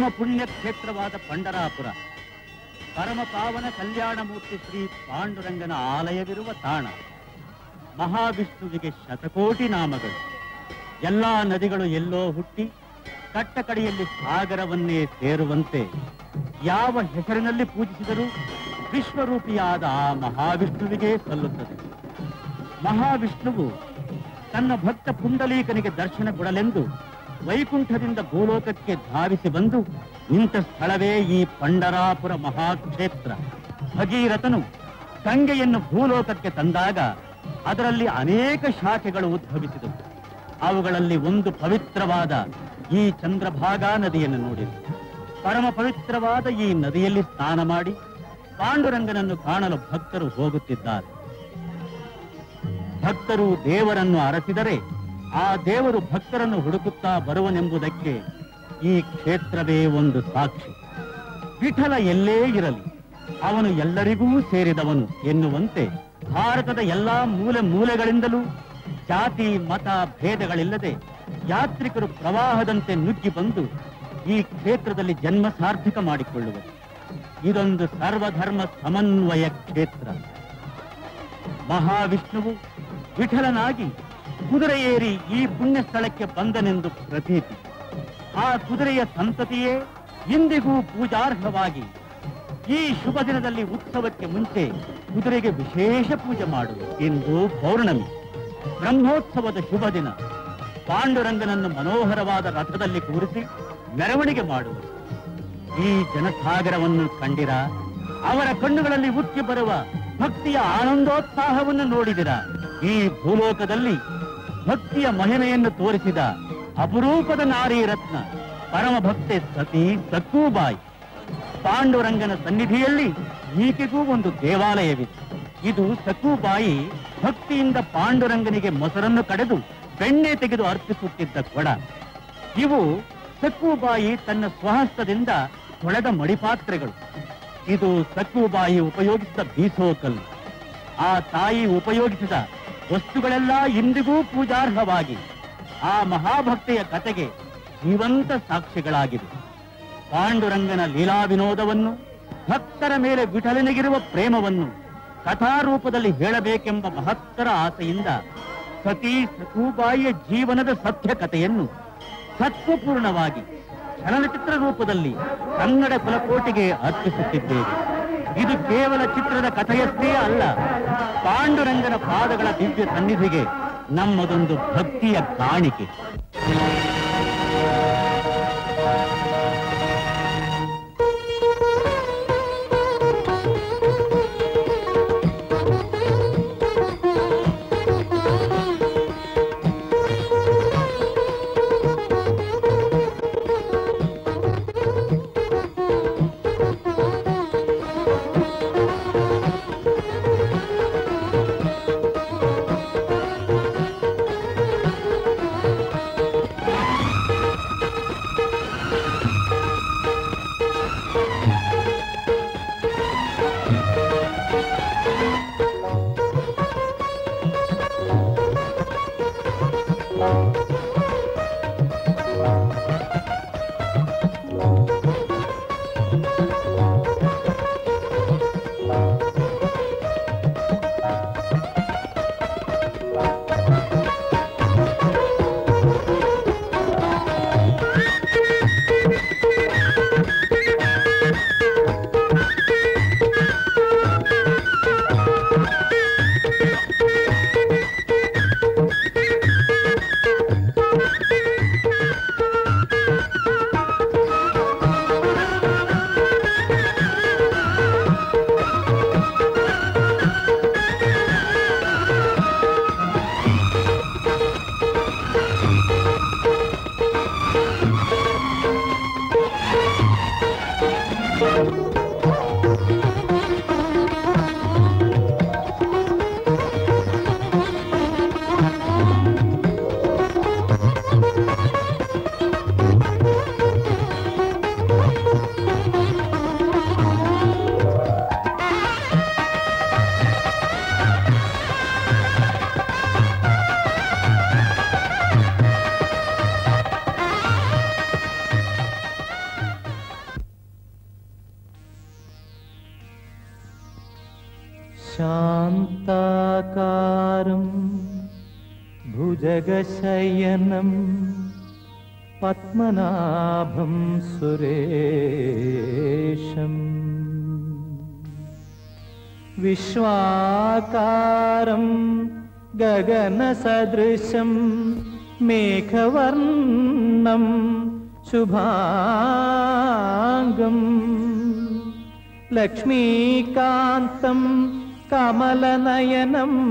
ಪುಣ್ಯ ಕ್ಷೇತ್ರವಾದ ಪಂಡರಾಪುರ ಪರಮ ಪಾವನ ಕಲ್ಯಾಣಮೂರ್ತಿ ಶ್ರೀ ಪಾಂಡುರಂಗನ ಆಲಯವಿರುವ ತಾಣ ಮಹಾವಿಷ್ಣುವಿಗೆ ಶತಕೋಟಿ ನಾಮಗಳು ಎಲ್ಲಾ ನದಿಗಳು ಎಲ್ಲೋ ಹುಟ್ಟಿ ಕಟ್ಟಕಡೆಯಲ್ಲಿ ಸಾಗರವನ್ನೇ ಸೇರುವಂತೆ ಯಾವ ಹೆಸರಿನಲ್ಲಿ ಪೂಜಿಸಿದರೂ ವಿಶ್ವರೂಪಿಯಾದ ಆ ಮಹಾವಿಷ್ಣುವಿಗೆ ಸಲ್ಲುತ್ತದೆ ಮಹಾವಿಷ್ಣುವು ತನ್ನ ಭಕ್ತ ಪುಂಡಲೀಕನಿಗೆ ದರ್ಶನ ಕೊಡಲೆಂದು ವೈಕುಂಠದಿಂದ ಭೂಲೋಕಕ್ಕೆ ಧಾವಿಸಿ ಬಂದು ನಿಂತ ಸ್ಥಳವೇ ಈ ಪಂಡರಾಪುರ ಮಹಾಕ್ಷೇತ್ರ ಭಗೀರಥನು ಗಂಗೆಯನ್ನು ಭೂಲೋಕಕ್ಕೆ ತಂದಾಗ ಅದರಲ್ಲಿ ಅನೇಕ ಶಾಖೆಗಳು ಉದ್ಭವಿಸಿದವು ಅವುಗಳಲ್ಲಿ ಒಂದು ಪವಿತ್ರವಾದ ಈ ಚಂದ್ರಭಾಗಾ ನದಿಯನ್ನು ನೋಡಿದೆ ಪರಮ ಪವಿತ್ರವಾದ ಈ ನದಿಯಲ್ಲಿ ಸ್ನಾನ ಮಾಡಿ ಪಾಂಡುರಂಗನನ್ನು ಕಾಣಲು ಭಕ್ತರು ಹೋಗುತ್ತಿದ್ದಾರೆ ಭಕ್ತರು ದೇವರನ್ನು ಅರಸಿದರೆ ಆ ದೇವರು ಭಕ್ತರನ್ನು ಹುಡುಕುತ್ತಾ ಬರುವನೆಂಬುದಕ್ಕೆ ಈ ಕ್ಷೇತ್ರವೇ ಒಂದು ಸಾಕ್ಷಿ ವಿಠಲ ಎಲ್ಲೇ ಇರಲಿ ಅವನು ಎಲ್ಲರಿಗೂ ಸೇರಿದವನು ಎನ್ನುವಂತೆ ಭಾರತದ ಎಲ್ಲಾ ಮೂಲೆ ಮೂಲೆಗಳಿಂದಲೂ ಜಾತಿ ಮತ ಭೇದಗಳಿಲ್ಲದೆ ಯಾತ್ರಿಕರು ಪ್ರವಾಹದಂತೆ ನುಗ್ಗಿ ಬಂದು ಈ ಕ್ಷೇತ್ರದಲ್ಲಿ ಜನ್ಮ ಸಾರ್ಥಕ ಮಾಡಿಕೊಳ್ಳುವರು ಇದೊಂದು ಸರ್ವಧರ್ಮ ಸಮನ್ವಯ ಕ್ಷೇತ್ರ ಮಹಾವಿಷ್ಣುವು ವಿಠಲನಾಗಿ ಕುದುರೆ ಏರಿ ಈ ಪುಣ್ಯ ಸ್ಥಳಕ್ಕೆ ಬಂದನೆಂದು ಪ್ರತೀತಿ ಆ ಕುದುರೆಯ ಸಂತತಿಯೇ ಇಂದಿಗೂ ಪೂಜಾರ್ಹವಾಗಿ ಈ ಶುಭ ದಿನದಲ್ಲಿ ಉತ್ಸವಕ್ಕೆ ಮುಂಚೆ ಕುದುರೆಗೆ ವಿಶೇಷ ಪೂಜೆ ಮಾಡುವುದು ಇಂದು ಪೌರ್ಣಮಿ ಬ್ರಹ್ಮೋತ್ಸವದ ಶುಭ ದಿನ ಪಾಂಡುರಂಗನನ್ನು ಮನೋಹರವಾದ ರಥದಲ್ಲಿ ಕೂರಿಸಿ ಮೆರವಣಿಗೆ ಮಾಡುವುದು ಈ ಜನಸಾಗರವನ್ನು ಕಂಡಿರ ಅವರ ಕಣ್ಣುಗಳಲ್ಲಿ ಉಕ್ಕಿ ಬರುವ ಭಕ್ತಿಯ ಆನಂದೋತ್ಸಾಹವನ್ನು ನೋಡಿದಿರ ಈ ಭೂಲೋಕದಲ್ಲಿ ಭಕ್ತಿಯ ಮಹಿಮೆಯನ್ನು ತೋರಿಸಿದ ಅಪರೂಪದ ನಾರಿ ರತ್ನ ಪರಮ ಭಕ್ತೆ ಸತಿ ಸಕ್ಕೂಬಾಯಿ ಪಾಂಡುರಂಗನ ಸನ್ನಿಧಿಯಲ್ಲಿ ಈಕೆಗೂ ಒಂದು ದೇವಾಲಯವಿದೆ ಇದು ಸಕ್ಕೂಬಾಯಿ ಭಕ್ತಿಯಿಂದ ಪಾಂಡುರಂಗನಿಗೆ ಮೊಸರನ್ನು ಕಡೆದು ಬೆಣ್ಣೆ ತೆಗೆದು ಅರ್ಪಿಸುತ್ತಿದ್ದ ಕೊಡ ಇವು ಸಕ್ಕೂಬಾಯಿ ತನ್ನ ಸ್ವಹಸ್ತದಿಂದ ತೊಳೆದ ಮಡಿಪಾತ್ರೆಗಳು ಇದು ಸಕ್ಕೂಬಾಯಿ ಉಪಯೋಗಿಸಿದ ಬೀಸೋಕಲ್ಲು ಆ ತಾಯಿ ಉಪಯೋಗಿಸಿದ ವಸ್ತುಗಳೆಲ್ಲ ಇಂದಿಗೂ ಪೂಜಾರ್ಹವಾಗಿ ಆ ಮಹಾಭಕ್ತೆಯ ಕತೆಗೆ ಜೀವಂತ ಸಾಕ್ಷಿಗಳಾಗಿವೆ ಪಾಂಡುರಂಗನ ಲೀಲಾ ವಿನೋದವನ್ನು ಭಕ್ತರ ಮೇಲೆ ವಿಠಲನಿಗಿರುವ ಪ್ರೇಮವನ್ನು ಕಥಾರೂಪದಲ್ಲಿ ಹೇಳಬೇಕೆಂಬ ಮಹತ್ತರ ಆಸೆಯಿಂದ ಸತಿ ಸಖೂಬಾಯಿಯ ಜೀವನದ ಸತ್ಯ ಕಥೆಯನ್ನು ಸತ್ವಪೂರ್ಣವಾಗಿ ಚಲನಚಿತ್ರ ರೂಪದಲ್ಲಿ ಕನ್ನಡ ಕುಲಕೋಟಿಗೆ ಅರ್ಪಿಸುತ್ತಿದ್ದೇವೆ ಇದು ಕೇವಲ ಚಿತ್ರದ ಕಥೆಯಷ್ಟೇ ಅಲ್ಲ ಪಾಂಡುರಂಗನ ಪಾದಗಳ ದಿವ್ಯ ಸನ್ನಿಧಿಗೆ ನಮ್ಮದೊಂದು ಭಕ್ತಿಯ ಕಾಣಿಕೆ शान्ताकारं भुजगशयनं पद्मनाभं सुरेशम् विश्वाकारं गगनसदृशं मेघवर्णं शुभाङ्गम् लक्ष्मीकान्तं कमलनयनं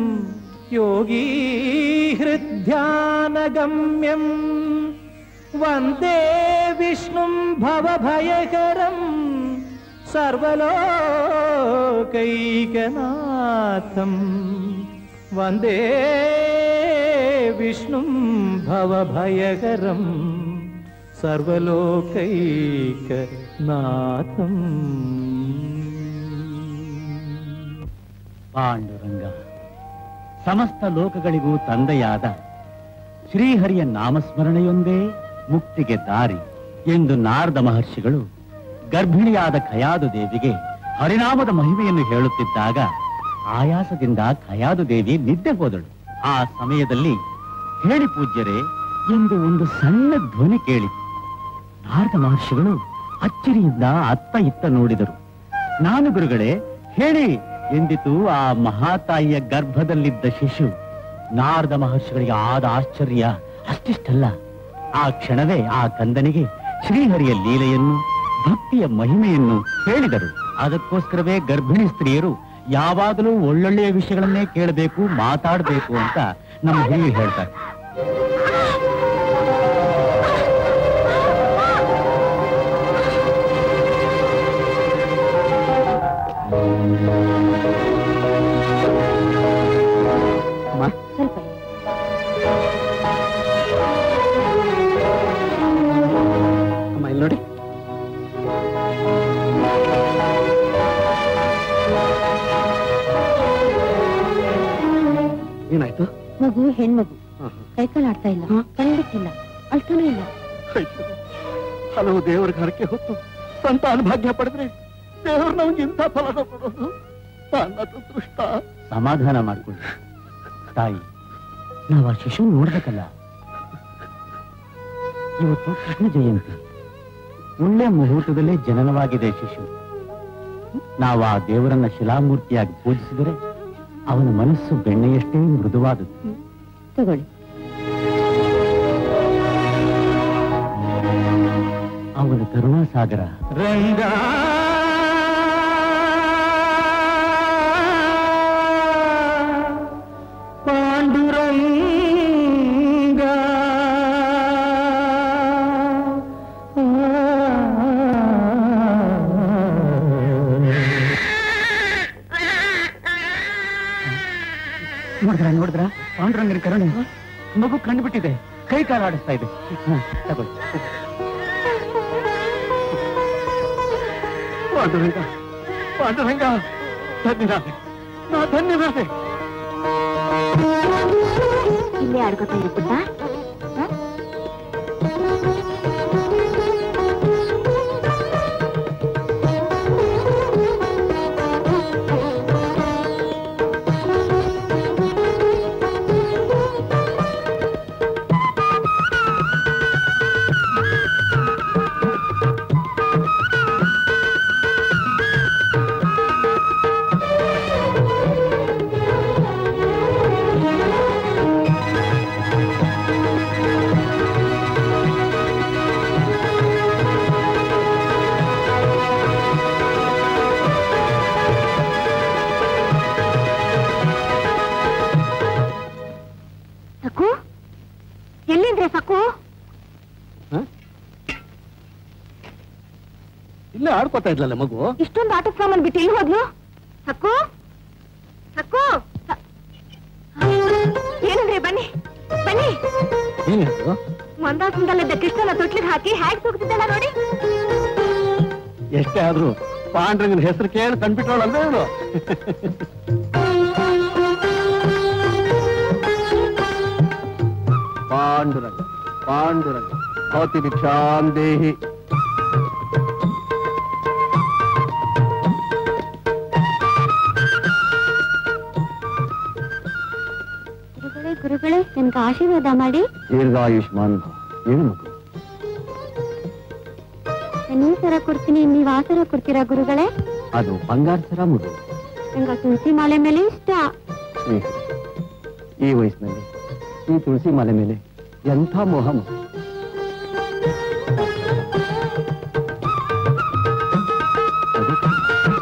योगीहृद्ध्यानगम्यं वन्दे विष्णुं भवभयकरम् सर्वलोकैकनाथं वन्दे विष्णुं भवभयकरं सर्वलोकैकनाथम् ಪಾಂಡುರಂಗ ಸಮಸ್ತ ಲೋಕಗಳಿಗೂ ತಂದೆಯಾದ ಶ್ರೀಹರಿಯ ನಾಮಸ್ಮರಣೆಯೊಂದೇ ಮುಕ್ತಿಗೆ ದಾರಿ ಎಂದು ನಾರದ ಮಹರ್ಷಿಗಳು ಗರ್ಭಿಣಿಯಾದ ಖಯಾದು ದೇವಿಗೆ ಹರಿನಾಮದ ಮಹಿಮೆಯನ್ನು ಹೇಳುತ್ತಿದ್ದಾಗ ಆಯಾಸದಿಂದ ಖಯಾದು ದೇವಿ ನಿದ್ದೆ ಹೋದಳು ಆ ಸಮಯದಲ್ಲಿ ಹೇಳಿ ಪೂಜ್ಯರೇ ಎಂದು ಒಂದು ಸಣ್ಣ ಧ್ವನಿ ಕೇಳಿತು ನಾರದ ಮಹರ್ಷಿಗಳು ಅಚ್ಚರಿಯಿಂದ ಅತ್ತ ಇತ್ತ ನೋಡಿದರು ನಾನು ಗುರುಗಳೇ ಹೇಳಿ ಎಂದಿತು ಆ ಮಹಾತಾಯಿಯ ಗರ್ಭದಲ್ಲಿದ್ದ ಶಿಶು ನಾರದ ಮಹರ್ಷಿಗಳಿಗೆ ಆದ ಆಶ್ಚರ್ಯ ಅಷ್ಟಿಷ್ಟಲ್ಲ ಆ ಕ್ಷಣವೇ ಆ ಕಂದನಿಗೆ ಶ್ರೀಹರಿಯ ಲೀಲೆಯನ್ನು ಭಕ್ತಿಯ ಮಹಿಮೆಯನ್ನು ಹೇಳಿದರು ಅದಕ್ಕೋಸ್ಕರವೇ ಗರ್ಭಿಣಿ ಸ್ತ್ರೀಯರು ಯಾವಾಗಲೂ ಒಳ್ಳೊಳ್ಳೆಯ ವಿಷಯಗಳನ್ನೇ ಕೇಳಬೇಕು ಮಾತಾಡಬೇಕು ಅಂತ ನಮ್ಮ ಹಿರಿಯರು ಹೇಳ್ತಾರೆ ಸ್ವಲ್ಪ ಅಮ್ಮ ಇಲ್ಲಿ ನೋಡಿ ಏನಾಯ್ತು ಮಗು ಹೆಣ್ಮಗು ಕೈಕಾಲು ಆಡ್ತಾ ಇಲ್ಲ ಕಣ್ಣಕ್ಕಿಲ್ಲ ಅಳ್ತಾನೂ ಇಲ್ಲ ಹಲವು ದೇವರ ಹರಕೆ ಹೊತ್ತು ಸಂತಾನ ಭಾಗ್ಯ ಪಡೆದ್ರೆ ದೇವರು ನಮ್ಗೆ ಇಂಥ ಫಲ ಕೊಡೋದು ನನ್ನ ದೃಷ್ಟ ಸಮಾಧಾನ ಮಾಡ್ಕೊಳ್ಳಿ ತಾಯಿ ನಾವು ಆ ಶಿಶು ನೋಡ್ಬೇಕಲ್ಲ ಇವತ್ತು ಕೃಷ್ಣ ಜಯಂತಿ ಒಳ್ಳೆ ಮುಹೂರ್ತದಲ್ಲೇ ಜನನವಾಗಿದೆ ಶಿಶು ನಾವು ಆ ದೇವರನ್ನ ಶಿಲಾಮೂರ್ತಿಯಾಗಿ ಪೂಜಿಸಿದರೆ ಅವನ ಮನಸ್ಸು ಬೆಣ್ಣೆಯಷ್ಟೇ ಮೃದುವಾದದ್ದು ತಗೊಳ್ಳಿ ಅವನ ಕರುಣಾಸಾಗರ ರಂಗ ಪಾಂಡುರಂಗ ನೋಡಿದ್ರ ನೋಡಿದ್ರ ಪಾಂಡುರಂಗನ ಕರುಣೆ ಮಗು ಕಂಡುಬಿಟ್ಟಿದೆ ಕೈ ಕಾಲು ಆಡಿಸ್ತಾ ಇದೆ ಹ, ತಗೊಳ್ಳಿ ಪಾಂಡುರಂಗ ಪಾಂಡುರಂಗ ಧನ್ಯನಾದೆ ನಾ ಧನ್ಯನಾದೆ ಇಲ್ಲೇ ಆಡ್ಕೊತಾ ಇರು ಪುಟ್ಟ ಹ? ಸಕು ಎಲ್ಲಿಂದ್ರೆ ಸಕು ಇಲ್ಲೇ ಆಡ್ಕೊತಾ ಇದ್ಲಲ್ಲ ಮಗು ಇಷ್ಟೊಂದು ಆಟದ ಸಾಮಾನು ಬಿಟ್ಟು ಎಲ್ಲಿ ಹೋದ್ಲು ಸಕ್ಕು ಸಕ್ಕು ಸ- ಏನಂದ್ರೆ ಬನ್ನಿ ಬನ್ನಿ ಏನಾಯ್ತು ಮಂದಾಸನದಲ್ಲಿದ್ದ ಕೃಷ್ಣನ ತೊಟ್ಲಿಗೆ ಹಾಕಿ ಹ್ಯಾಕ್ ತೂಗ್ತಿದ್ದಲ್ಲ ನೋಡಿ ಎಷ್ಟೇ ಆದ್ರೂ ಪಾಂಡುರಂಗನ ಹೆಸರು ಕೇಳಿ ಕಂಡ್ಬಿಟ್ಟವಳಲ್ವೇ ಇವಳು ಪಾಂಡುರಂಗ ಪಾಂಡುರಂಗ ಭವತಿ ಭಿಕ್ಷಾಂ ದೇಹಿ ಆಶೀರ್ವಾದ ಮಾಡಿ ದೀರ್ಘಾಯುಷ್ಮಾನ್ ಭವ ಏನು ಮಗು ನೀವು ಸರ ಕೊಡ್ತೀನಿ ನೀವು ಆ ಸರ ಕೊಡ್ತೀರಾ ಗುರುಗಳೇ ಅದು ಬಂಗಾರ ಸರ ಮಗು ನಂಗೆ ತುಳಸಿ ಮಾಲೆ ಮೇಲೆ ಇಷ್ಟ ಸ್ನೇಹ ಈ ವಯಸ್ಸಿನಲ್ಲಿ ಈ ತುಳಸಿ ಮಾಲೆ ಮೇಲೆ ಎಂಥ ಮೋಹ ಮಗು. ಅದಕ್ಕೆ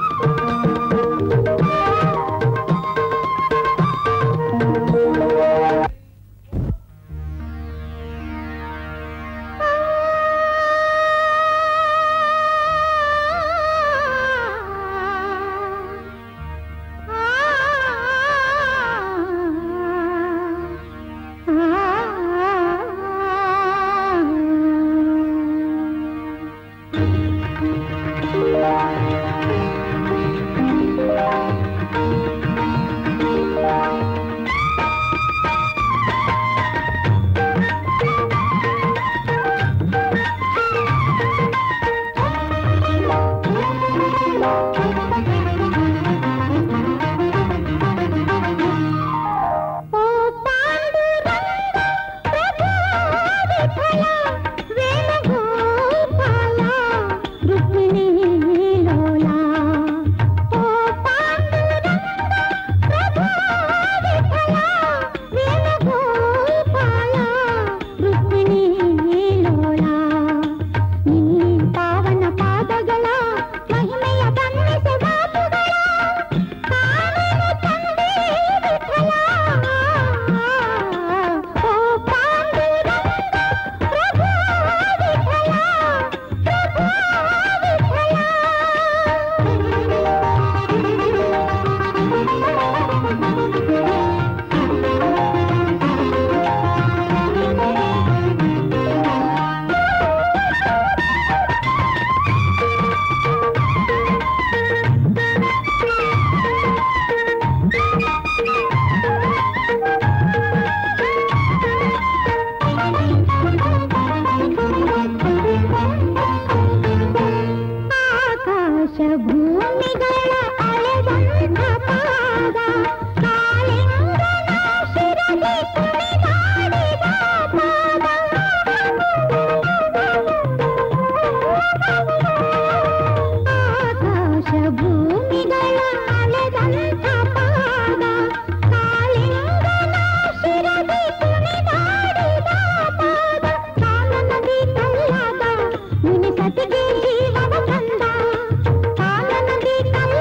ಪಾವನ ಪಾದಗಳ ಮಹಿಮೆಯ ಬಣ್ಣಿಸಿ ಬಾಪುಗಳ ಕಾಣಲು ತಂದೆ ವಿಠಲ. ಓ ಪಾಂಡುರಂಗ ಪ್ರಭು ವಿಠಲ, ಪ್ರಭು ಆಕಾಶ ಭೂಮಿಗಳ ಅಲೆದಂಥ ಪಾದ ಕಾಳಿಂಗನ ಶಿರದಿ ಕುಣಿದಾಡಿದ ಪಾದ ಆಕಾಶ ಭೂಮಿಗಳ ಅಲೆದಂಥ ಪಾದ ಕಾಳಿಂಗನ ಶಿರದಿ ಕುಣಿದಾಡಿದ ಪಾದ ಕಾಲನದಿ ಕಲ್ಲಾದ ಮುನಿ ಸತಿಗೆ ಜೀವನ ತಂದ ಕಾಲನದಿ ಕಲ್ಲಾದ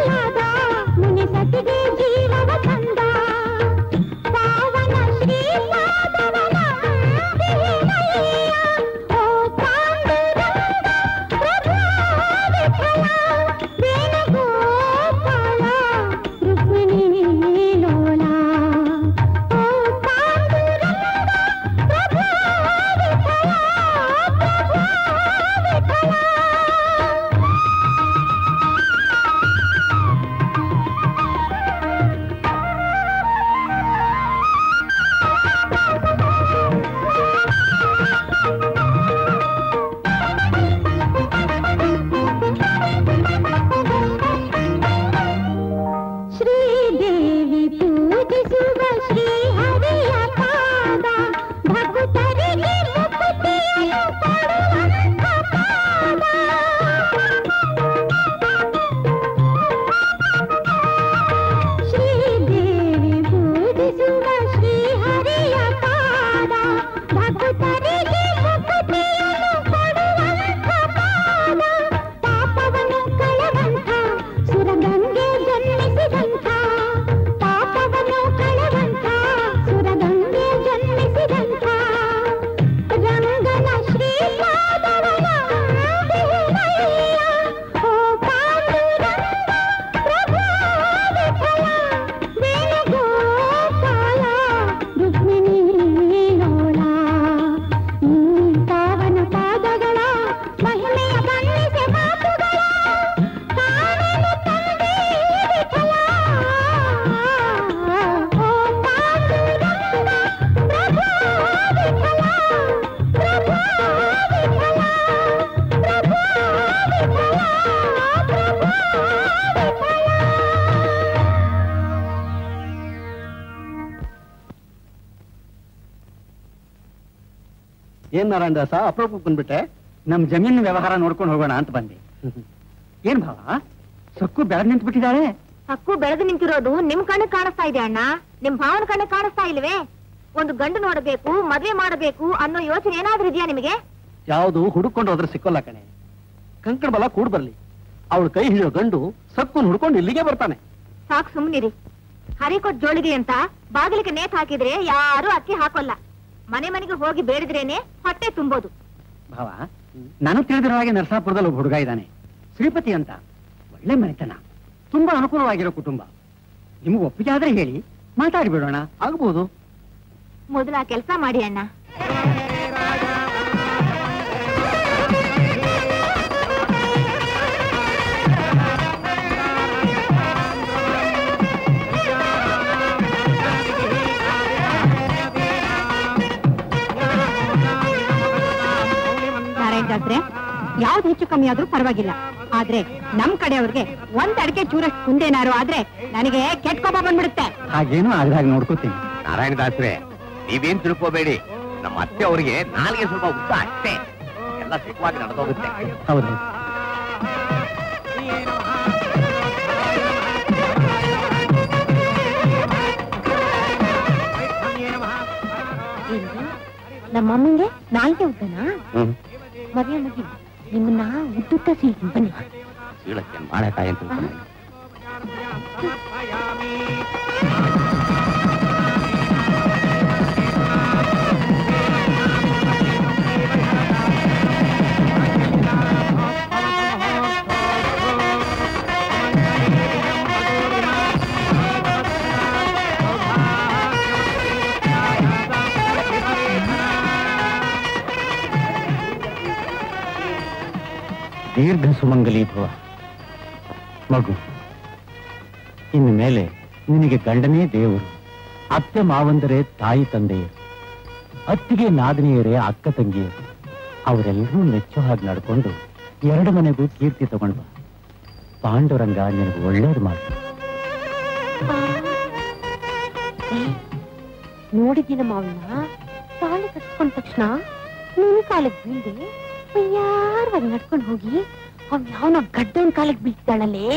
ಏನ್ ನಾರಾಯಣ ದಾಸ ಅಪರೂಪಕ್ಕೆ ಬಂದ್ಬಿಟ್ಟೆ ನಮ್ ಜಮೀನು ವ್ಯವಹಾರ ನೋಡ್ಕೊಂಡು ಹೋಗೋಣ ಅಂತ ಬಂದೆ ಏನ್ ಭಾವ ಸೊಕ್ಕು ಬೆಳೆದ್ ನಿಂತು ಬಿಟ್ಟಿದ್ದಾಳೆ ಹಕ್ಕು ಬೆಳೆದು ನಿಂತಿರೋದು ನಿಮ್ ಕಣ್ಣು ಕಾಣಿಸ್ತಾ ಇದೆ ಅಣ್ಣ ನಿಮ್ ಭಾವನ ಕಣ್ಣು ಕಾಣಿಸ್ತಾ ಇಲ್ವೇ ಒಂದು ಗಂಡು ನೋಡಬೇಕು ಮದ್ವೆ ಮಾಡಬೇಕು ಅನ್ನೋ ಯೋಚನೆ ಏನಾದ್ರೂ ಇದೆಯಾ ನಿಮಗೆ ಯಾವುದು ಹುಡುಕೊಂಡು ಹೋದ್ರೆ ಸಿಕ್ಕೋಲ್ಲ ಕಣೆ ಕಂಕಣ ಬಲ ಕೂಡ್ ಬರ್ಲಿ ಅವಳು ಕೈ ಹಿಡಿಯೋ ಗಂಡು ಸಕ್ಕುನ್ ಹುಡ್ಕೊಂಡು ಇಲ್ಲಿಗೆ ಬರ್ತಾನೆ ಸಾಕ್ ಸುಮ್ನಿರಿ ಹರಿಕೊಟ್ ಜೋಳಿಗೆ ಅಂತ ಬಾಗಿಲಿಗೆ ನೇತ್ ಹಾಕಿದ್ರೆ ಯಾರು ಅಕ್ಕಿ ಹಾಕೋಲ್ಲ ಮನೆ ಮನೆಗೆ ಹೋಗಿ ಬೇಡಿದ್ರೇನೆ ಹೊಟ್ಟೆ ತುಂಬೋದು ಭಾವ ನಾನು ತಿಳಿದಿರೋ ಹಾಗೆ ನರಸಾಪುರದಲ್ಲಿ ಒಬ್ಬ ಹುಡುಗ ಇದ್ದಾನೆ ಶ್ರೀಪತಿ ಅಂತ ಒಳ್ಳೆ ಮನೆತನ ತುಂಬಾ ಅನುಕೂಲವಾಗಿರೋ ಕುಟುಂಬ ನಿಮ್ಗೆ ಒಪ್ಪಿಗೆ ಆದ್ರೆ ಹೇಳಿ ಮಾತಾಡಿಬಿಡೋಣ ಆಗ್ಬೋದು ಮೊದಲ ಕೆಲಸ ಮಾಡಿ ಅಣ್ಣ ನಾರಾಯಣ ಶಾಸ್ತ್ರೆ ಯಾವ್ದು ಹೆಚ್ಚು ಕಮ್ಮಿ ಆದ್ರೂ ಪರವಾಗಿಲ್ಲ ಆದ್ರೆ ನಮ್ ಕಡೆಯವ್ರಿಗೆ ಒಂದ್ ಅಡಿಕೆ ಚೂರಷ್ಟು ಕುಂದೇನಾರು ಆದ್ರೆ ನನಗೆ ಕೆಟ್ಟ ಕೋಪ ಬಂದ್ಬಿಡುತ್ತೆ ಹಾಗೇನು ಆಗ್ದಾಗ ನೋಡ್ಕೋತೀನಿ ನಾರಾಯಣದಾಸ್ರೆ ನೀವೇನ್ ತಿಳ್ಕೋಬೇಡಿ ನಮ್ಮ ಅತ್ತೆ ಅವರಿಗೆ ನಾಲ್ಗೆ ಸ್ವಲ್ಪ ಉದ್ದ ಅಷ್ಟೇ ಎಲ್ಲ ಸುಖವಾಗಿ ನಡೆದೋಗುತ್ತೆ ಹೌದು ನಮ್ಮ ಅಮ್ಮಂಗೆ ನಾಲ್ಗೆ ಉದ್ದನಾ ಮದುವೆ ಮುಗಿ ನಿಮ್ಮನ್ನ ಉದ್ದುತ್ತ ಸೀಳ್ತೀನಿ ಬನ್ನಿ ಸೀಳಕ್ಕೆ ಬಾಳೆಕಾಯಿ ಅಂತ ತಿಳ್ಕೊಂಡೆ. ದೀರ್ಘ ಸುಮಂಗಲಿ ಭವ ಮಗು ಇನ್ನು ಮೇಲೆ ನಿನಗೆ ಗಂಡನೇ ದೇವರು ಅತ್ತೆ ಮಾವಂದರೆ ತಾಯಿ ತಂದೆಯರು ಅತ್ತಿಗೆ ನಾದಿನಿಯರೇ ಅಕ್ಕ ತಂಗಿಯರು ಅವರೆಲ್ಲರೂ ಮೆಚ್ಚೋ ಹಾಗೆ ನಡ್ಕೊಂಡು ಎರಡು ಮನೆಗೂ ಕೀರ್ತಿ ತಗೊಂಡ್ಬ ಪಾಂಡುರಂಗ ನಿನಗೆ ಒಳ್ಳೇದು ಮಾಡಿ ನೋಡಿದ್ದೀನ ಮಾವನ್ನ ತಾಳಿ ಕಟ್ಕೊಂಡ ತಕ್ಷಣ ನಿನ್ ಕಾಲಕ್ಕೆ ಬೀಳ್ದೆ ಯಾರವಾಗಿ ನಡ್ಕೊಂಡು ಹೋಗಿ ಅವ್ ಯಾವನ ಗಡ್ಡವನ್ ಕಾಲಕ್ಕೆ ಬೀಳ್ತಾಳಲ್ಲೇ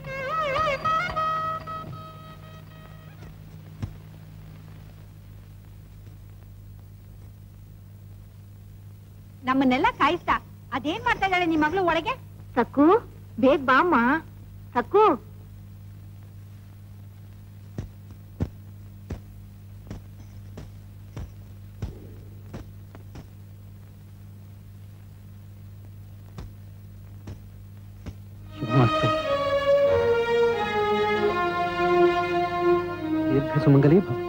ನಮ್ಮನ್ನೆಲ್ಲ ಕಾಯಿಸ್ತಾ ಅದೇನ್ ಮಾಡ್ತಾ ಇದ್ದಾಳೆ ನಿಮ್ ಮಗಳು ಒಳಗೆ ಸಕ್ಕು ಬೇಗ ಬಾಮ್ಮ ಸಕ್ಕು ಶುಭಮಸ್ತು ದೀರ್ಘ ಸುಮಂಗಲಿ ಭವ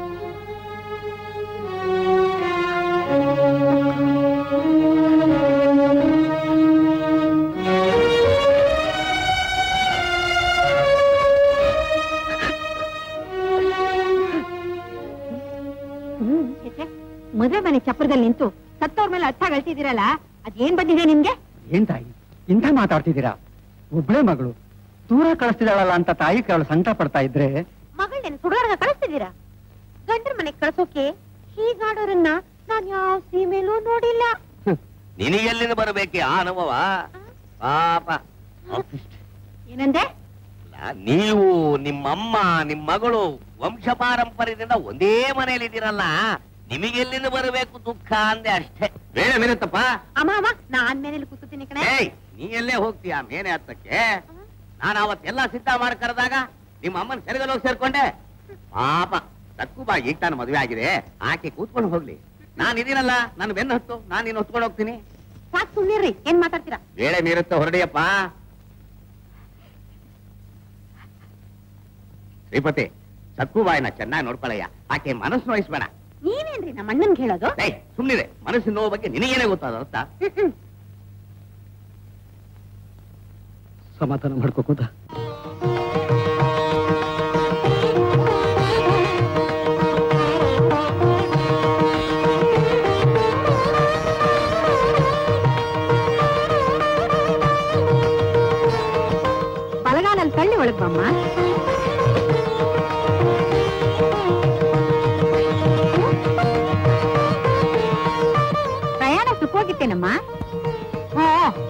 ಮದುವೆ ಮನೆ ಚಪ್ಪರದಲ್ಲಿ ನಿಂತು ಸತ್ತವ್ರ ಮೇಲೆ ಅರ್ಥ ಗಳಿಸಿದಿರಲ್ಲ ಅದೇನ್ ಬಂದಿದೆ ನಿಮ್ಗೆ ಏನ್ ತಾಯಿ ಇಂಥ ಮಾತಾಡ್ತಿದ್ದೀರಾ ಒಬ್ಳೇ ಮಗಳು ದೂರ ಕಳಿಸ್ತಿದ್ದಾಳಲ್ಲ ಅಂತ ತಾಯಿ ಕೇಳಲು ಸಂಕಟ ಪಡ್ತಾ ಇದ್ರೆ ಮಗಳನ್ನ ಸುಡೋರ್ಗ ಕಳಿಸ್ತಿದ್ದೀರಾ ಗಂಡರ ಮನೆಗ್ ಕಳ್ಸೋಕೆ ಹೀಗಾಡೋರನ್ನ ನಾನ್ ಯಾವ ಸೀಮೆಲೂ ನೋಡಿಲ್ಲ ನಿನಗೆಲ್ಲಿಂದ ಬರಬೇಕೆ ಆ ಅನುಭವ ಪಾಪ ಏನಂದೆ ಅಲ್ಲ, ನೀವು ನಿಮ್ಮಮ್ಮ ನಿಮ್ಮ ಮಗಳು ವಂಶ ಪಾರಂಪರ್ಯದಿಂದ ಒಂದೇ ಮನೆಯಲ್ಲಿದ್ದೀರಲ್ಲ ನಿಮಗೆಲ್ಲಿಂದ ಬರಬೇಕು ದುಃಖ ಅಂದೆ ಅಷ್ಟೇ ಬೇಡ ಮೇನತ್ತಪ್ಪ ಅಮ್ಮ ಅಮ್ಮ ನಾನ್ ಮನೇಲಿ ಕೂತೀನಿ ಕಣೆ ಏಯ್ ನೀ ಎಲ್ಲೇ ಹೋಗ್ತೀಯ ಮೇನೆ ಹತ್ತಕ್ಕೆ ನಾನು ಅವತ್ತೆಲ್ಲ ಸಿದ್ಧ ಮಾಡಿ ಕರೆದಾಗ ನಿಮ್ಮ ಅಮ್ಮನ ಸೆರಗಲ್ ಹೋಗಿ ಸೇರ್ಕೊಂಡೆ ಪಾಪ ತಕ್ಕು ಬಾ ಈಗ ತಾನು ಮದುವೆ ಆಗಿದೆ ಆಕೆ ಕೂತ್ಕೊಂಡು ಹೋಗ್ಲಿ ನಾನು ಇದೀನಲ್ಲ ನಾನು ಬೆನ್ನು ಹತ್ತು ನಾನು ನೀನು ಹೊತ್ಕೊಂಡು ಹೋಗ್ತೀನಿ ಸಾಕ್ ಸುಮ್ನಿರ್ರಿ ಏನ್ ಮಾತಾಡ್ತೀರಾ ಬೇಳೆ ಮೀರುತ್ತ ಹೊರಡಿಯಪ್ಪ ಶ್ರೀಪತಿ ಸಕ್ಕುಬಾಯಿನ ಚೆನ್ನಾಗಿ ನೋಡ್ಕೊಳ್ಳಯ್ಯ ಆಕೆ ಮನಸ್ಸು ನೋಯಿಸ್ಬೇಡ ನೀವೇನ್ರಿ ನಮ್ಮ ಅಣ್ಣನ್ಗೆ ಹೇಳೋದು ಏಯ್ ಸುಮ್ಮನಿದೆ ಮನಸ್ಸಿನ ನೋವು ಬಗ್ಗೆ ನಿನಗೇನೆ ಗೊತ್ತಾದ ಅರ್ಥ ಹ್ಮ್, ಹ್ಮ್. ಸಮಾಧಾನ ಮಾಡ್ಕೋಕೋದ ಬಲಗಾಲಲ್ಲಿ ತಳ್ಳಿ ಒಳಗ್ ಬಮ್ಮ ಪ್ರಯಾಣ ಸುಖ ಹೇಳ್ತೇನಮ್ಮ ಹಾ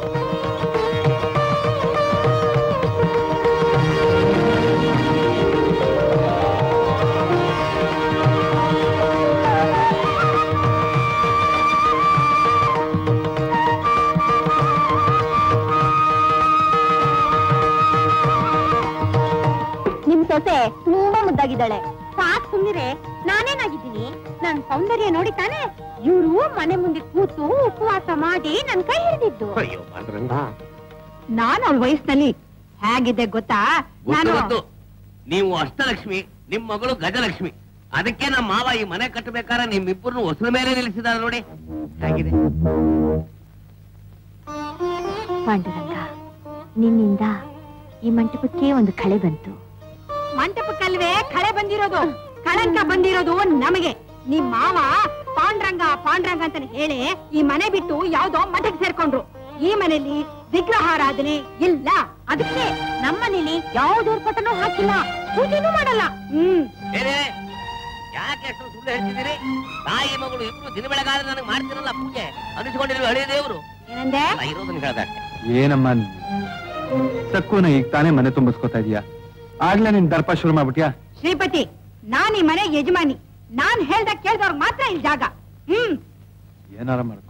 ನಿಮ್ ಸೊಸೆ ತುಂಬಾ ಮುದ್ದಾಗಿದ್ದಾಳೆ ಸಾಕ್ ಸುಮ್ನಿರೆ ನಾನೇನಾಗಿದ್ದೀನಿ ನನ್ ಸೌಂದರ್ಯ ನೋಡಿ ತಾನೆ ಇವ್ರು ಮನೆ ಮುಂದೆ ಕೂತು ಉಪವಾಸ ಮಾಡಿ ನನ್ ಕೈ ಹಿಡಿದಿದ್ದು ಅಯ್ಯೋ ಪಾಂಡುರಂಗ ನಾನು ಅವಳ ವಯಸ್ಸಿನಲ್ಲಿ ಹೇಗಿದ್ದೆ ಗೊತ್ತಾ ಗೊತ್ತು ನಾನು ಗೊತ್ತು ನೀವು ಅಷ್ಟಲಕ್ಷ್ಮಿ ನಿಮ್ ಮಗಳು ಗಜಲಕ್ಷ್ಮಿ ಅದಕ್ಕೆ ನಮ್ಮ ಮಾವ ಈ ಮನೆ ಕಟ್ಟಬೇಕಾದ್ರೆ ನಿಮ್ಮಿಬ್ಬರನ್ನು ಹೊಸರ ಮೇಲೆ ನಿಲ್ಲಿಸಿದಾರೆ ನೋಡಿ ಹೇಗಿದೆ ಪಾಂಡುರಂಗ ನಿನ್ನಿಂದ ಈ ಮಂಟಪಕ್ಕೆ ಒಂದು ಕಳೆ ಬಂತು ಮಂಟಪಕ್ಕಲ್ವೇ ಕಳೆ ಬಂದಿರೋದು ಕಳಂಕ ಬಂದಿರೋದು ನಮಗೆ ನಿಮ್ ಮಾವ ಪಾಂಡ್ರಂಗ ಪಾಂಡ್ರಂಗ ಅಂತಾನೆ ಹೇಳಿ ಈ ಮನೆ ಬಿಟ್ಟು ಯಾವ್ದೋ ಮಠಕ್ಕೆ ಸೇರ್ಕೊಂಡ್ರು ಈ ಮನೆಯಲ್ಲಿ ವಿಗ್ರಹಾರಾಧನೆ ಇಲ್ಲ ಅದಕ್ಕೆ ನಮ್ಮನೇಲಿ ಯಾವ್ದು ಪಟನೂ ಹಾಕಿಲ್ಲ ಪೂಜೆನೂ ಮಾಡಲ್ಲ ಹ್ಮ್ ಬೇರೆ ಯಾಕೆ ಅಷ್ಟು ಸುಳ್ಳು ಹೇಳ್ತಿದ್ದೀರಿ ತಾಯಿ ಮಗಳು ಇಬ್ರು ದಿನ ಬೆಳಗಾದ್ರೆ ನನಗೆ ಮಾಡ್ತಿರಲ್ಲ ಪೂಜೆ ಅನಿಸ್ಕೊಂಡಿರುವ ಹಳೆಯ ದೇವರು ಏನಂದೆ ಅಲ್ಲ, ಇರೋದನ್ನ ಹೇಳ್ದೆ ಏನಮ್ಮ ನೀನು? ಸಕ್ಕುನ ಈಗ ತಾನೇ ಮನೆ ತುಂಬಿಸ್ಕೊತಾ ಇದೀಯಾ ಆಗ್ಲೇ ನಿನ್ ದರ್ಪ ಶುರು ಮಾಡ್ಬಿಟ್ಯಾ ಶ್ರೀಪತಿ ನಾನ್ ಈ ಮನೆ ಯಜಮಾನಿ ನಾನ್ ಹೇಳ್ದ ಕೇಳ್ದವ್ರ ಮಾತ್ರ ಇಲ್ಲಿ ಜಾಗ ಹ್ಮ್ ಏನಾರ ಮಾಡ್ಕೊ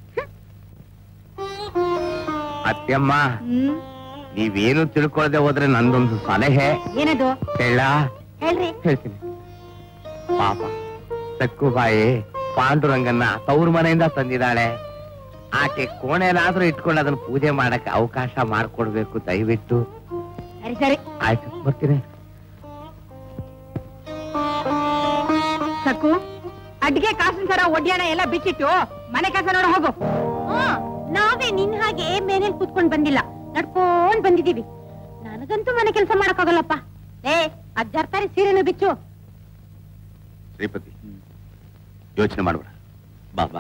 ಅತ್ಯಮ್ಮ ಹ್ಮ್ ನೀವೇನು ತಿಳ್ಕೊಳ್ಳದೆ ಹೋದ್ರೆ ನಂದೊಂದು ಸಲಹೆ ಏನದು ಹೇಳ ಹೇಳ್ರಿ ಹೇಳ್ತೀನಿ ಪಾಪ ಸಕ್ಕುಬಾಯಿ ಪಾಂಡುರಂಗನ್ನ ತವ್ರ ಮನೆಯಿಂದ ತಂದಿದ್ದಾಳೆ ಆಕೆ ಕೋಣೆಲಾದ್ರೂ ಇಟ್ಕೊಂಡು ಅದನ್ನ ಪೂಜೆ ಮಾಡಕ್ಕೆ ಅವಕಾಶ ಮಾಡ್ಕೊಡ್ಬೇಕು ದಯವಿಟ್ಟು ಸರಿ ಸರಿ ಆಯ್ತು ಬರ್ತೀನಿ ಸಕ್ಕು ಅಡ್ಗೆ ಕಾಸಿನ ಸರ ಒಡ್ಯಾಣ ಎಲ್ಲ ಬಿಚ್ಚಿಟ್ಟು ಮನೆ ಕೆಲಸ ನೋಡ ಹೋಗು ನಾವೇ ನಿನ್ ಹಾಗೆ ಮೇಲೆ ಕೂತ್ಕೊಂಡ್ ಬಂದಿಲ್ಲ ನಡ್ಕೊಂಡ್ ಬಂದಿದೀವಿ ನನಗಂತೂ ಮನೆ ಕೆಲಸ ಮಾಡಕ್ಕಾಗಲ್ಲಪ್ಪ ಏ ಅಜ್ಜರ್ತಾರೆ ಸೀರೆನು ಬಿಚ್ಚು ಶ್ರೀಪತಿ ಯೋಚನೆ ಮಾಡ್ಬೇಡ ಬಾ ಬಾ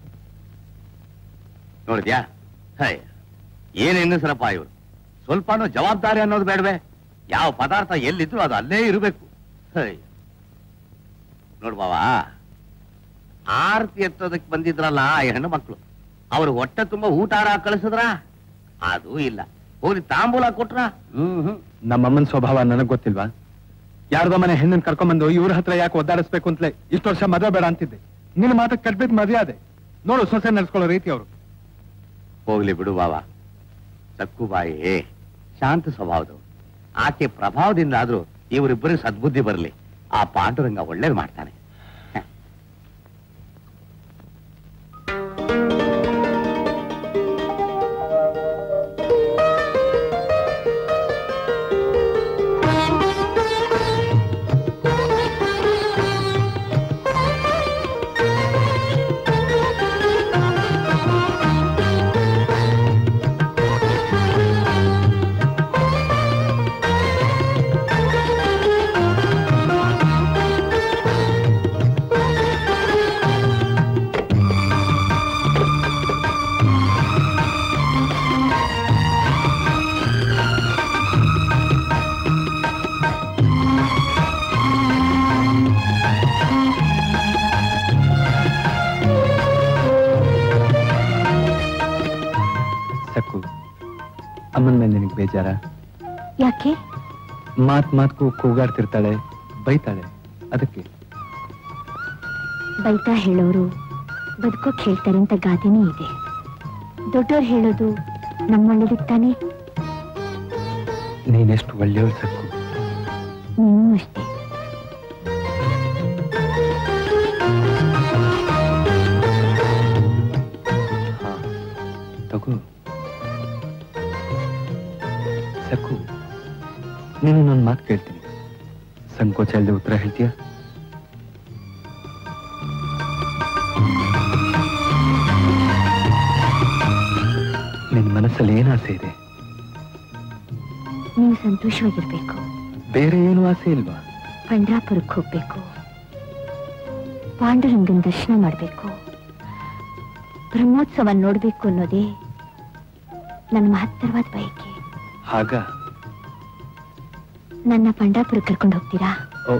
ನೋಡಿದ್ಯಾ ಹೈ ಏನೇನು ಸರಪ್ಪ ಇವರು ಸ್ವಲ್ಪನೂ ಜವಾಬ್ದಾರಿ ಅನ್ನೋದು ಬೇಡವೆ ಯಾವ ಪದಾರ್ಥ ಎಲ್ಲಿದ್ರು ಅದು ಅಲ್ಲೇ ಇರಬೇಕು ಹೈ ನೋಡ್ ಬಾವಾ ಆರತಿ ಎತ್ತೋದಕ್ಕೆ ಬಂದಿದ್ರಲ್ಲ ಆ ಹೆಣ್ಣು ಮಕ್ಕಳು ಅವ್ರು ಹೊಟ್ಟೆ ತುಂಬಾ ಊಟ ಆರ ಕಳಿಸಿದ್ರ ಅದು ಇಲ್ಲ ಹೋಗಿ ತಾಂಬೂಲ ಕೊಟ್ರ ಹ್ಮ್ ಹ್ಮ್ ನಮ್ಮಮ್ಮನ ಸ್ವಭಾವ ನನಗ್ ಗೊತ್ತಿಲ್ವಾ ಯಾರ್ದೋ ಮನೆ ಹೆಣ್ಣನ್ ಕರ್ಕೊಂಬಂದು ಇವ್ರ ಹತ್ರ ಯಾಕೆ ಒದ್ದಾಡಿಸ್ಬೇಕು ಅಂತಲೇ ಇಷ್ಟು ವರ್ಷ ಮದುವೆ ಬೇಡ ಅಂತಿದ್ದೆ ನಿನ್ನ ಮಾತಕ್ಕೆ ಕಟ್ಬಿಟ್ಟು ಮದುವೆ ಆದೆ ನೋಡು ಸೊಸೆ ನಡ್ಸ್ಕೊಳ್ಳೋ ರೀತಿ ಅವರು ಹೋಗ್ಲಿ ಬಿಡು ಬಾವ ಸಕ್ಕುಬಾಯಿ ಶಾಂತ ಸ್ವಭಾವದವರು ಆಕೆ ಪ್ರಭಾವದಿಂದ ಆದ್ರೂ ಇವರಿಬ್ಬರಿಗೆ ಸದ್ಬುದ್ಧಿ ಬರಲಿ ಆ ಪಾಂಡುರಂಗ ಒಳ್ಳೇದು ಮಾಡ್ತಾನೆ ಹ. ಸಕ್ಕು ಅಮ್ಮನ ಮೇಲೆ ನಿನಗೆ ಬೇಜಾರ ಯಾಕೆ ಮಾತ್ ಮಾತ್ಕು ಕೂಗಾಡ್ತಿರ್ತಾಳೆ ಬೈತಾಳೆ ಅದಕ್ಕೆ ಬೈತಾ ಹೇಳೋರು ಬದುಕೋಕ್ ಹೇಳ್ತಾರೆ ಅಂತ ಗಾದೆನೇ ಇದೆ ದೊಡ್ಡೋರು ಹೇಳೋದು ನಮ್ಮೊಳ್ಳೇದಕ್ಕೆ ತಾನೇ ನೀನೆಷ್ಟು ಒಳ್ಳೆಯವಳು ಸಕ್ಕು ನೀನು ಅಷ್ಟೇ ಹಾ ತಗೋ ಸಕ್ಕು ನೀನು ನನ್ನ ಮಾತು ಕೇಳ್ತೀನಿ ಸಂಕೋಚ ಇಲ್ಲದೆ ಉತ್ತರ ಹೇಳ್ತೀಯಾ ನಿನ್ನ ಮನಸ್ಸಲ್ಲಿ ಏನು ಆಸೆ ಇದೆ ನೀವು ಸಂತೋಷವಾಗಿರ್ಬೇಕು ಬೇರೆ ಏನು ಆಸೆ ಇಲ್ವಾ ಪಂಡ್ರಾಪುರಕ್ಕೆ ಹೋಗ್ಬೇಕು ಪಾಂಡುರಂಗನ ದರ್ಶನ ಮಾಡ್ಬೇಕು ಬ್ರಹ್ಮೋತ್ಸವ ನೋಡ್ಬೇಕು ಅನ್ನೋದೇ ನನ್ನ ಮಹತ್ತರವಾದ ಬಯಕೆ ಹಾಗ ನನ್ನ ಪಂಡಾಪುರಕ್ಕೆ ಕರ್ಕೊಂಡು ಹೋಗ್ತೀರಾ ಓ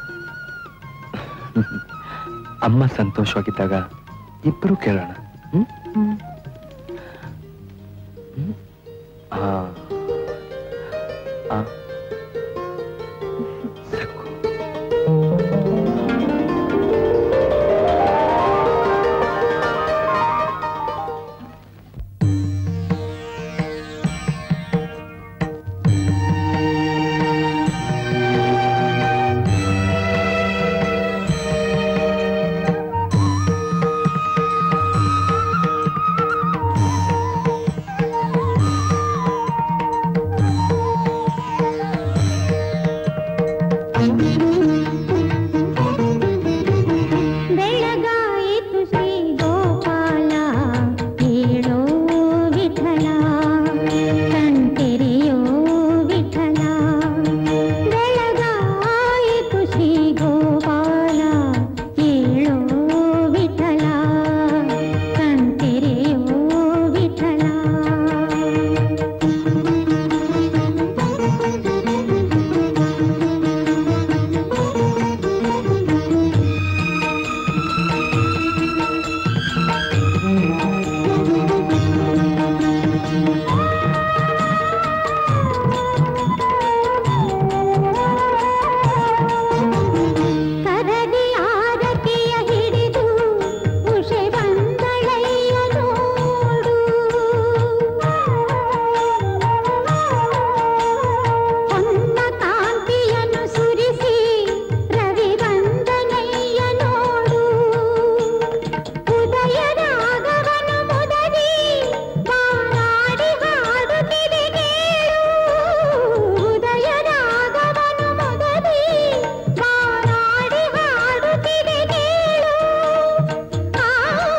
ಅಮ್ಮ ಸಂತೋಷವಾಗಿದ್ದಾಗ ಇಬ್ಬರು ಕೇಳೋಣ ಹ್ಮ್ ಹ್ಮ್ ಆ. ಆ. ಸಕ್ಕು. ಬೆಳಗಾಯಿತು ಶ್ರೀ ಗೋಪಾಲ ಹೇಳೋ ವಿಠಲ ಕಣ್ತೆರೆಯೋ ವಿಠಲ ಬೆಳಗಾಯಿತು ಶ್ರೀ ಗೋಪಾಲ ಹೇಳೋ ವಿಠಲ ಕಣ್ತೆರೆಯೋ ವಿಠಲ ಕರಡಿ ಆರತಿಯ ಹಿಡಿದು ಉಷೆ ಬಂದಳಯ್ಯ ನೋಡು ಹೊನ್ನ ಕಾಂತಿಯನ್ನು ಸುರಿಸಿ ರವಿ ಬಂದನಯ್ಯ ನೋಡು ಉದಯ ರಾಗವನು ಮುದದಿ ಬಾನಾಡಿ ಹಾಡುತ್ತಿದೆ ಕೇಳು ಉದಯ ರಾಗವನು ಮುದದಿ ಬಾನಾಡಿ ಹಾಡುತ್ತಿದೆ ಕೇಳು ಆ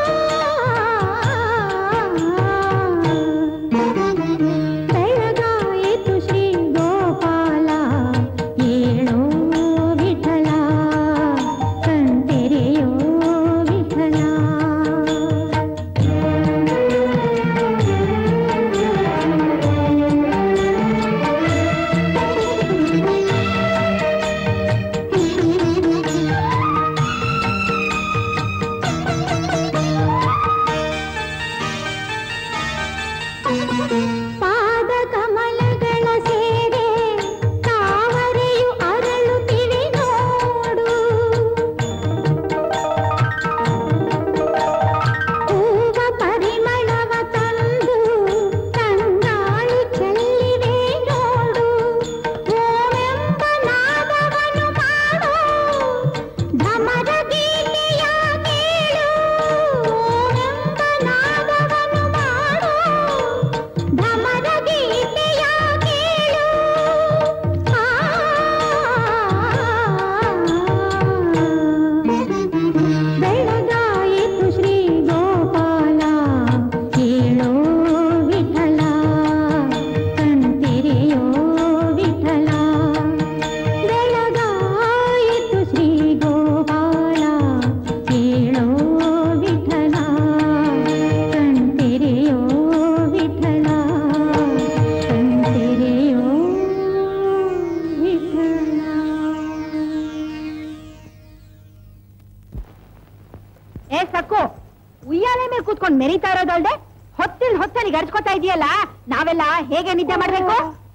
ಬೆಳಗಾಯಿತು ಶ್ರೀ ಗೋಪಾಲ ಏಳೋ ವಿಠಲ ಕಣ್ತೆರೆಯೋ ವಿಠಲ ಪಾದ ಕಮಲಗಳ ಸೇವೆ ತಾವರೆಯು ಅರಳುತ್ತಿವೆ ನೋಡು ಹೂವ ಪರಿಮಳವ ತಂದು ತಂಗಾಳಿ ಚೆಲ್ಲಿವೆ ನೋಡು ಓವೆಂಬ ನಾದವನು ಮಾಡು ಢಮರ ಗೀತೆಯ ಕೇಳು ಓವೆಂಬ ನಾದವನು ಮಾಡು ಢಮರ ಗೀತೆಯ ಕೇಳು ಆ ಬೆಳಗಾಯಿತು ಶ್ರೀ ಗೋಪಾಲ ಕೇಳೋ ವಿಠಲ ಕಣ್ತೆರೆಯೋ ವಿಠಲ ಬೆಳಗಾಯಿತು ಶ್ರೀ ಗೋಪಾಲ ಕೇಳೋ ವಿಠಲ ಕಣ್ತೆರೆಯೋ ವಿಠಲ ಕಣ್ತೆರೆಯೋ ವಿಠಲ ಏ ಸಕ್ಕು ಉಯ್ಯಾಲೆ ಮೇಲೆ ಕೂತ್ಕೊಂಡ್ ಮೆರಿತಾ ಇರೋದಲ್ದೆ ಹೊತ್ತಿಲ್ ಹೊತ್ತಲ್ಲಿ ಗರ್ಚ್ಕೊತಾ ಇದೆಯಲ್ಲ ನಾವೆಲ್ಲ ಹೇಗೆ ನಿದ್ದೆ ಮಾಡ್ಬೇಕು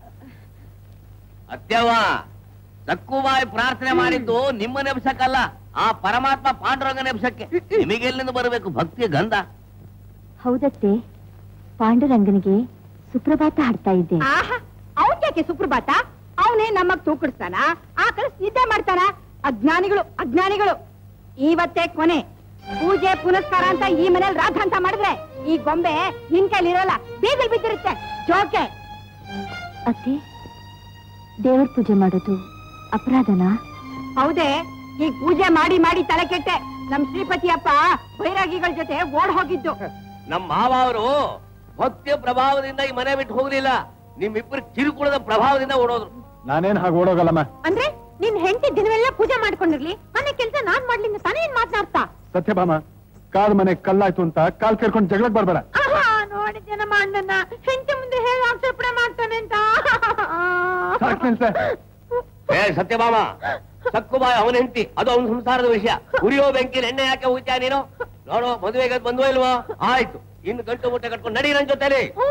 ಅತ್ಯವ ಸಕ್ಕುಬಾಯಿ ಪ್ರಾರ್ಥನೆ ಮಾಡಿದ್ದು ನಿಮ್ಮ ನೆಬ್ಸಕ್ಕಲ್ಲ ಆ ಪರಮಾತ್ಮ ಪಾಂಡುರಂಗ ನೆಬ್ಸಕ್ಕೆ ನಿಮಗೆಲ್ಲಿಂದ ಬರಬೇಕು ಭಕ್ತಿಯ ಗಂಧ ಹೌದತ್ತೆ ಪಾಂಡುರಂಗನಿಗೆ ಸುಪ್ರಭಾತ ಹಾಡ್ತಾ ಇದ್ದೆ ಆಹಾ ಅವನ್ ಯಾಕೆ ಸುಪ್ರಭಾತ ಅವನೇ ನಮಗ್ ತೂಕಡಿಸ್ತಾನ ಆ ಕಳಿಸ್ ನಿದ್ದೆ ಮಾಡ್ತಾನ ಅಜ್ಞಾನಿಗಳು ಅಜ್ಞಾನಿಗಳು ಇವತ್ತೇ ಕೊನೆ ಪೂಜೆ ಪುನಸ್ಕಾರ ಅಂತ ಈ ಮನೇಲಿ ರಾಧ ಅಂತ ಮಾಡಿದ್ರೆ ಈ ಗೊಂಬೆ ನಿನ್ ಕೈಲಿ ಇರಲ್ಲ ಬೀದಿಲ್ ಬಿದ್ದಿರುತ್ತೆ ಜೋಕೆ ಅತ್ತೆ ದೇವರ ಪೂಜೆ ಮಾಡೋದು ಅಪರಾಧನಾ ಹೌದೇ ಈ ಪೂಜೆ ಮಾಡಿ ಮಾಡಿ ತಲೆ ಕೆಟ್ಟೆ ನಮ್ ಶ್ರೀಪತಿ ಅಪ್ಪ ಬೈರಾಗಿಗಳ ಜೊತೆ ಓಡ್ ಹೋಗಿದ್ದು ನಮ್ಮ ಮಾವ ಅವರು ಭಕ್ತಿಯ ಪ್ರಭಾವದಿಂದ ಈ ಮನೆ ಬಿಟ್ಟು ಹೋಗ್ಲಿಲ್ಲ ನಿಮ್ಮಿಬ್ಬರು ಕಿರುಕುಳದ ಪ್ರಭಾವದಿಂದ ಓಡೋದ್ರು ನಾನೇನ್ ಹಾಗೆ ಓಡೋಗಲ್ಲಮ್ಮ ಅಂದ್ರೆ ನಿನ್ ಹೆಂಡತಿ ದಿನವೆಲ್ಲ ಪೂಜೆ ಮಾಡ್ಕೊಂಡಿರ್ಲಿ ಮನೆ ಕೆಲ್ಸ ನಾನ್ ಮಾಡ್ಲಿ ಅಂತ ತಾನೇ ಏನ್ ಮಾತನಾಡ್ತಾ ಸತ್ಯಭಾಮ ಕಾಲ್ ಮನೆ ಕಲ್ಲಾಯ್ತು ಅಂತ ಕಾಲ್ ಕೇಳ್ಕೊಂಡು ಜಗಳಕ್ ಬರ್ಬೇಡ ಆಹಾ ನೋಡಿದ್ದೆ ನಮ್ಮ ಅಣ್ಣನ ಹೆಂಡತಿ ಮುಂದೆ ಹೇಗೆ ಆಕ್ಷೇಪಣೆ ಮಾಡ್ತಾನೆ ಅಂತ ಸಾಕ್ ನಿಲ್ಸೆ. ಏ ಸತ್ಯಭಾಮ ಸಕ್ಕುಬಾಯಿ ಅವನ ಹೆಂಡತಿ ಅದು ಅವನ ಸಂಸಾರದ ವಿಷಯ ಉರಿಯೋ ಬೆಂಕಿ ಎಣ್ಣೆ ಯಾಕೆ ಹೋಗ್ತೀಯ ನೀನು ನೋಡು ಮದುವೆಗೆ ಬಂದ್ವೋ ಇಲ್ವೋ ಆಯ್ತು ಇನ್ನು ಗಂಟು ಮುಟ್ಟೆ ಕಟ್ಕೊಂಡು ನಡಿ ನನ್ ಜೊತೆಲಿ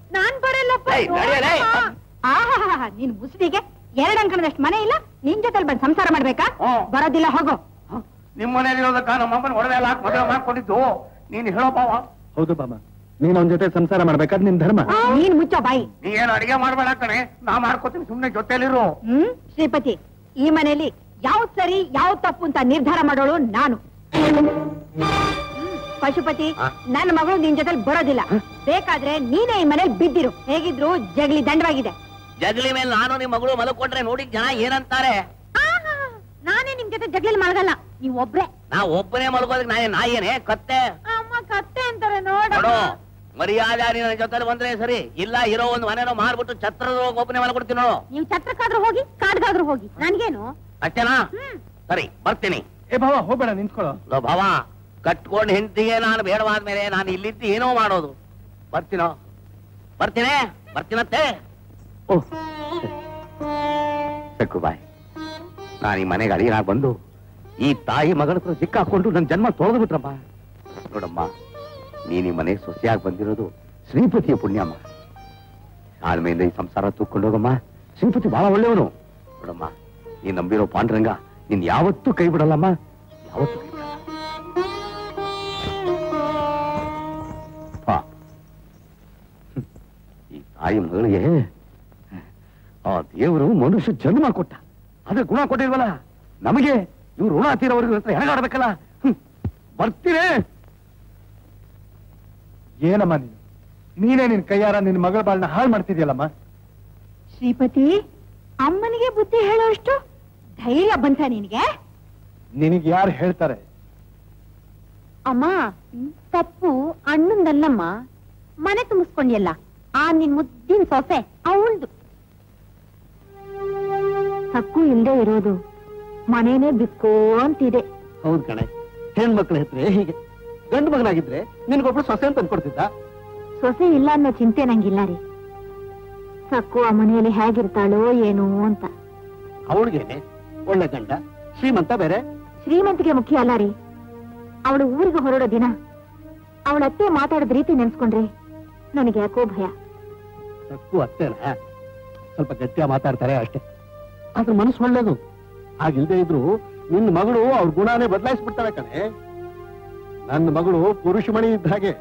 ನಾನ್ ಬರಲ್ಲಪ್ಪ ಏಯ್, ನಡೆಯಲೇ. ಆಹಾ ನೀನ್ ಮುಸುಡಿಗೆ ಎರಡ್ ಅಂಕಣದಷ್ಟು ಮನೆ ಇಲ್ಲ ನಿನ್ ಜೊತೆಲಿ ಬಂದ್ ಸಂಸಾರ ಮಾಡ್ಬೇಕಾ ಹ್ಮ್. ಬರೋದಿಲ್ಲ ಹೋಗೋ ನಿಮ್ಮ ಮನೇಲಿರೋದಕ್ಕ ನಮ್ಮ ಅಮ್ಮನ ಒಡವೆ ಎಲ್ಲ ಹಾಕಿ ಮದುವೆ ಮಾಡ್ಕೊಂಡಿದ್ದು ನೀನ್ ಹೇಳೋ ಬಾವ ಹೌದು ಬಾಮ ನೀನ್ ಅವನ ಜೊತೆ ಸಂಸಾರ ಮಾಡ್ಬೇಕಾದ್ ನಿನ್ ಧರ್ಮ ನೀನ್ ಮುಚ್ಚೋ ಬಾಯಿ ನೀ ಏನು ಅಡಿಗೆ ಮಾಡ್ಬೇಡ ಕಣೆ ನಾ ಮಾಡ್ಕೋತೀನಿ ಸುಮ್ನೆ ಜೊತೆಲಿರು ಹ್ಮ್ ಶ್ರೀಪತಿ ಈ ಮನೆಯಲ್ಲಿ ಯಾವ್ದ್ ಸರಿ ಯಾವ್ದ್ ತಪ್ಪು ಅಂತ ನಿರ್ಧಾರ ಮಾಡೋಳು ನಾನು ಹ್ಮ್, ಪಶುಪತಿ ಆ? ನನ್ನ ಮಗಳು ನಿನ್ ಜೊತೆಲಿ ಬರೋದಿಲ್ಲ ಬೇಕಾದ್ರೆ ನೀನೇ ಈ ಮನೇಲಿ ಬಿದ್ದಿರು ಹೇಗಿದ್ರು ಜಗಲಿ ದಂಡವಾಗಿದೆ ಜಗಲಿ ಮೇಲೆ ನಾನು ನಿಮ್ಮ ಮಗಳು ಮಲಕೊಂಡ್ರೆ ನೋಡಿ ಜನ ಏನಂತಾರೆ ನಾನೇ ನಿಮ್ ಜೊತೆ ಜಗ್ಲಿ ಮಲಗಲ್ಲ ನೀವ್ ಒಬ್ರೆ ನಾ ಒಬ್ಬನೇ ಮಲ್ಕೋದಕ್ಕೆ ನಾಯಿ ನಾಯಿನೇ ಕತ್ತೆ ಅಮ್ಮ ಕತ್ತೆ ಅಂತಾರೆ ನೋಡು ಮರ್ಯಾದೆ ನನ್ನ ಜೊತೆ ಬಂದ್ರೆ ಸರಿ ಇಲ್ಲ ಇರೋ ಒಂದು ಮನೇನೋ ಮಾರ್ಬಿಟ್ಟು ಛತ್ರದ ಒಬ್ಬನೇ ಮಲ್ಕೊಡ್ತೀನಿ ನೋಡು ನೀವ್ ಛತ್ರಕ್ಕಾದ್ರೂ ಹೋಗಿ ಕಾಡ್ಗಾದ್ರೂ ಹೋಗಿ ನನ್ಗೇನು ಅಷ್ಟೇನಾ ಸರಿ ಬರ್ತೀನಿ ಏ ಭಾವ ಹೋಗ್ಬೇಡ ನಿಂತ್ಕೊಳ್ಳೋ ಲೋ ಭಾವ ಕಟ್ಕೊಂಡ್ ಹೆಂಡತಿಗೆ ನಾನು ಬೇಡವಾದ್ಮೇಲೆ ನಾನು ಇಲ್ಲಿದ್ದು ಏನೋ ಮಾಡೋದು ಬರ್ತೀನೋ ಬರ್ತೀನಿ ಬರ್ತೀನತ್ತೆ ಓಹ್ ಸಕ್ಕು ಬಾಯ್ ನಾನು ಈ ಮನೆಗೆ ಅಳಿಯನಾಗಿ ಬಂದು ಈ ತಾಯಿ ಮಗಳ ಹತ್ರ ಸಿಕ್ಕಾಕೊಂಡು ನನ್ನ ಜನ್ಮ ತೊಳೆದು ಬಿಟ್ರಮ್ಮ ನೋಡಮ್ಮ ನೀನ್ ಈ ಮನೆ ಸೊಸೆಯಾಗಿ ಬಂದಿರೋದು ಶ್ರೀಪತಿಯ ಪುಣ್ಯಮ್ಮ ತಾಳ್ಮೆಯಿಂದ ಈ ಸಂಸಾರ ತೂಕೊಂಡು ಹೋಗಮ್ಮ ಶ್ರೀಪತಿ ಬಹಳ ಒಳ್ಳೆಯವನು ನೋಡಮ್ಮ ನೀನ್ ನಂಬಿರೋ ಪಾಂಡುರಂಗ ನೀನ್ ಯಾವತ್ತೂ ಕೈ ಬಿಡಲ್ಲಮ್ಮ ಯಾವತ್ತೂ ಕೈ ಬಿಡಲ್ಲ ಪಾಪ. ಹ್ಮ್. ಈ ತಾಯಿ ಮಗಳಿಗೆ ಆ ದೇವರು ಮನುಷ್ಯ ಜನ್ಮ ಕೊಟ್ಟ ಅದೇ ಗುಣ ಕೊಟ್ಟಿಲ್ವಲ್ಲ ನಮಗೆ ಇವ್ರು ಋಣ ತೀರೋವರೆಗೂ ಹತ್ರ ಹೆಣಗಾಡ್ಬೇಕಲ್ಲ ಹ್ಮ್. ಬರ್ತೀರೇ ಏನಮ್ಮ ನೀನು ನೀನೇ ನಿನ್ ಕೈಯಾರ ನಿನ್ ಮಗಳ ಬಾಳ್ನ ಹಾಳು ಮಾಡ್ತಿದ್ಯಲ್ಲಮ್ಮ ಶ್ರೀಪತಿ ಅಮ್ಮನಿಗೆ ಬುದ್ಧಿ ಹೇಳೋಷ್ಟು ಧೈರ್ಯ ಬಂತ ನಿನಗೆ ನಿನಗ್ ಯಾರು ಹೇಳ್ತಾರೆ ಅಮ್ಮ ತಪ್ಪು ಅಣ್ಣಂದಲ್ಲಮ್ಮ ಮನೆ ತುಂಬಿಸ್ಕೊಂಡ್ಯಲ್ಲ ಆ ನಿನ್ ಮುದ್ದಿನ ಸೊಸೆ ಅವಳ್ದು ತಕ್ಕು ಇಲ್ದೇ ಇರೋದು ಮನೇನೆ ಬಿಕ್ಕೋ ಅಂತಿದೆ ಹೌದು ಕಣೆ ಹೆಣ್ಮಕ್ಳ ಹೆತ್ರೆ ಹೀಗೆ ಗಂಡು ಮಗನಾಗಿದ್ರೆ ನಿನ್ಗೊಬ್ಳು ಸೊಸೆ ಅಂತ ಅನ್ಕೊಡ್ತಿದ್ದ ಸೊಸೆ ಇಲ್ಲ ಅನ್ನೋ ಚಿಂತೆ ನಂಗಿಲ್ಲ ರೀ ಸಕ್ಕು ಆ ಮನೆಯಲ್ಲಿ ಹೇಗಿರ್ತಾಳೋ ಏನೋ ಅಂತ ಅವಳಿಗೇನೆ ಒಳ್ಳೆ ಗಂಡ ಶ್ರೀಮಂತ ಬೇರೆ ಶ್ರೀಮಂತಿಗೆ ಮುಖ್ಯ ಅಲ್ಲ ರೀ ಅವಳು ಊರಿಗೆ ಹೊರಡೋ ದಿನ ಅವಳ ಅತ್ತೆ ಮಾತಾಡೋದ್ ರೀತಿ ನೆನ್ಸ್ಕೊಂಡ್ರೆ ನನಗೆ ಯಾಕೋ ಭಯ ತಕ್ಕು ಅತ್ತೇನ ಸ್ವಲ್ಪ ಗಟ್ಟಿಯ ಮಾತಾಡ್ತಾರೆ ಅಷ್ಟೇ ಆದ್ರೆ ಮನಸ್ಸು ಒಳ್ಳೇದು ಹಾಗಿಲ್ದೇ ಇದ್ರು ನಿನ್ನ ಮಗಳು ಅವ್ರ ಗುಣಾನೇ ಬದಲಾಯಿಸ್ಬಿಡ್ತಾಳೆ ಕಣೆ ನನ್ನ ಮಗಳು ಪುರುಷಮಣಿ ಇದ್ದ ಹಾಗೆ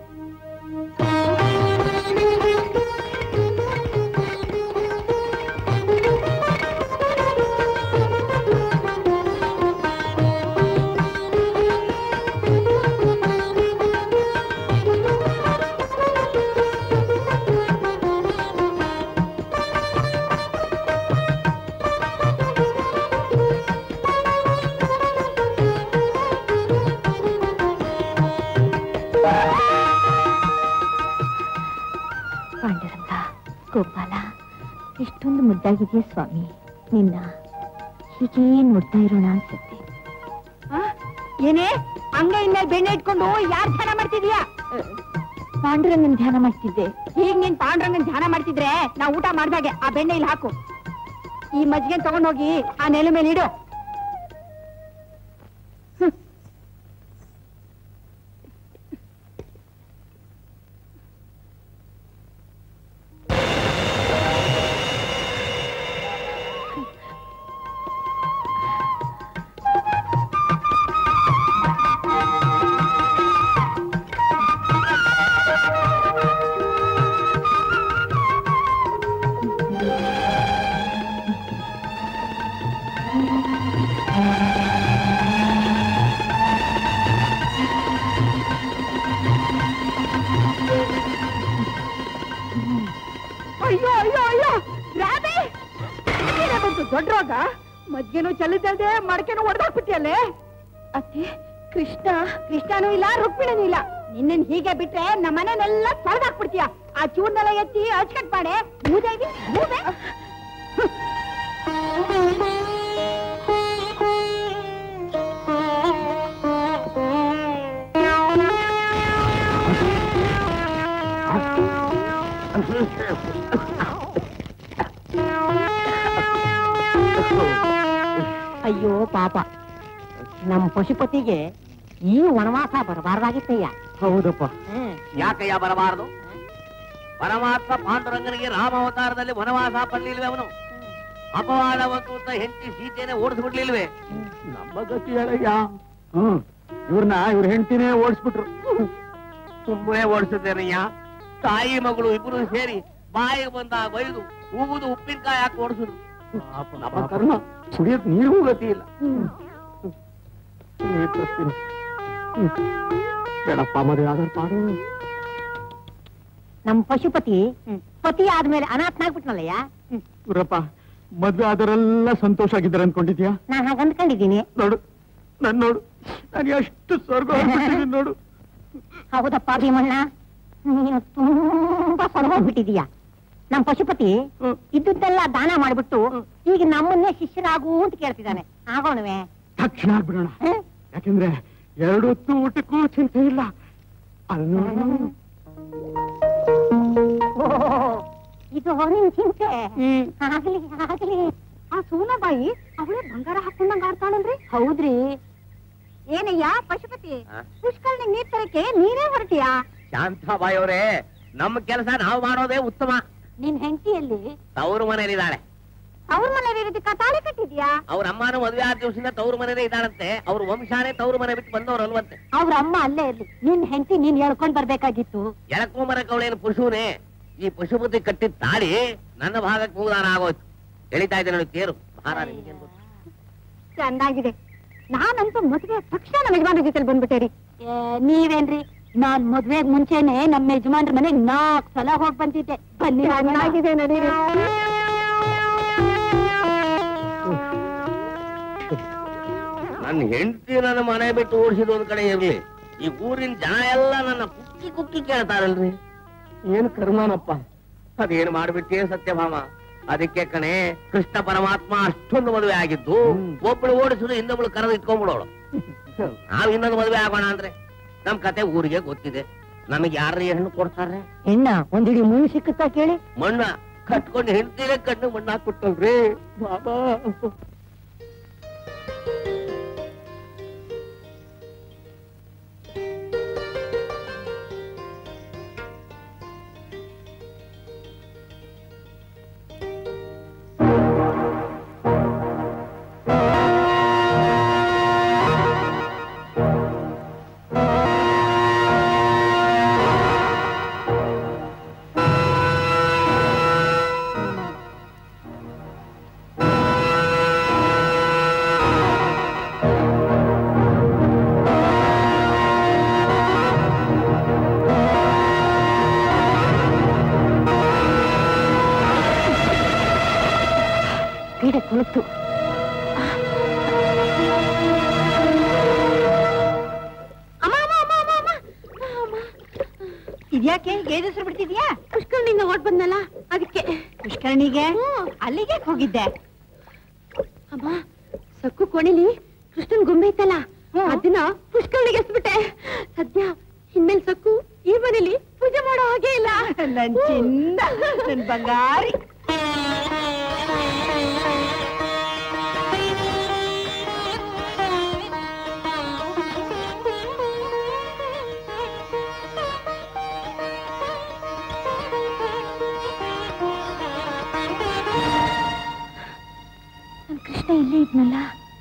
ಪಾಂಡುರಂಗ ಗೋಪಾಲ ಇಷ್ಟೊಂದು ಮುದ್ದಾಗಿದೆಯಾ ಸ್ವಾಮಿ ನಿನ್ನ ಹೀಗೆ ನೋಡ್ತಾ ಇರೋಣ ಅನ್ಸುತ್ತೆ ಆ? ಏನೇ ಅಂಗೈಯಿಂದ ಬೆಣ್ಣೆ ಇಟ್ಕೊಂಡು ಯಾರ್ ಧ್ಯಾನ ಮಾಡ್ತಿದ್ಯಾ ಪಾಂಡುರಂಗನ್ ಧ್ಯಾನ ಮಾಡ್ತಿದ್ದೆ ಈಗ ನೀನ್ ಪಾಂಡ್ರಂಗನ್ ಧ್ಯಾನ ಮಾಡ್ತಿದ್ರೆ ನಾ ಊಟ ಮಾಡ್ದಾಗೆ ಆ ಬೆಣ್ಣೆ ಇಲ್ಲಿ ಹಾಕು ಈ ಮಜ್ಜಿಗೆ ತಗೊಂಡ್ ಹೋಗಿ ಆ ನೆಲ ಮೇಲೆ ಇಡು ಹ್ಮ್. ಅಯ್ಯೋ ಅಯ್ಯೋ ಅಯ್ಯೋ ರಾಧೆ ಇದೇನೇ ಬಂತು ದೊಡ್ಡ ರೋಗ ಮಜ್ಗೆನೂ ಚೆಲ್ಲದಲ್ದೆ ಮಡಕೆನೂ ಹೊಡೆದಾಕ್ಬಿಟ್ಟಿಯಲ್ಲೇ ಅತ್ತೆ ಕೃಷ್ಣ ಕೃಷ್ಣನೂ ಇಲ್ಲ ರುಕ್ಮಿಣನೂ ಇಲ್ಲ ನಿನ್ನನ್ ಹೀಗೆ ಬಿಟ್ರೆ ನಮ್ಮ ಮನೆನೆಲ್ಲ ತೊಳೆದಾಕ್ಬಿಡ್ತೀಯ ಆ ಚೂರ್ನೆಲ್ಲ ಎತ್ತಿ ಅಚ್ಕಟ್ ಮಾಡೆ ಮೂದೇವಿ ಮೂದೆ ಅಯ್ಯೋ ಪಾಪ ನಮ್ ಪಶುಪತಿಗೆ ಈ ವನವಾಸ ಬರಬಾರ್ದಾಗಿತ್ತಯ್ಯ ಹೌದಪ್ಪ ಯಾಕಯ್ಯ ಬರಬಾರದು ಪರಮಾತ್ಮ ಪಾಂಡುರಂಗನಿಗೆ ರಾಮಾವತಾರದಲ್ಲಿ ವನವಾಸ ಪಡ್ಲಿಲ್ವೇ ಅವನು ಅಪವಾದವಂತು ಅಂತ ಹೆಂಡತಿ ಸೀತೆನೆ ಓಡಿಸ್ಬಿಡ್ಲಿಲ್ವೇ ನಮ್ಮ ಗತಿ ಹೇಳಯ್ಯ ಹ್ಮ್ ಇವ್ರನ್ನ ಇವ್ರ ಹೆಂಡತಿನೇ ಓಡಿಸ್ಬಿಟ್ರು ಸುಮ್ಮನೆ ಓಡಿಸಿದ್ದೇನಯ್ಯ ತಾಯಿ ಮಗಳು ಇಬ್ರು ಸೇರಿ ಬಾಯಿಗೆ ಬಂದ ಬೈದು ಉಗುದು ಉಪ್ಪಿನಕಾಯಿ ಹಾಕಿ ಓಡಿಸಿದ್ರು ನಮ್ಮ ಕರ್ಮ ಕುಡಿಯಕ್ ನೀರಿಗೂ ಗತಿ ಇಲ್ಲ ನೀರ್ ತರ್ತೀನಿ. ಹ್ಮ್. ಬೇಡಪ್ಪ ಮದುವೆ ಆಧಾರ್ ಪಾಡು ನಮ್ ಪಶುಪತಿ ಪತಿ ಆದ್ಮೇಲೆ ಅನಾಥನಾಗ್ಬಿಟ್ನಲ್ಲಯ್ಯ ಇವ್ರಪ್ಪ ಮದ್ವೆ ಆದವರೆಲ್ಲ ಸಂತೋಷ ಆಗಿದ್ದಾರೆ ಅನ್ಕೊಂಡಿದ್ಯಾ ನಾನ್ ಹಾಗ ಅಂದ್ಕೊಂಡಿದ್ದೀನಿ ನೋಡು ನನ್ ನೋಡು ನಾನು ಎಷ್ಟು ಸ್ವರ್ಗ ಹೋಗ್ಬಿಟ್ಟಿದೀನಿ ನೋಡು ಹೌದಪ್ಪ ಭೀಮಣ್ಣ ನೀನು ತುಂಬಾ ಹೊರಗೋಗ್ಬಿಟ್ಟಿದೀಯ ನಮ್ ಪಶುಪತಿ ಹ್ಮ್. ಇದ್ದುದ್ದೆಲ್ಲ ದಾನ ಮಾಡ್ಬಿಟ್ಟು ಈಗ ನಮ್ಮನ್ನೇ ಶಿಷ್ಯರಾಗು ಅಂತ ಕೇಳ್ತಿದ್ದಾನೆ ಆಗೋಣವೆ ತಕ್ಷಣ ಆಗ್ಬಿಡೋಣ ಯಾಕಂದ್ರೆ ಎರಡು ಹೊತ್ತು ಊಟಕ್ಕೂ ಚಿಂತೆ ಇಲ್ಲ ಅಲ್ಲಿ ನೋಡು. ಇದು ನಿನ್ ಚಿಂತೆ ಆಗ್ಲಿ ಆಗ್ಲಿ ಆ ಸೋನಾಬಾಯಿ ಅವಳೇ ಬಂಗಾರ ಹಾಕೊಂಡಂಗ ಆಡ್ತಾಳಲ್ರಿ ಹೌದ್ರಿ ಏನಯ್ಯ ಪಶುಪತಿ ಆ? ಪುಷ್ಕರ್ಣಿ ನೀರ್ ತರಕ್ಕೆ ನೀನೇ ಹೊರಟಿಯಾ ಶಾಂತಾಬಾಯಿ ಅವರೇ ನಮ್ಮ ಕೆಲಸ ನಾವು ಮಾಡೋದೇ ಉತ್ತಮ ನಿನ್ ಹೆಂಡತಿಯಲ್ಲಿ ತವರು ಮನೇಲಿದ್ದಾಳೆ ಅವ್ರ ಮನೇಲಿ ಇರೋದಕ್ಕ ತಾಳಿ ಕಟ್ಟಿದ್ಯಾ ಅವ್ರ ಅಮ್ಮನ ಮದುವೆ ಆದ ದಿವಸದಿಂದ ತವರು ಮನೇಲೇ ಇದ್ದಾಳಂತೆ ಅವ್ರ ವಂಶಾನೇ ತವರು ಮನೆ ಬಿಟ್ಟು ಬಂದವರಲ್ವಂತೆ ಅವ್ರ ಅಮ್ಮ ಅಲ್ಲೇ ಇರ್ಲಿ ನಿನ್ ಹೆಂಡತಿ ನೀನ್ ಹೇಳ್ಕೊಂಡ್ ಬರ್ಬೇಕಾಗಿತ್ತು ಎಳಕೊಂಬರ ಕವಳೇನು ಪಶುನೇ ಈ ಪಶುಪತಿ ಕಟ್ಟಿದ ತಾಳಿ ನನ್ನ ಭಾಗಕ್ಕೆ ಮುಗ್ದಾನ ಆಗೋಯ್ತು ಎಳಿತಾ ಇದ್ದೆ ನೋಡಿ ತೇರು ಭಾರ ನಿಮ್ಗೇನ್ ಗೊತ್ತು? ಚೆನ್ನಾಗಿದೆ ನಾನಂತೂ ಮದುವೆ ತಕ್ಷಣ ನಮ್ಮ ಯಜಮಾನ್ರ ಜೊತೆ ಬಂದ್ಬಿಟ್ಟೇರಿ ಏ, ನೀವೇನ್ರಿ ನಾನ್ ಮದ್ವೆಗ್ ಮುಂಚೆನೆ ನಮ್ಮ ಯಜಮಾನ್ರ ಮನೆಗ್ ನಾಲ್ಕ್ ಸಲ ಹೋಗ್ ಬಂದಿದ್ದೆ ಬನ್ನಿ ಹೋಗೋಣ. ಚೆನ್ನಾಗಿದೆ ನಡೀರಿ ನನ್ನ ಹೆಂಡತಿ ನನ್ನ ಮನೆ ಬಿಟ್ಟು ಓಡಿಸಿದ ಒಂದ್ ಕಡೆ ಇರ್ಲಿ ಈ ಊರಿನ ಜನ ಎಲ್ಲ ನನ್ನ ಕುಕ್ಕಿ ಕುಕ್ಕಿ ಕೇಳ್ತಾರಲ್ರಿ ಏನ್ ಕರ್ಮನಪ್ಪ ಅದೇನ್ ಮಾಡ್ಬಿಟ್ಟೆ ಸತ್ಯಭಾಮ ಅದಕ್ಕೆ ಕಣೆ ಕೃಷ್ಣ ಪರಮಾತ್ಮ ಅಷ್ಟೊಂದು ಮದುವೆ ಆಗಿದ್ದು ಒಬ್ಬಳು ಓಡಿಸಿದ್ರು ಇನ್ನೊಬ್ಳು ಕರೆದು ಇಟ್ಕೊಂಡ್ಬಿಡೋಳು ನಾವ್ ಇನ್ನೊಂದು ಮದುವೆ ಆಗೋಣ ಅಂದ್ರೆ ನಮ್ ಕತೆ ಊರಿಗೆ ಗೊತ್ತಿದೆ ನಮಗೆ ಯಾರ ಹೆಣ್ಣು ಕೊಡ್ತಾರೆ ಹೆಣ್ಣ ಒಂದಿಡಿ ಮುಳ್ಳು ಸಿಕ್ಕುತ್ತಾ ಕೇಳಿ ಮಣ್ಣ ಕಟ್ಕೊಂಡು ಹೆಂಡತಿನೇ ಕಣ್ಣು ಮಣ್ಣ ಹಾಕ್ಬಿಟ್ಟಲ್ರಿ ಬಾಬಾ ಪೀಡೆ ಕುಳಿತು ಇದ್ಯಾಕೆ ಏಜಸ್ರು ಬಿಡ್ತಿದ್ಯಾ ಪುಷ್ಕರಣಿಂದ ಓಡ್ ಬಂದಲ್ಲ ಅದಕ್ಕೆ ಪುಷ್ಕರಣಿಗೆ ಅಲ್ಲಿಗೆ ಹೋಗಿದ್ದೆ ಅಮ್ಮ ಸಕ್ಕು ಕೋಣಿಲಿ ಕೃಷ್ಣನ್ ಗೊಂಬೆ ಇತ್ತಲ್ಲ ಅದನ್ನ ಪುಷ್ಕರಣಿಗೆ ಎಸ್ಬಿಟ್ಟೆ ಸದ್ಯ ಇನ್ಮೇಲೆ ಸಕ್ಕು ಈ ಮನೇಲಿ ಪೂಜೆ ಮಾಡೋ ಹಾಗೆ ಇಲ್ಲ ನನ್ ಚಿನ್ನ ನನ್ ಬಂಗಾರಿ ನನ್ ಕೃಷ್ಣ ಇಲ್ಲೇ ಇದ್ನಲ್ಲ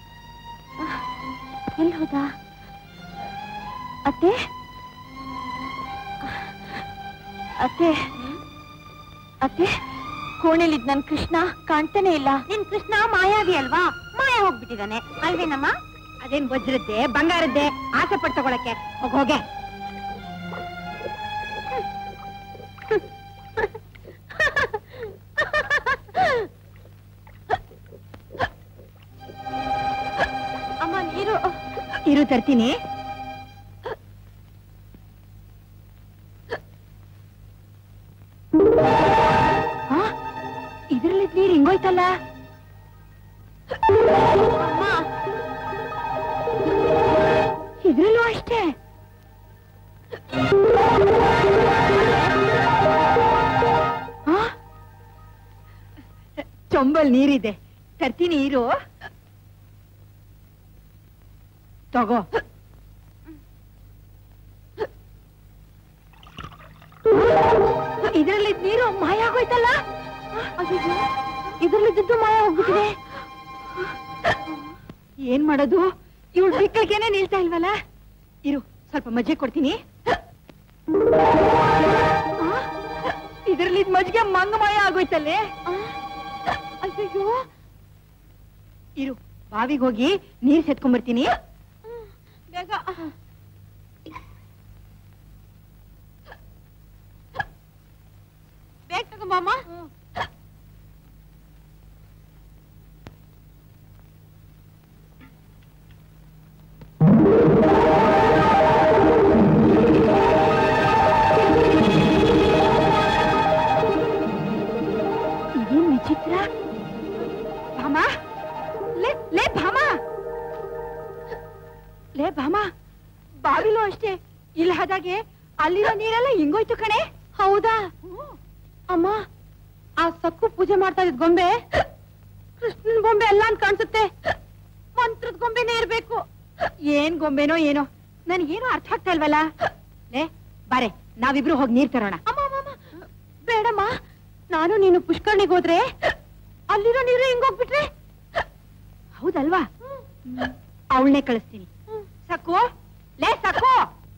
ಎಲ್ಲಿ ಹೋದ ಅತ್ತೆ ಅತ್ತೆ ಅತ್ತೆ ಕೋಣೆಲಿದ್ ನನ್ ಕೃಷ್ಣ ಕಾಣ್ತಾನೆ ಇಲ್ಲ ನಿನ್ ಕೃಷ್ಣ ಮಾಯಾವಿ ಅಲ್ವಾ ಮಾಯ ಹೋಗ್ಬಿಟ್ಟಿದಾನೆ ಅಲ್ವೇನಮ್ಮ ಅದೇನ್ ವಜ್ರದ್ದೆ ಬಂಗಾರದ್ದೆ ಆಸೆ ಪಟ್ಟು ತಗೊಳಕ್ಕೆ ಹೋಗ್ ಹೋಗೆ ಅಮ್ಮ ನೀರು ಇರು ತರ್ತೀನಿ ಇದ್ರಲ್ಲಿ ನೀರ್ ಹಿಂಗೋಯ್ತಲ್ಲ ಅಮ್ಮ ಇದ್ರಲ್ಲೂ ಅಷ್ಟೇ ಆ? ಚೊಂಬಲ್ ನೀರಿದೆ ತರ್ತೀನಿ ಇರು ತಗೋ ಆ ಇದರಲ್ಲಿ ನೀರು ಮಾಯ ಆಗೋಯ್ತಲ್ಲ ಅಯ್ಯೋ ಇದ್ರಲ್ಲಿದ್ದು ಮಾಯ ಹೋಗ್ಬಿಟ್ಟಿದೆ ಏನ್ ಮಾಡೋದು ಇವಳು ಬಿಕ್ಕಳಿಗೆನೆ ನಿಲ್ತಾ ಇಲ್ವಲ್ಲ ಇರು ಸ್ವಲ್ಪ ಮಜ್ಜೆ ಕೊಡ್ತೀನಿ ಇದರಲ್ಲಿ ಮಜ್ಜಿಗೆ ಮಂಗ ಮಾಯ ಆಗೋಯ್ತಲ್ಲೇ ಅಯ್ಯೋ ಇರು ಬಾವಿಗೆ ಹೋಗಿ ನೀರ್ ಸೆತ್ಕೊಂಡ್ಬರ್ತೀನಿ ಬೇಗ ಬೇಗ ತಗೊಂಬಮ್ಮ ಇದೇನ್ ವಿಚಿತ್ರ ಭಾಮ ಲೇ ಲೇ ಭಾಮ ಲೇ ಭಾಮ ಬಾವಿಲು ಅಷ್ಟೇ ಇಲ್ಲ ಆದಾಗೆ ಅಲ್ಲಿರೋ ನೀರೆಲ್ಲ ಹಿಂಗೋಯ್ತು ಕಣೆ ಹೌದಾ ಅಮ್ಮ ಆ ಸಕ್ಕು ಪೂಜೆ ಮಾಡ್ತಾ ಇದ್ ಗೊಂಬೆ ಕೃಷ್ಣನ್ ಗೊಂಬೆ ಅಲ್ಲ ಅಂತ ಕಾಣಿಸುತ್ತೆ ಮಂತ್ರದ ಗೊಂಬೆನೇ ಇರ್ಬೇಕು ಏನ್ ಗೊಂಬೆನೋ ಏನೋ ನನ್ಗೇನು ಅರ್ಥ ಆಗ್ತಾ ಇಲ್ವಲ್ಲ ಲೇ ಬಾರೆ ನಾವಿಬ್ರು ಹೋಗಿ ನೀರ್ ತರೋಣ ಬೇಡಮ್ಮ ನಾನು ನೀನು ಪುಷ್ಕರ್ಣಿಗೆ ಹೋದ್ರೆ ಅಲ್ಲಿರೋ ನೀರು ಹಿಂಗೋಗ್ಬಿಟ್ರೆ ಹೌದಲ್ವಾ ಅವಳನ್ನೇ ಕಳಿಸ್ತೀನಿ ಸಾಕು ಲೇ ಸಾಕು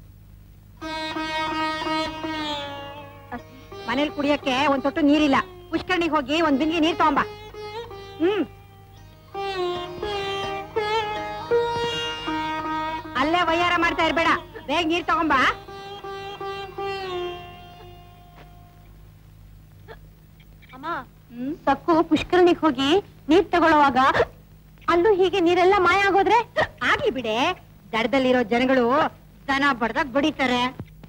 ಮನೇಲಿ ಕುಡಿಯಕ್ಕೆ ಒಂದ್ ತೊಟ್ಟು ನೀರಿಲ್ಲ ಪುಷ್ಕರ್ಣಿಗೆ ಹೋಗಿ ಒಂದ್ ಬಿಂದಿಗೆ ನೀರ್ ತಗೊಂಬ ಹ್ಮ್ ಅಲ್ಲೇ ವಯ್ಯಾರ ಮಾಡ್ತಾ ಇರ್ಬೇಡ ಬೇಗ ನೀರ್ ತಗೊಂಬ ಅಮ್ಮ ಸಕ್ಕು ಪುಷ್ಕರಣಿಗೆ ಹೋಗಿ ನೀರ್ ತಗೊಳ್ಳುವಾಗ ಅಲ್ಲೂ ಹೀಗೆ ನೀರೆಲ್ಲ ಮಾಯ ಆಗೋದ್ರೆ ಆಗ್ಲಿ ಬಿಡೆ ದಡದಲ್ಲಿರೋ ಜನಗಳು ದನ ಬಡ್ದಾಗ ಬಡಿತಾರೆ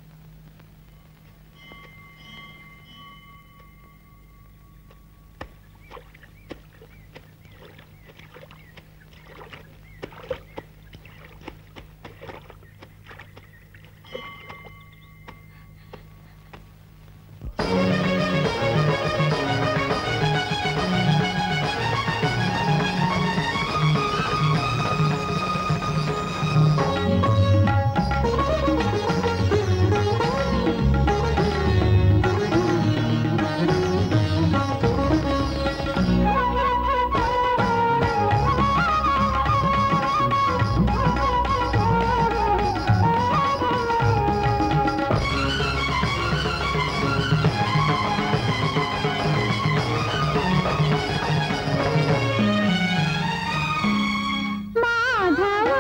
ಮಾಧವ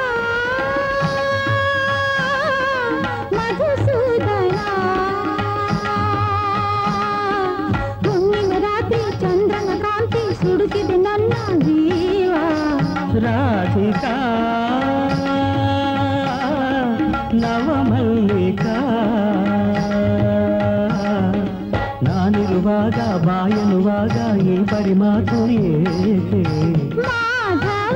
ಮಧುಸೂದನ ಹುಣ್ಣಿಮೆ ರಾತ್ರಿ ಚಂದ್ರನ ಕಾಂತಿ ಸುಡುತ್ತಿದೆ ನನ್ನ ಜೀವ ರಾಧಿಕಾ ನವಮಲ್ಲಿಕಾ ನಾನಿರುವಾಗ ಬಾಯನುವಾಗ ಈ ಪರಿಮಾತು ಏಕೆ ಮಾಧವ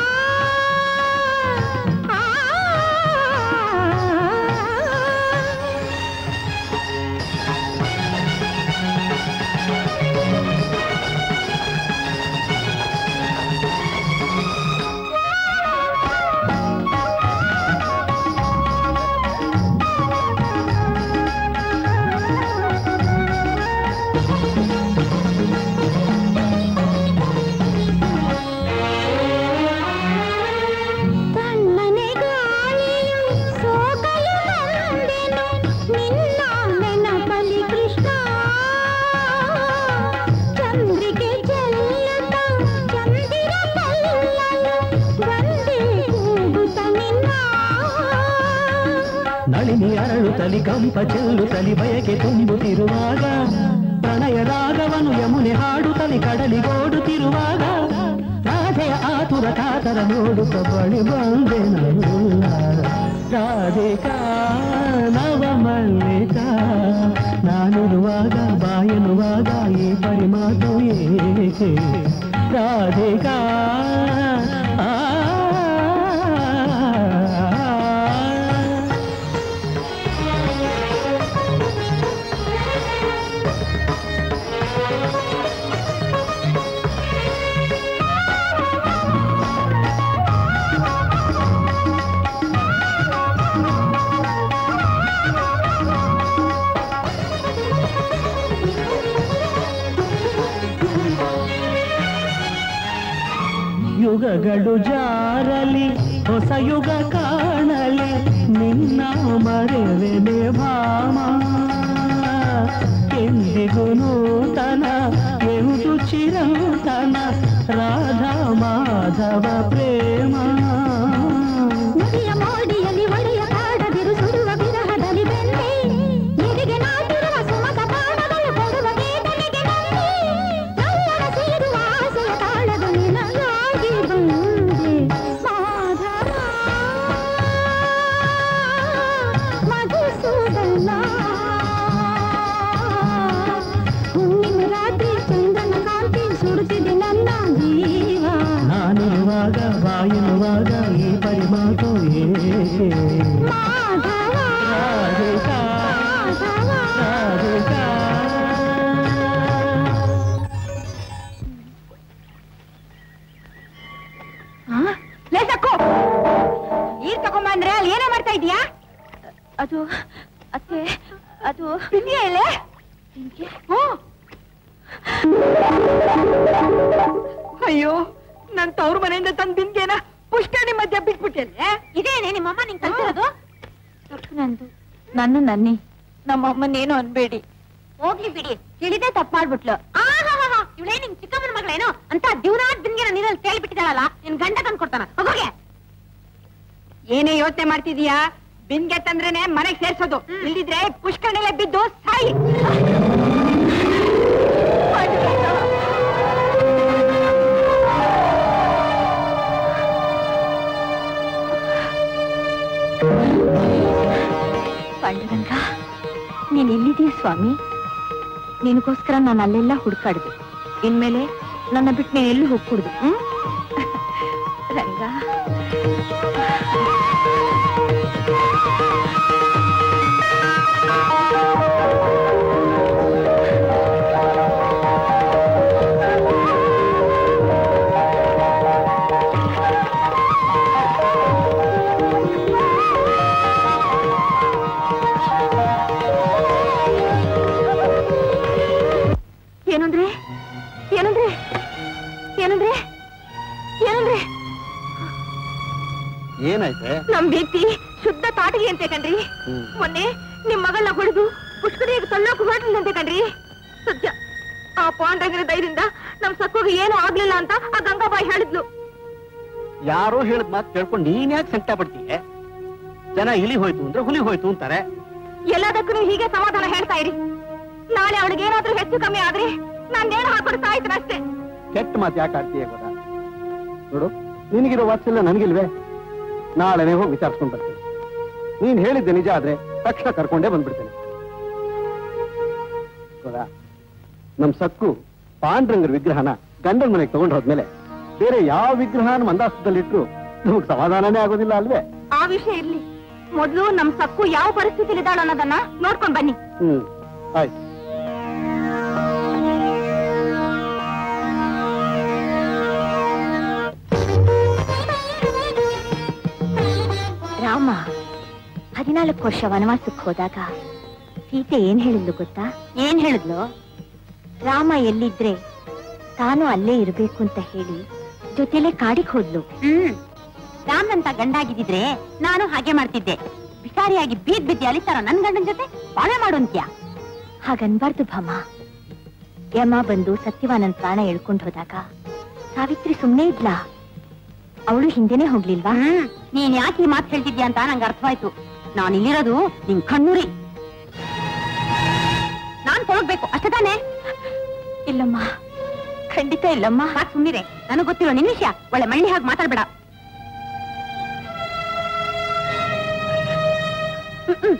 ತಣ್ಣನೆ ಗಾಳಿಯು ಸೋಕಲು ಬಂದೆನು ನಿನ್ನ ನೆನಪಲಿ ಕೃಷ್ಣ ಚಂದ್ರಿಕೆ ಚೆಲ್ಲುತ್ತ ಚಂದಿರ ಕಲ್ಲಲು ಬಂದೆ ಕೂಗುತ್ತ ನಿನ್ನ ನಳಿನಿ ಅರಳುತ್ತಲಿ ಕಂಪ ಚೆಲ್ಲುತ್ತಲಿ ಬಯಕೆ ತುಂಬುತ್ತಿರುವಾಗ ಪ್ರಣಯ ರಾಗವನು ಯಮುನೆ ಹಾಡುತ್ತಲಿ ಕಡಲಿಗೋಡುತ್ತಿರುವಾಗ ರಾಧೆಯ ಆತುರ ಕಾತರ ನೋಡುತ್ತ ಬಳಿ ಬಂದೆ ನನ್ನ ರಾಧಿಕಾ ನವಮಲ್ಲಿಕ ನಾನಿರುವಾಗ ಬಾಯನುವಾಗ ಈ ಪರಿಮಾತು ಏಕೆ ರಾಧಿಕಾ ಆ ಆ ಯುಗಗಳು ಜಾರಲಿ ಹೊಸ ಯುಗ ಕಾಣಲಿ ನಿನ್ನ ಮರೆವೆನೆ ಭಾಮ ಎಂದಿಗೂ ನೂತನ ಎಂದು ಚಿರಂತನ ರಾಧಾ ಮಾಧವ ಪ್ರೇಮ ನದಿಯ ಮೋಡಿಯಲ್ಲಿ ಒಡೆಯ ಕಾಡದಿರು ಸುಡುವ ವಿರಹದಲ್ಲಿ ಬೆನ್ನೆ ನಿನಗೆ ನಾಟಿರುವ ಸುಮಕ ಬಾಣಗಳು ಕೊಡುವ ವೇದನೆಗೆ ನನ್ನೆ ನಲ್ಲನ ಸೇರುವ ಆಸೆಯ ತಾಳದ ನಿನಗಾಗಿ ಬಂದೆ ಮಾಧವ ಮಧುಸೂದನ ಹುಣ್ಣಿಮೆ ರಾತ್ರಿ ಚಂದ್ರನ ಕಾಂತಿ ಸುಡುತ್ತಿದೆ ನನ್ನ ಜೀವ ನಾನಿರುವಾಗ ಬಾಯಿರುವಾಗ ಈ ಪರಿಮಾತು ಏಕೆ ಮಾಧವ ರಾಧಿಕಾ ಮಾಧವ ರಾಧಿಕಾ ಲೇಸಕ್ಕು ನೀರ್ ತಗೊಂಬಂದ್ರೆ ಅಲ್ಲಿ ಏನೋ ಮಾಡ್ತಾ ಇದೀಯಾ ಅದು ಅತ್ತೆ ಅದು ಬಿಂದಿಯ ಇಲ್ಲೇ ಹ್ಮ್. ಅಯ್ಯೋ ನನ್ ತವ್ರ ಮನೆಯಿಂದ ತಂದ್ ಬಿಂದಿಗೆನ ಪುಷ್ಕರಣಿ ಮಧ್ಯ ಬಿಟ್ಬಿಟ್ಟೆ ಇದೇನೆ ನಿಮ್ಮಮ್ಮ ನಿಂಗೆ ಕಲ್ತಿರೋದು ತಪ್ಪು ನಂದು ನನ್ನ ನನ್ನಿ ನಮ್ಮಮ್ಮನೇನು ಅನ್ಬೇಡಿ ಹೋಗ್ಲಿ ಬಿಡಿ ತಿಳಿದೇ ತಪ್ಪು ಮಾಡ್ಬಿಟ್ಲು ಇವಳೇ ನಿಮ್ ಚಿಕ್ಕಮ್ಮನ ಮಗಳೇನೋ ಅಂತ ದಿವನಾಥ್ ಬಿಂದಿಗೆ ನೀರಲ್ಲಿ ಕೇಳ್ಬಿಟ್ಟಿದಾಳಲ್ಲ ನಿನ್ ಗಂಡ ತಂದು ಕೊಡ್ತಾನ ಹೋಗೋಗೆ ಏನೇ ಯೋಚನೆ ಮಾಡ್ತಿದೀಯಾ ಬಿಂದಿಗೆ ತಂದ್ರೇನೆ ಮನೆಗ್ ಸೇರ್ಸೋದು ಇಲ್ದಿದ್ರೆ ಪುಷ್ಕರಣಿಲೆ ಬಿದ್ದು ಸಾಯಿ ಪಾಂಡುರಂಗ ನೀನ್ ಎಲ್ಲಿದೀಯ ಸ್ವಾಮಿ ನಿನಗೋಸ್ಕರ ನಾನು ಅಲ್ಲೆಲ್ಲ ಹುಡುಕಾಡ್ದೆ ಇನ್ಮೇಲೆ ನನ್ನ ಬಿಟ್ಟು ನೀನ್ ಎಲ್ಲೂ ಹೋಗ್ಕೂಡ್ದು ಹ್ಮ್ ರಂಗ ಏನಂದ್ರೆ ಏನಂದ್ರೆ ಏನಂದ್ರೆ ಏನಂದ್ರೆ ಏನಾಯ್ತೆ ನಮ್ ವ್ಯಕ್ತಿ ಶುದ್ಧ ತಾಟಿಗೆ ಅಂತೆ ಕಣ್ರಿ ಮೊನ್ನೆ ನಿಮ್ ಮಗಳನ್ನ ಹೊಡೆದು ಪುಷ್ಕರಿಗೆ ತಳ್ಳೋಕ್ ಹೊರಟಿಲ್ಲಂತೆ ಕಣ್ರಿ ಸತ್ಯ ಆ ಪಾಂಡಂಗರ ಧೈರ್ಯದಿಂದ ನಮ್ ಸಕ್ಕೋಗಿ ಏನೂ ಆಗ್ಲಿಲ್ಲ ಅಂತ ಆ ಗಂಗಾಬಾಯಿ ಹೇಳಿದ್ಲು ಯಾರೋ ಹೇಳಿದ ಮಾತು ಕೇಳ್ಕೊಂಡು ನೀನ್ ಯಾಕೆ ಸಂಕಟ ಪಡ್ತೀಯ ಜನ ಇಲಿ ಹೋಯ್ತು ಅಂದ್ರೆ ಹುಲಿ ಹೋಯ್ತು ಅಂತಾರೆ ಎಲ್ಲದಕ್ಕೂ ನೀವು ಹೀಗೆ ಸಮಾಧಾನ ಹೇಳ್ತಾ ಇರಿ ನಾಳೆ ಅವಳಿಗೆ ಏನಾದ್ರೂ ಹೆಚ್ಚು ಕಮ್ಮಿ ಆದ್ರೆ ನಾನ್ ನೇಣು ಹಾಕೊಂಡು ಸಾಯ್ತೀನಿ ಅಷ್ಟೇ ಕೆಟ್ಟ ಮಾತು ಯಾಕೆ ಆಡ್ತೀಯ ಗೊತ್ತಾ ನೋಡು ನಿನಗಿರೋ ವಾತ್ಸಲ್ಯ ನನಗಿಲ್ವೇ ನಾಳೆನೇ ಹೋಗಿ ವಿಚಾರಿಸ್ಕೊಂಡು ಬರ್ತೀನಿ ನೀನ್ ಹೇಳಿದ್ದೆ ನಿಜ ಆದ್ರೆ ತಕ್ಷಣ ಕರ್ಕೊಂಡೇ ಬಂದ್ಬಿಡ್ತೇನೆ ಗೊತ್ತಾ ನಮ್ ಸಕ್ಕು ಪಾಂಡ್ರಂಗರ ವಿಗ್ರಹನ ಗಂಡನ ಮನೆಗೆ ತಗೊಂಡು ಹೋದ್ಮೇಲೆ ಬೇರೆ ಯಾವ ವಿಗ್ರಹನ ಮಂದಾಸದಲ್ಲಿಟ್ರು ನಮಗ್ ಸಮಾಧಾನನೇ ಆಗೋದಿಲ್ಲ ಅಲ್ವೇ ಆ ವಿಷಯ ಇರ್ಲಿ ಮೊದ್ಲು ನಮ್ ಸಕ್ಕು ಯಾವ ಪರಿಸ್ಥಿತಿಲಿ ಇದ್ದಾಳ ಅನ್ನೋದನ್ನ ನೋಡ್ಕೊಂಡ್ ಬನ್ನಿ ಹ್ಮ್ ಆಯ್ತು ರಾಮ ಹದಿನಾಲ್ಕು ವರ್ಷ ವನವಾಸಕ್ಕೆ ಹೋದಾಗ ಸೀತೆ ಏನ್ ಹೇಳಿದ್ಲು ಗೊತ್ತಾ ಏನ್ ಹೇಳಿದ್ಲು ರಾಮ ಎಲ್ಲಿದ್ರೆ ತಾನು ಅಲ್ಲೇ ಇರ್ಬೇಕು ಅಂತ ಹೇಳಿ ಜೊತೆಲೆ ಕಾಡಿಗೆ ಹೋದ್ಲು ಹ್ಮ್ ರಾಮನಂತ ಗಂಡಾಗಿದ್ದಿದ್ರೆ ನಾನು ಹಾಗೆ ಮಾಡ್ತಿದ್ದೆ ಭಿಕಾರಿಯಾಗಿ ಬೀದ್ ಬಿದ್ದಿ ಅಲಿತಾರ ನನ್ ಗಂಡನ ಜೊತೆ ಬಾಳೆ ಮಾಡುವಂತ್ಯ ಹಾಗನ್ಬಾರ್ದು ಭಾಮ ಯಮ ಬಂದು ಸತ್ಯವಾನನ್ ಪ್ರಾಣ ಎಳ್ಕೊಂಡು ಹೋದಾಗ ಸಾವಿತ್ರಿ ಸುಮ್ನೆ ಇದ್ಲಾ ಅವಳು ಹಿಂದೆನೆ ಹೋಗ್ಲಿಲ್ವಾ ನೀನ್ ಯಾಕೆ ಈ ಮಾತು ಹೇಳ್ತಿದ್ಯಾ ಅಂತ ನಂಗೆ ಅರ್ಥವಾಯ್ತು ನಾನು ಇಲ್ಲಿರೋದು ನಿನ್ ಕಣ್ಣೂರಿ ನಾನ್ ತೊಳಗ್ಬೇಕು ಅಷ್ಟೇ ತಾನೇ ಇಲ್ಲಮ್ಮ ಖಂಡಿತ ಇಲ್ಲಮ್ಮ ಸಾಕ್ ಸುಮ್ನಿರೆ ನನಗ್ ಗೊತ್ತಿರೋ ನಿನ್ ವಿಷಯ ಒಳ್ಳೆ ಮಳ್ಳಿ ಹಾಗೆ ಮಾತಾಡ್ಬೇಡ ಹ್ಮ್, ಹ್ಮ್.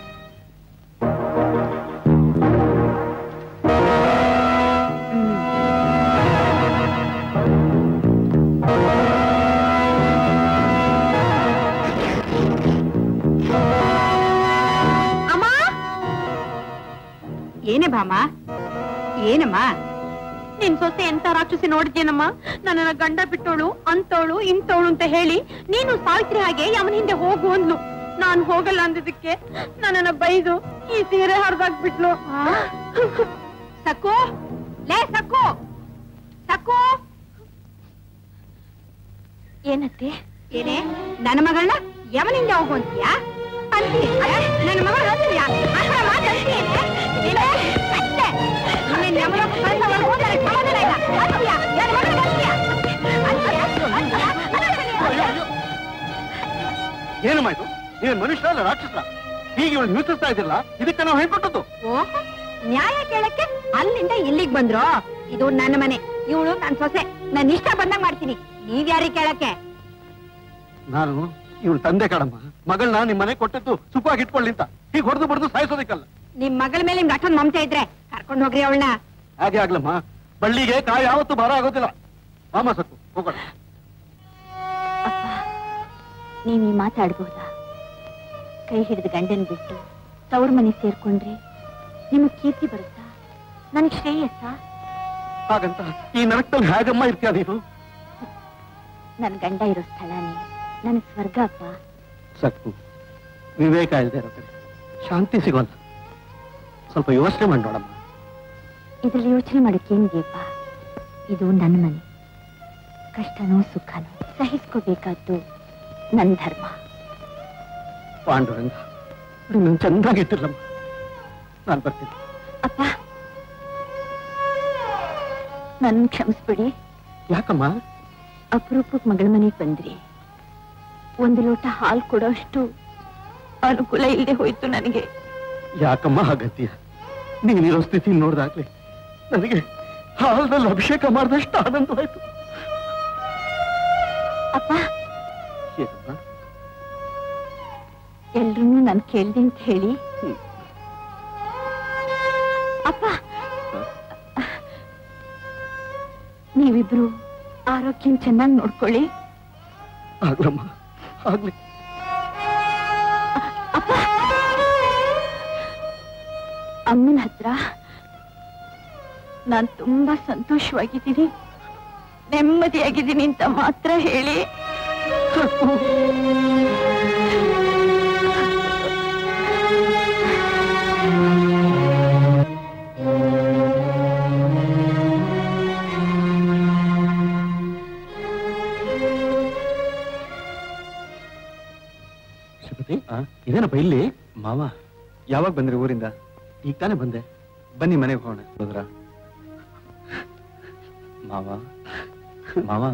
ಅಮ್ಮ ಏನೇ ಭಾಮ ಏನಮ್ಮ ನಿನ್ ಸೊಸೆ ಎಂತ ರಾಕ್ಷಸಿ ನೋಡಿದ್ಯೇನಮ್ಮ ನನ್ನನ್ನ ಗಂಡ ಬಿಟ್ಟೋಳು ಅಂತವಳು ಇಂತವಳು ಅಂತ ಹೇಳಿ ನೀನು ಸಾವಿತ್ರಿ ಹಾಗೆ ಅವನ ಹಿಂದೆ ಹೋಗು ಅಂದ್ಲು ನಾನ್ ಹೋಗಲ್ಲ ಅಂದಿದ್ದಕ್ಕೆ ನನ್ನನ್ನ ಬೈದು ಈ ಸೀರೆ ಹರಿದಾಕ್ಬಿಟ್ಲು ಸಕ್ಕು ಲೇ ಸಕ್ಕು ಸಕ್ಕು ಏನತ್ತೆ ಏನೇ ನನ್ನ ಮಗಳನ್ನ ಯಮನಿಂದ ಹೋಗು ಅಂತೀಯಾ ಅಂತೀಯ ನನ್ನ ಮಗಳು ಅಂತೀಯ ಅಂತ ಮಾತು ಅಂತೀಯ ಏನೇ? ಅಷ್ಟೇ. ನಿನ್ನ ಯಮಲೋಕ ಕಳ್ಸೋವರೆಗೂ ನನಗೆ ಸಮಾಧಾನ ಇಲ್ಲ. ಅಂತೀಯ? ನನ್ನ ಮಗಳಿಗೆ ಅಂತೀಯ? ಅಂತೀಯ? ಅಂತೀಯ? ಅಂತೀಯ ನೀನು? ಏನು ಮಾಯ್ತು ನೀನು ಮನುಷ್ಯ ಅಲ್ಲ ರಾಕ್ಷಸ ಹೀಗೆ ಇವಳು ಹಿಂಸಿಸ್ತಾ ಇದ್ದಿಲ್ಲ ಇದಕ್ಕೆ ನಾವು ಹೇಳ್ಕೊಟ್ಟದ್ದು ಓಹ್, ನ್ಯಾಯ ಕೇಳಕ್ಕೆ ಅಲ್ಲಿಂದ ಇಲ್ಲಿಗೆ ಬಂದ್ರು ಇದು ನನ್ನ ಮನೆ ಇವಳು ನನ್ ಸೊಸೆ ನಾನು ಇಷ್ಟ ಬಂದಂಗ್ ಮಾಡ್ತೀನಿ ನೀವ್ಯಾರಿಗೆ ಕೇಳಕ್ಕೆ ನಾನು ಇವಳು ತಂದೆ ಕಡಮ್ಮ ಮಗಳನ್ನ ನಿಮ್ ಮನೆ ಕೊಟ್ಟಿದ್ದು ಸುಖವಾಗಿ ಇಟ್ಕೊಳ್ಳಿ ಅಂತ ಹೀಗೆ ಹೊಡೆದು ಬಡ್ದು ಸಾಯಿಸೋದಕ್ಕಲ್ಲ ನಿಮ್ ಮಗಳ ಮೇಲೆ ನಿಮ್ಗೆ ಅಷ್ಟೊಂದು ಮಮತೆ ಇದ್ರೆ ಕರ್ಕೊಂಡು ಹೋಗ್ರಿ ಅವಳನ್ನ ಹಾಗೆ ಆಗ್ಲಮ್ಮ ಬಳ್ಳಿಗೆ ಕಾಯಿ ಯಾವತ್ತೂ ಭಾರ ಆಗೋದಿಲ್ಲ ಮಾಮ ಸತ್ತು ಹೋಗೋಣ ಅಪ್ಪ ನೀವ್ ಈ ಮಾತಾಡ್ಬಹುದಾ ಕೈ ಹಿಡಿದು ಗಂಡನ್ ಬಿಟ್ಟು ತವ್ರ ಮನೆ ಸೇರ್ಕೊಂಡ್ರೆ ನಿಮಗ್ ಕೀರ್ತಿ ಬರುತ್ತಾ ನನಗ್ ಶ್ರೇಯಸ್ಸ ಹಾಗಂತ ಈ ನರಕದಲ್ಲಿ ಹೇಗಮ್ಮ ಇರ್ತೀಯ ನೀನು ನನ್ ಗಂಡ ಇರೋ ಸ್ಥಳನೇ ನನ್ ಸ್ವರ್ಗ ಅಪ್ಪ ಸತ್ತು ವಿವೇಕ ಇಲ್ಲದೆ ಇರೋ ಕಡೆ ಶಾಂತಿ ಸಿಗೋಲ್ಲ ಸ್ವಲ್ಪ ಯೋಚನೆ ಮಾಡಿ ನೋಡಮ್ಮ ಇದ್ರಲ್ಲಿ ಯೋಚನೆ ಮಾಡಕ್ಕೇನಿದೆಯಪ್ಪ ಇದು ನನ್ನ ಮನೆ ಕಷ್ಟನೋ ಸುಖನೋ ಸಹಿಸ್ಕೋಬೇಕಾದ್ದು ನನ್ ಧರ್ಮ ಪಾಂಡುರಂಗ ನೀನು ಚೆನ್ನಾಗಿಟ್ಟಿಲ್ಲಮ್ಮ ನಾನು ಬರ್ತೀನಿ ಅಪ್ಪ ನನ್ ಕ್ಷಮಿಸ್ಬಿಡಿ ಯಾಕಮ್ಮ ಅಪರೂಪಕ್ಕೆ ಮಗಳ ಮನೆಗೆ ಬಂದ್ರಿ ಒಂದು ಲೋಟ ಹಾಲು ಕೊಡೋಷ್ಟು ಅನುಕೂಲ ಇಲ್ಲದೆ ಹೋಯ್ತು ನನಗೆ ಯಾಕಮ್ಮ ಹಾಗತ್ತೀಯ ನೀನಿರೋ ಸ್ಥಿತಿ ನೋಡ್ದಾಗ್ಲಿ ನನಗೆ ಹಾಲದಲ್ಲಿ ಅಭಿಷೇಕ ಮಾಡಿದಷ್ಟು ಆನಂದವಾಯ್ತು ಅಪ್ಪ ಏನಮ್ಮ ಎಲ್ರೂ ನನ್ ಕೇಳ್ದೆ ಅಂತ ಹೇಳಿ ಹ್ಮ್. ಅಪ್ಪ ನೀವಿಬ್ರು ಆರೋಗ್ಯ ಚೆನ್ನಾಗಿ ನೋಡ್ಕೊಳ್ಳಿ ಆಗ್ಲಮ್ಮ ಆಗ್ಲಿ ಅಪ್ಪ ಅಮ್ಮನ ಹತ್ರ ನಾನ್ ತುಂಬಾ ಸಂತೋಷವಾಗಿದ್ದೀನಿ ನೆಮ್ಮದಿಯಾಗಿದ್ದೀನಿ ಅಂತ ಮಾತ್ರ ಹೇಳಿ ಶ್ರೀಪತಿ ಇದೇನಪ್ಪ ಇಲ್ಲಿ ಮಾವ ಯಾವಾಗ ಬಂದ್ರಿ ಊರಿಂದ ಈಗ ತಾನೇ ಬಂದೆ ಬನ್ನಿ ಮನೆಗೆ ಹೋಗೋಣ ಹೋದ್ರ ಮಾವ ಮಾವ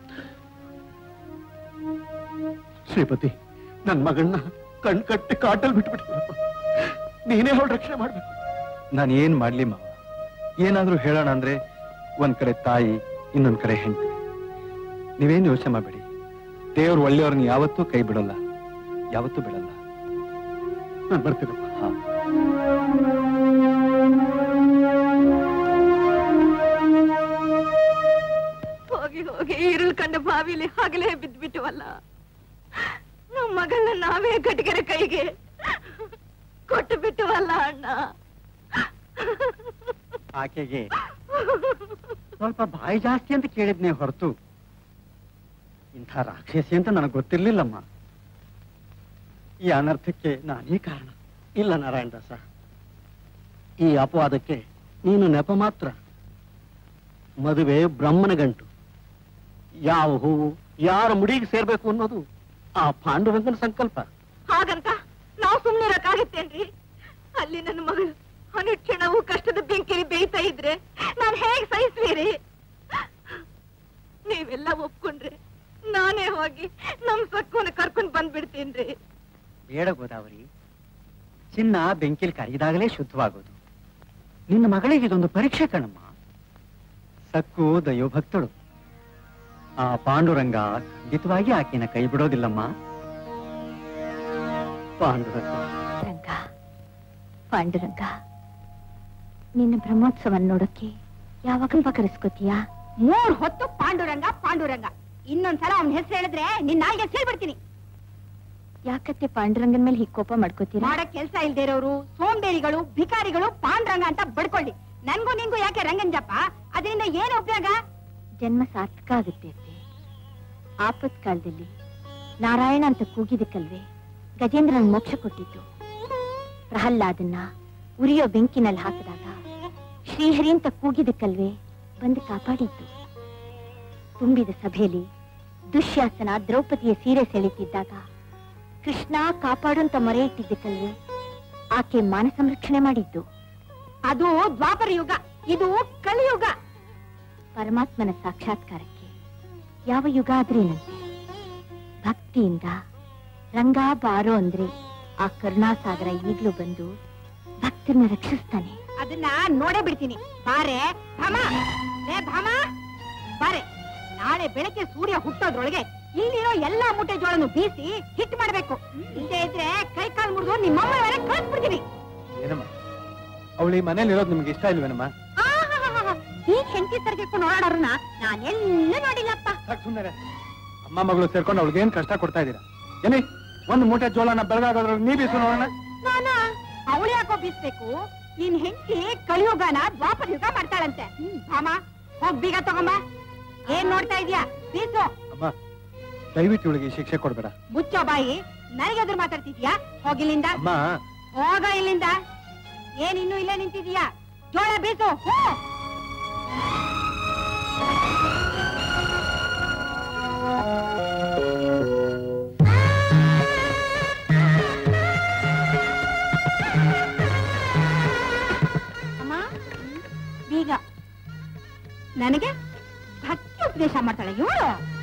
ಶ್ರೀಪತಿ ನನ್ ಮಗಳನ್ನ ಕಣ್ ಕಟ್ಟಿ ಕಾಟಲ್ ಬಿಟ್ಬಿಟ್ಟಿದ್ರಪ್ಪ ನೀನೇ ಅವಳು ರಕ್ಷಣೆ ಮಾಡ್ಬೇಕು ನಾನು ಏನ್ ಮಾಡ್ಲಿ ಮಾವ ಏನಾದ್ರೂ ಹೇಳೋಣ ಅಂದ್ರೆ ಒಂದ್ ಕಡೆ ತಾಯಿ ಇನ್ನೊಂದ್ ಕಡೆ ಹೆಂಡತಿ ನೀವೇನ್ ಯೋಚನೆ ಮಾಡಬೇಡಿ ದೇವ್ರು ಒಳ್ಳೆಯವ್ರನ್ನ ಯಾವತ್ತೂ ಕೈ ಬಿಡಲ್ಲ ಯಾವತ್ತೂ ಬಿಡಲ್ಲ ನಾನು ಬರ್ತೀನಪ್ಪ ಹಾ ಹೋಗಿ ಹೋಗಿ ಈರುಳ್ ಕಂಡ ಬಾವಿಲಿ ಹಗಲೇ ಬಿದ್ಬಿಟ್ಟವಲ್ಲ ನಮ್ಮ ಮಗಳನ್ನ ನಾವೇ ಕಟ್ಗೆರೆ ಕೈಗೆ ಕೊಟ್ಟು ಬಿಟ್ಟವಲ್ಲ ಅಣ್ಣ ಆಕೆಗೆ ಸ್ವಲ್ಪ ಬಾಯಿ ಜಾಸ್ತಿ ಅಂತ ಕೇಳಿದ್ನೆ ಹೊರತು ಇಂಥ ರಾಕ್ಷಸಿ ಅಂತ ನನಗೆ ಗೊತ್ತಿರ್ಲಿಲ್ಲಮ್ಮ ಈ ಅನರ್ಥಕ್ಕೆ ನಾನೇ ಕಾರಣ ಇಲ್ಲ ನಾರಾಯಣ ದಾಸ ಈ ಅಪವಾದಕ್ಕೆ ನೀನು ನೆಪ ಮಾತ್ರ ಮದುವೆ ಬ್ರಹ್ಮನ ಗಂಟು ಯಾವ ಹೂವು ಯಾರ ಮುಡಿಗೆ ಸೇರ್ಬೇಕು ಅನ್ನೋದು ಆ ಪಾಂಡುರಂಗನ ಸಂಕಲ್ಪ ಹಾಗಂತ ನಾವು ಸುಮ್ನಿರಕ್ಕಾಗತ್ತೇನ್ರಿ ಅಲ್ಲಿ ನನ್ನ ಮಗಳು ಅನುಕ್ಷಣವು ಕಷ್ಟದ ಬೆಂಕಿಲಿ ಬೇಯ್ತಾ ಇದ್ರೆ ನಾನ್ ಹೇಗ್ ಸಹಿಸ್ತೀರಿ ನೀವೆಲ್ಲ ಒಪ್ಕೊಂಡ್ರೆ ನಾನೇ ಹೋಗಿ ನಮ್ ಸಕ್ಕುನ ಕರ್ಕೊಂಡ್ ಬಂದ್ಬಿಡ್ತೀನ್ರಿ ಬೇಡ ಗೋದಾವರಿ ಚಿನ್ನ ಬೆಂಕಿಲಿ ಕರಗಿದಾಗಲೇ ಶುದ್ಧವಾಗೋದು ನಿನ್ನ ಮಗಳಿಗೆ ಇದೊಂದು ಪರೀಕ್ಷೆ ಕಣಮ್ಮ ಸಕ್ಕು ದೈವಭಕ್ತಳು ಆ ಪಾಂಡುರಂಗ ಖಂಡಿತವಾಗಿ ಆಕೆನ ಕೈ ಬಿಡೋದಿಲ್ಲಮ್ಮ ಪಾಂಡುರಂಗ ರಂಗ ಪಾಂಡುರಂಗ ನಿನ್ನ ಬ್ರಹ್ಮೋತ್ಸವ ನೋಡಕ್ಕೆ ಯಾವಾಗ ಕರೆಸ್ಕೋತೀಯಾ ಮೂರ್ ಹೊತ್ತು ಪಾಂಡುರಂಗ ಪಾಂಡುರಂಗ ಇನ್ನೊಂದ್ಸಲ ಅವನ ಹೆಸರು ಹೇಳಿದ್ರೆ ನಿನ್ನ ನಾಯಿಗೆ ಸೀಳ್ಬಿಡ್ತೀನಿ ಯಾಕತ್ತೆ ಪಾಂಡುರಂಗನ್ ಮೇಲೆ ಹೀಗ್ ಕೋಪ ಮಾಡ್ಕೋತೀರಾ ಮಾಡಕ್ ಕೆಲ್ಸ ಇಲ್ದೇ ಇರೋರು ಸೋಂಬೇರಿಗಳು ಭಿಕಾರಿಗಳು ಪಾಂಡುರಂಗ ಅಂತ ಬಡ್ಕೊಳ್ಳಿ ನನ್ಗೂ ನಿಂಗೂ ಯಾಕೆ ರಂಗಂಜಪ್ಪ ಅದರಿಂದ ಏನು ಉಪಯೋಗ ಜನ್ಮ ಸಾರ್ಥಕ ಆಗುತ್ತೆ ಅತ್ತೆ ಆಪತ್ ಕಾಲದಲ್ಲಿ ನಾರಾಯಣ ಅಂತ ಕೂಗಿದಕ್ಕಲ್ವೇ ಗಜೇಂದ್ರನ ಮೋಕ್ಷ ಕೊಟ್ಟಿದ್ದು ಪ್ರಹ್ಲಾದನ್ನ ಉರಿಯೋ ಬೆಂಕಿನಲ್ಲಿ ಹಾಕಿದಾಗ ಶ್ರೀಹರಿ ಅಂತ ಕೂಗಿದಕ್ಕಲ್ವೇ ಬಂದು ಕಾಪಾಡಿದ್ದು ತುಂಬಿದ ಸಭೆಯಲ್ಲಿ ದುಶ್ಯಾಸನ ದ್ರೌಪದಿಯ ಸೀರೆ ಸೆಳಿತಿದ್ದಾಗ ಕೃಷ್ಣ ಕಾಪಾಡು ಅಂತ ಮೊರೆ ಇಟ್ಟಿದ್ದಕ್ಕಲ್ವೇ ಆಕೆ ಮಾನ ಸಂರಕ್ಷಣೆ ಮಾಡಿದ್ದು ಅದು ದ್ವಾಪರ ಯುಗ ಇದು ಕಲಿಯುಗ ಪರಮಾತ್ಮನ ಸಾಕ್ಷಾತ್ಕಾರಕ್ಕೆ ಯಾವ ಯುಗ ಆದ್ರೇನಂತೆ ಭಕ್ತಿಯಿಂದ ರಂಗ ಬಾರೋ ಅಂದ್ರೆ ಆ ಕರುಣಾಸಾಗರ ಈಗ್ಲೂ ಬಂದು ಭಕ್ತರನ್ನ ರಕ್ಷಿಸ್ತಾನೆ ಅದನ್ನ ನೋಡೇ ಬಿಡ್ತೀನಿ ಬಾರೆ ಭಾಮ ಲೇ ಭಾಮ ಬಾರೆ ನಾಳೆ ಬೆಳಗ್ಗೆ ಸೂರ್ಯ ಹುಟ್ಟೋದ್ರೊಳಗೆ ಇಲ್ಲಿರೋ ಎಲ್ಲಾ ಮೂಟೆ ಜೋಳನು ಬೀಸಿ ಹಿಟ್ ಮಾಡ್ಬೇಕು ಇಲ್ಲದೆ ಇದ್ರೆ ಕೈ ಕಾಲ್ ಮುರಿದು ನಿಮ್ಮಮ್ಮ ಮೇಲೆ ಕಳ್ಸ್ಬಿಡ್ತೀನಿ ಏನಮ್ಮ ಅವಳು ಈ ಮನೇಲಿ ಇರೋದು ನಿಮ್ಗೆ ಇಷ್ಟ ಇಲ್ವೇನಮ್ಮ ಆಹಾಹಾಹಾ. ಈ ಹೆಂಡತಿ ಸರ್ಗಿಟ್ಕೊಂಡು ಓಡಾಡೋರ್ನ ನಾನೆಲ್ಲ ನೋಡಿಲ್ಲಪ್ಪ ಸಾಕು ಸುಮ್ಮನೆ ಅಮ್ಮ ಮಗಳು ಸೇರ್ಕೊಂಡು ಅವಳಿಗೆ ಏನ್ ಕಷ್ಟ ಕೊಡ್ತಾ ಇದ್ದೀರಾ ಏನೇ ಒಂದು ಮೂಟೆ ಜೋಳನ ಬೆಳಗಾಗೋದ್ರಲ್ಲಿ ನೀ ಬೀಸು ನೋಡೋಣ ನಾನ ಅವಳು ಯಾಕೋ ಬೀಸ್ಬೇಕು ನಿನ್ ಹೆಂಡತಿ ಕಲಿಯುಗನ ದ್ವಾಪರ ಯುಗ ಮಾಡ್ತಾಳಂತೆ ಭಾಮ ಹೋಗ್ ಬೀಗ ತಗೊಂಬ ಏನ್ ನೋಡ್ತಾ ಇದೀಯಾ ಬೀಸು ಅಮ್ಮ ದಯವಿಟ್ಟು ಇವಳಿಗೆ ಈ ಶಿಕ್ಷೆ ಕೊಡ್ಬೇಡ ಮುಚ್ಚೋ ಬಾಯಿ ನನಗೆ ಎದುರು ಮಾತಾಡ್ತಿದ್ಯಾ ಹೋಗಿಲ್ಲಿಂದ ಅಮ್ಮ ಹೋಗ ಇಲ್ಲಿಂದ ಏನ್ ಇನ್ನು ಇಲ್ಲೇ ನಿಂತಿದೀಯಾ ಜೋಳ ಬೀಸು ಹೋ ಅಮ್ಮ ಬೀಗ ನನಗೆ ಭಕ್ತಿ ಉಪದೇಶ ಮಾಡ್ತಾಳೆ ಇವಳು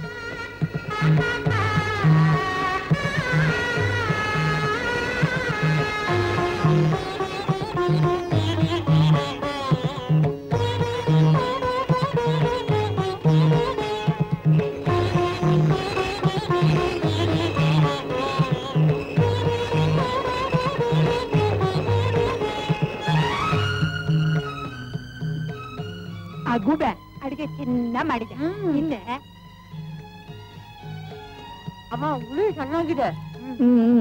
ಆ ಗೂಬೆ ಅಡಿಗೆ ಚೆನ್ನ ಮಾಡಿದೆ ಹಿಂದೆ ಅಮ್ಮ ಹುಳಿ ಚೆನ್ನಾಗಿದೆ ಹ್ಮ್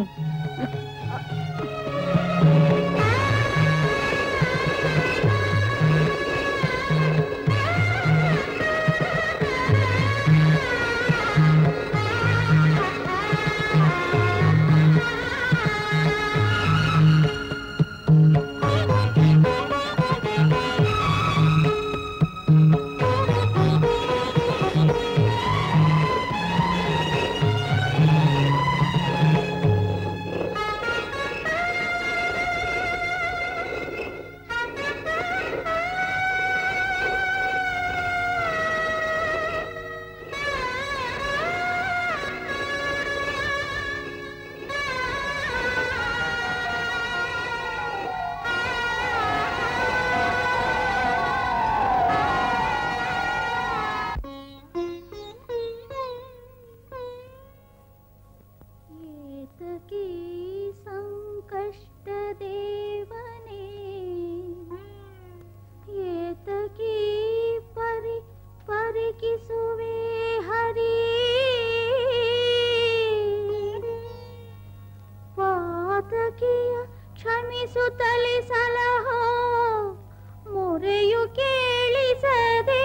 ಏತಕೀ ಸಂಕಷ್ಟ ದೇವನೇ ಏತಕೀ ಪರಿ ಪರಿಕಿಸುವೆ ಹರಿ ಪಾತಕಿಯ ಕ್ಷಮಿಸುತ್ತಲೇ ಸಲಹೋ ಮೊರೆಯು ಕೇಳಿಸದೆ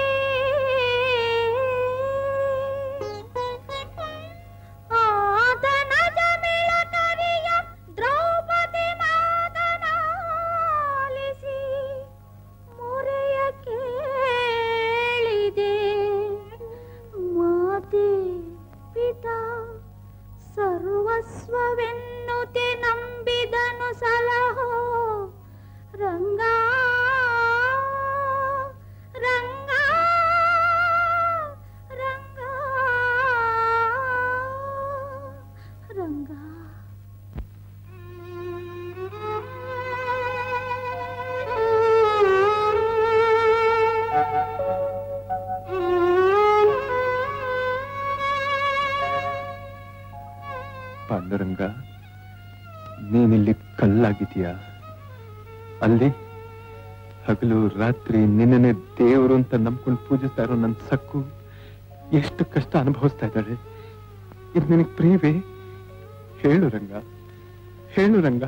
ಆತನ ಜಮಿಳ ಕರಿಯ ದ್ರೌಪದಿ ಮಾತನಾಲಿಸಿ ಮೊರೆಯ ಕೇಳಿದೆ ಮಾತೆ ಪಿತಾ ಸರ್ವಸ್ವವೆನ್ನುತೆ ನಂಬಿದನು ಸಲಹೋ ರಂಗ ರಂಗ ರಂಗ ರಂಗ ಪಾಂಡುರಂಗ ನೀನಿಲ್ಲಿ ಕಲ್ಲಾಗಿದೀಯಾ ಅಲ್ಲಿ ಹಗಲು ರಾತ್ರಿ ನಿನ್ನನೆ ದೇವರು ಅಂತ ನಂಬ್ಕೊಂಡು ಪೂಜಿಸ್ತಾ ಇರೋ ನನ್ನ ಸಕ್ಕು ಎಷ್ಟು ಕಷ್ಟ ಅನುಭವಿಸ್ತಾ ಇದ್ದಾಳೆ ಇದು ನಿನಗೆ ಪ್ರಿಯವೇ ಹೇಳು ರಂಗ ಹೇಳು ರಂಗ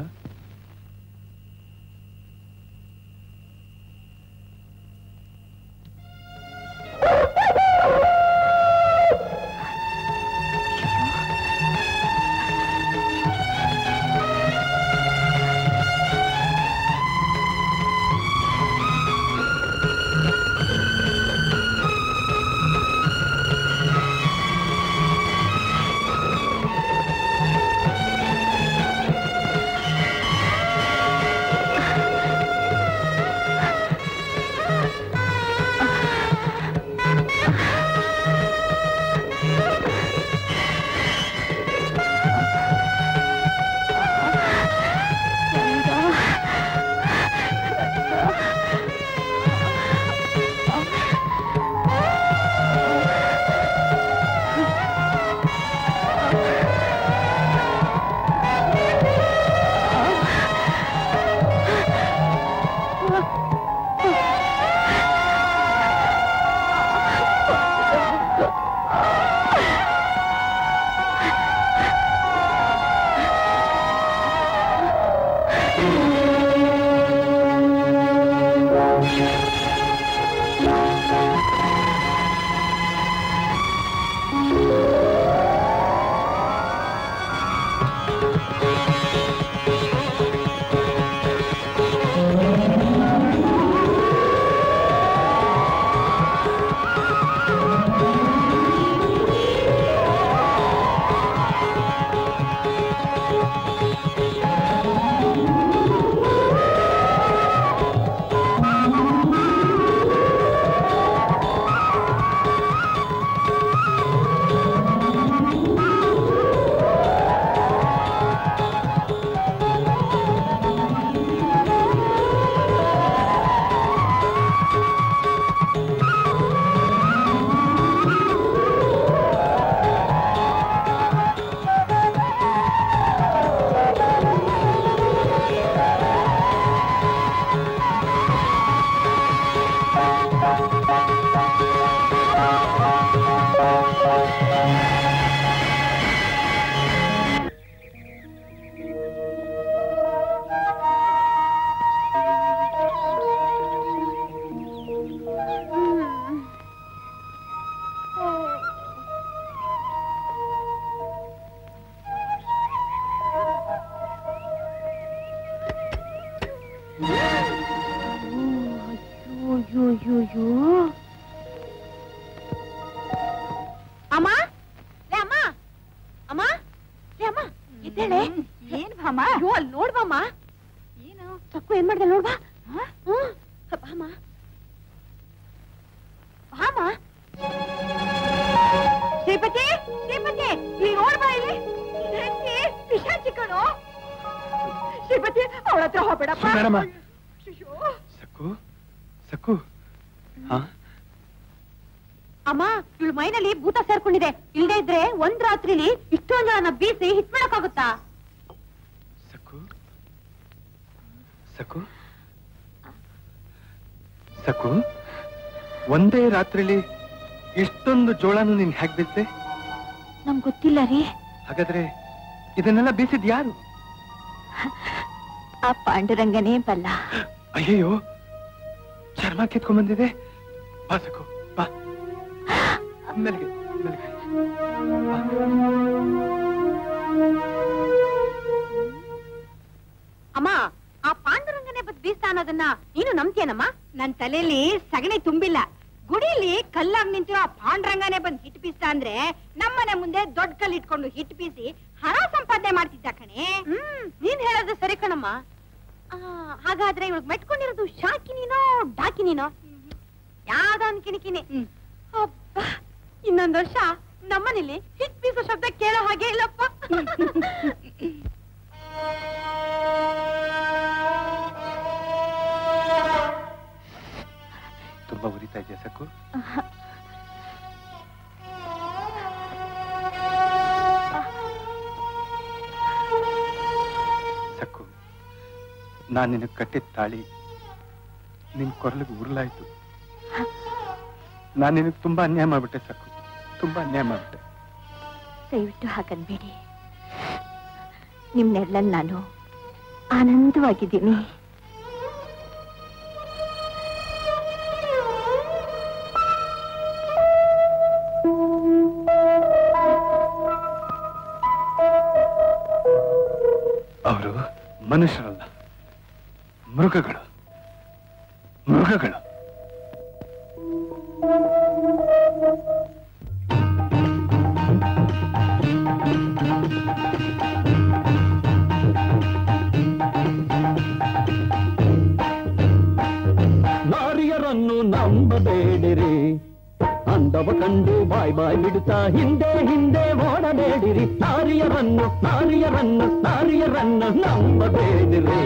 ಆ ಅಮ್ಮ ಲೇ ಅಮ್ಮ ಅಮ್ಮ ಲೇ ಅಮ್ಮ ಇದ್ದೇಳೆ ಏನ್ ಭಾಮ ಅಯ್ಯೋ ಅಲ್ಲಿ ನೋಡ್ಬಮ್ಮ ಏನು ತಕ್ಕು ಏನ್ ಮಾಡ್ದೆ ನೋಡ್ಬಾ ಹ್ಮ್ ಬಾಮ ಬಾಮ ಶ್ರೀಪತಿ ಶ್ರೀಪತಿ ಇಲ್ಲಿ ನೋಡ್ಬಾ ಇಲ್ಲಿ ಹೆಂಡ್ತಿ ಪಿಶಾಚಿ ಕಣೋ ಶ್ರೀಪತಿ ಅವಳ ಹತ್ರ ಹೋಗ್ಬೇಡಪ್ಪ ಸುಂದರಮ್ಮ. ಅಯ್ಯೋ. ಸಕ್ಕು ಸಕ್ಕು ಹಾ ಅಮ್ಮ ಇವಳು ಮೈನಲ್ಲಿ ಭೂತ ಸೇರ್ಕೊಂಡಿದೆ ಇಲ್ದೇ ಇದ್ರೆ ಒಂದ್ ರಾತ್ರಿಲಿ ಇಷ್ಟೊಂದ್ ಜನ ಬೀಸಿ ಹಿಟ್ ಮಾಡಕ್ಕಾಗುತ್ತಾ ಸಕ್ಕು ಸಕ್ಕು ಸಕ್ಕು ಒಂದೇ ರಾತ್ರಿಲಿ ಇಷ್ಟೊಂದು ಜೋಳನು ನೀನ್ ಹ್ಯಾಕ್ ಬಿದ್ದೆ ನಮ್ಗ್ ಗೊತ್ತಿಲ್ಲ ರೀ ಹಾಗಾದ್ರೆ ಇದನ್ನೆಲ್ಲ ಬೀಸಿದ್ ಯಾರು ಆ ಪಾಂಡುರಂಗನೇ ಬಲ್ಲ ಅಯ್ಯಯ್ಯೋ ಚರ್ಮ ಕಿತ್ಕೊಂಡ್ ಬಂದಿದೆ ಬಾ ಸಕ್ಕು ಬಾ ಮೆಲ್ಗೆ ಮೆಲ್ಗೆ ಬಾ. ಅಮ್ಮ ಆ ಪಾಂಡುರಂಗನೇ ಬದ್ ಬೀಸ್ತಾ ಅನ್ನೋದನ್ನ ನೀನು ನಂಬ್ತೀಯನಮ್ಮ ನನ್ ತಲೆಯಲ್ಲಿ ಸಗಣಿ ತುಂಬಿಲ್ಲ ಗುಡಿಯಲ್ಲಿ ಕಲ್ಲಾಗ್ ನಿಂತಿರೋ ಆ ಪಾಂಡ್ರಂಗನೇ ಬಂದ್ ಹಿಟ್ ಬೀಸ್ತಾ ಅಂದ್ರೆ ನಮ್ಮನೆ ಮುಂದೆ ದೊಡ್ಡ ಕಲ್ ಇಟ್ಕೊಂಡು ಹಿಟ್ ಬೀಸಿ ಹಣ ಸಂಪಾದನೆ ಮಾಡ್ತಿದ್ದ ಕಣೆ ಹ್ಮ್ ನೀನ್ ಹೇಳೋದು ಸರಿ ಕಣಮ್ಮ ಆ, ಹಾಗಾದ್ರೆ ಇವಾಗ ಮೆಟ್ಕೊಂಡಿರೋದು ಶಾಕಿನಿನೋ ಡಾಕಿನಿನೋ ಯಾವ್ದೋ ಒಂದ್ ಕಿಣಿಕಿನಿ ಹ್ಮ್. ಅಬ್ಬಾ ಇನ್ನೊಂದ್ ವರ್ಷ ನಮ್ಮನೇಲಿ ಹಿಟ್ ಬೀಸೋ ಶಬ್ದ ಕೇಳೋ ಹಾಗೆ ಇಲ್ಲಪ್ಪ ತುಂಬಾ ಉರಿತಾ ಇದೆಯಾ ಸಕ್ಕು ಸಕ್ಕು ನಾನ್ ನಿನಗ್ ಕಟ್ಟಿದ ತಾಳಿ ನಿನ್ ಕೊರಳಿಗೆ ಉರುಳಾಯ್ತು ನಾನ್ ನಿನಗ್ ತುಂಬಾ ಅನ್ಯಾಯ ಮಾಡ್ಬಿಟ್ಟೆ ಸಕ್ಕು ತುಂಬಾ ಅನ್ಯಾಯ ಮಾಡ್ಬಿಟ್ಟೆ ದಯವಿಟ್ಟು ಹಾಗನ್ಬೇಡಿ ನಿಮ್ ನೆರಳಲ್ಲಿ ನಾನು ಆನಂದವಾಗಿದ್ದೀನಿ ಅವರು ಮನುಷ್ಯರಲ್ಲ ಮೃಗಗಳು ಮೃಗಗಳು ನಾರಿಯರನ್ನು ನಂಬಬೇಡಿರಿ ಅಂದವ ಕಂಡು ಬಾಯ್ ಬಾಯ್ ಬಿಡುತ್ತಾ ಹಿಂದೆ ಹಿಂದೆ ಓಡಬೇಡಿರಿ ನಾರಿಯರನ್ನು ನಾರಿಯರನ್ನು ನಾರಿಯರನ್ನು ನಂಬಬೇಡಿರಿ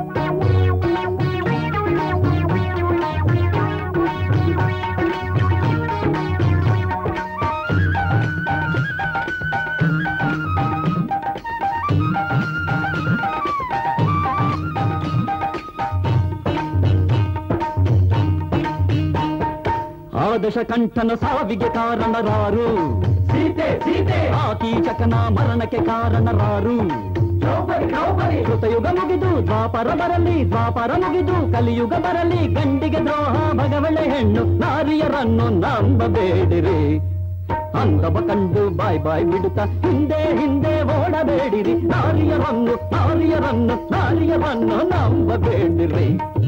ಆದಶ ಕಂಠನ ಸಾವಿಗೆ ಕಾರಣರಾರು ಸೀತೆ ಸೀತೆ ಆ ಕೀಚಕನ ಮರಣಕ್ಕೆ ಕಾರಣರಾರು ಕೃತಯುಗ ಮುಗಿದು ದ್ವಾಪರ ಬರಲಿ ದ್ವಾಪರ ಮುಗಿದು ಕಲಿಯುಗ ಬರಲಿ ಗಂಡಿಗೆ ದ್ರೋಹ ಭಗವಳೆ ಹೆಣ್ಣು ನಾರಿಯರನ್ನು ನಂಬಬೇಡಿರಿ ಅಂದವ ಕಂಡು ಬಾಯ್ ಬಾಯ್ ಬಿಡುತ್ತಾ ಹಿಂದೆ ಹಿಂದೆ ಓಡಬೇಡಿರಿ ನಾರಿಯರನ್ನು ನಾರಿಯರನ್ನು ನಾರಿಯರನ್ನು ನಂಬಬೇಡಿರಿ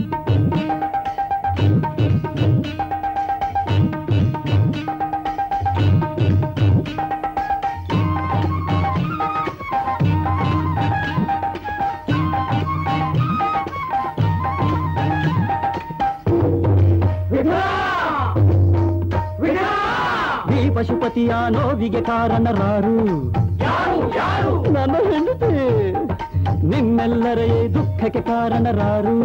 ಈ ಪಶುಪತಿಯ ನೋವಿಗೆ ಕಾರಣರಾರು ಯಾರು ಯಾರು ನನ್ನ ಹೆಂಡತಿ ನಿಮ್ಮೆಲ್ಲರ ಈ ದುಃಖಕ್ಕೆ ಕಾರಣರಾರು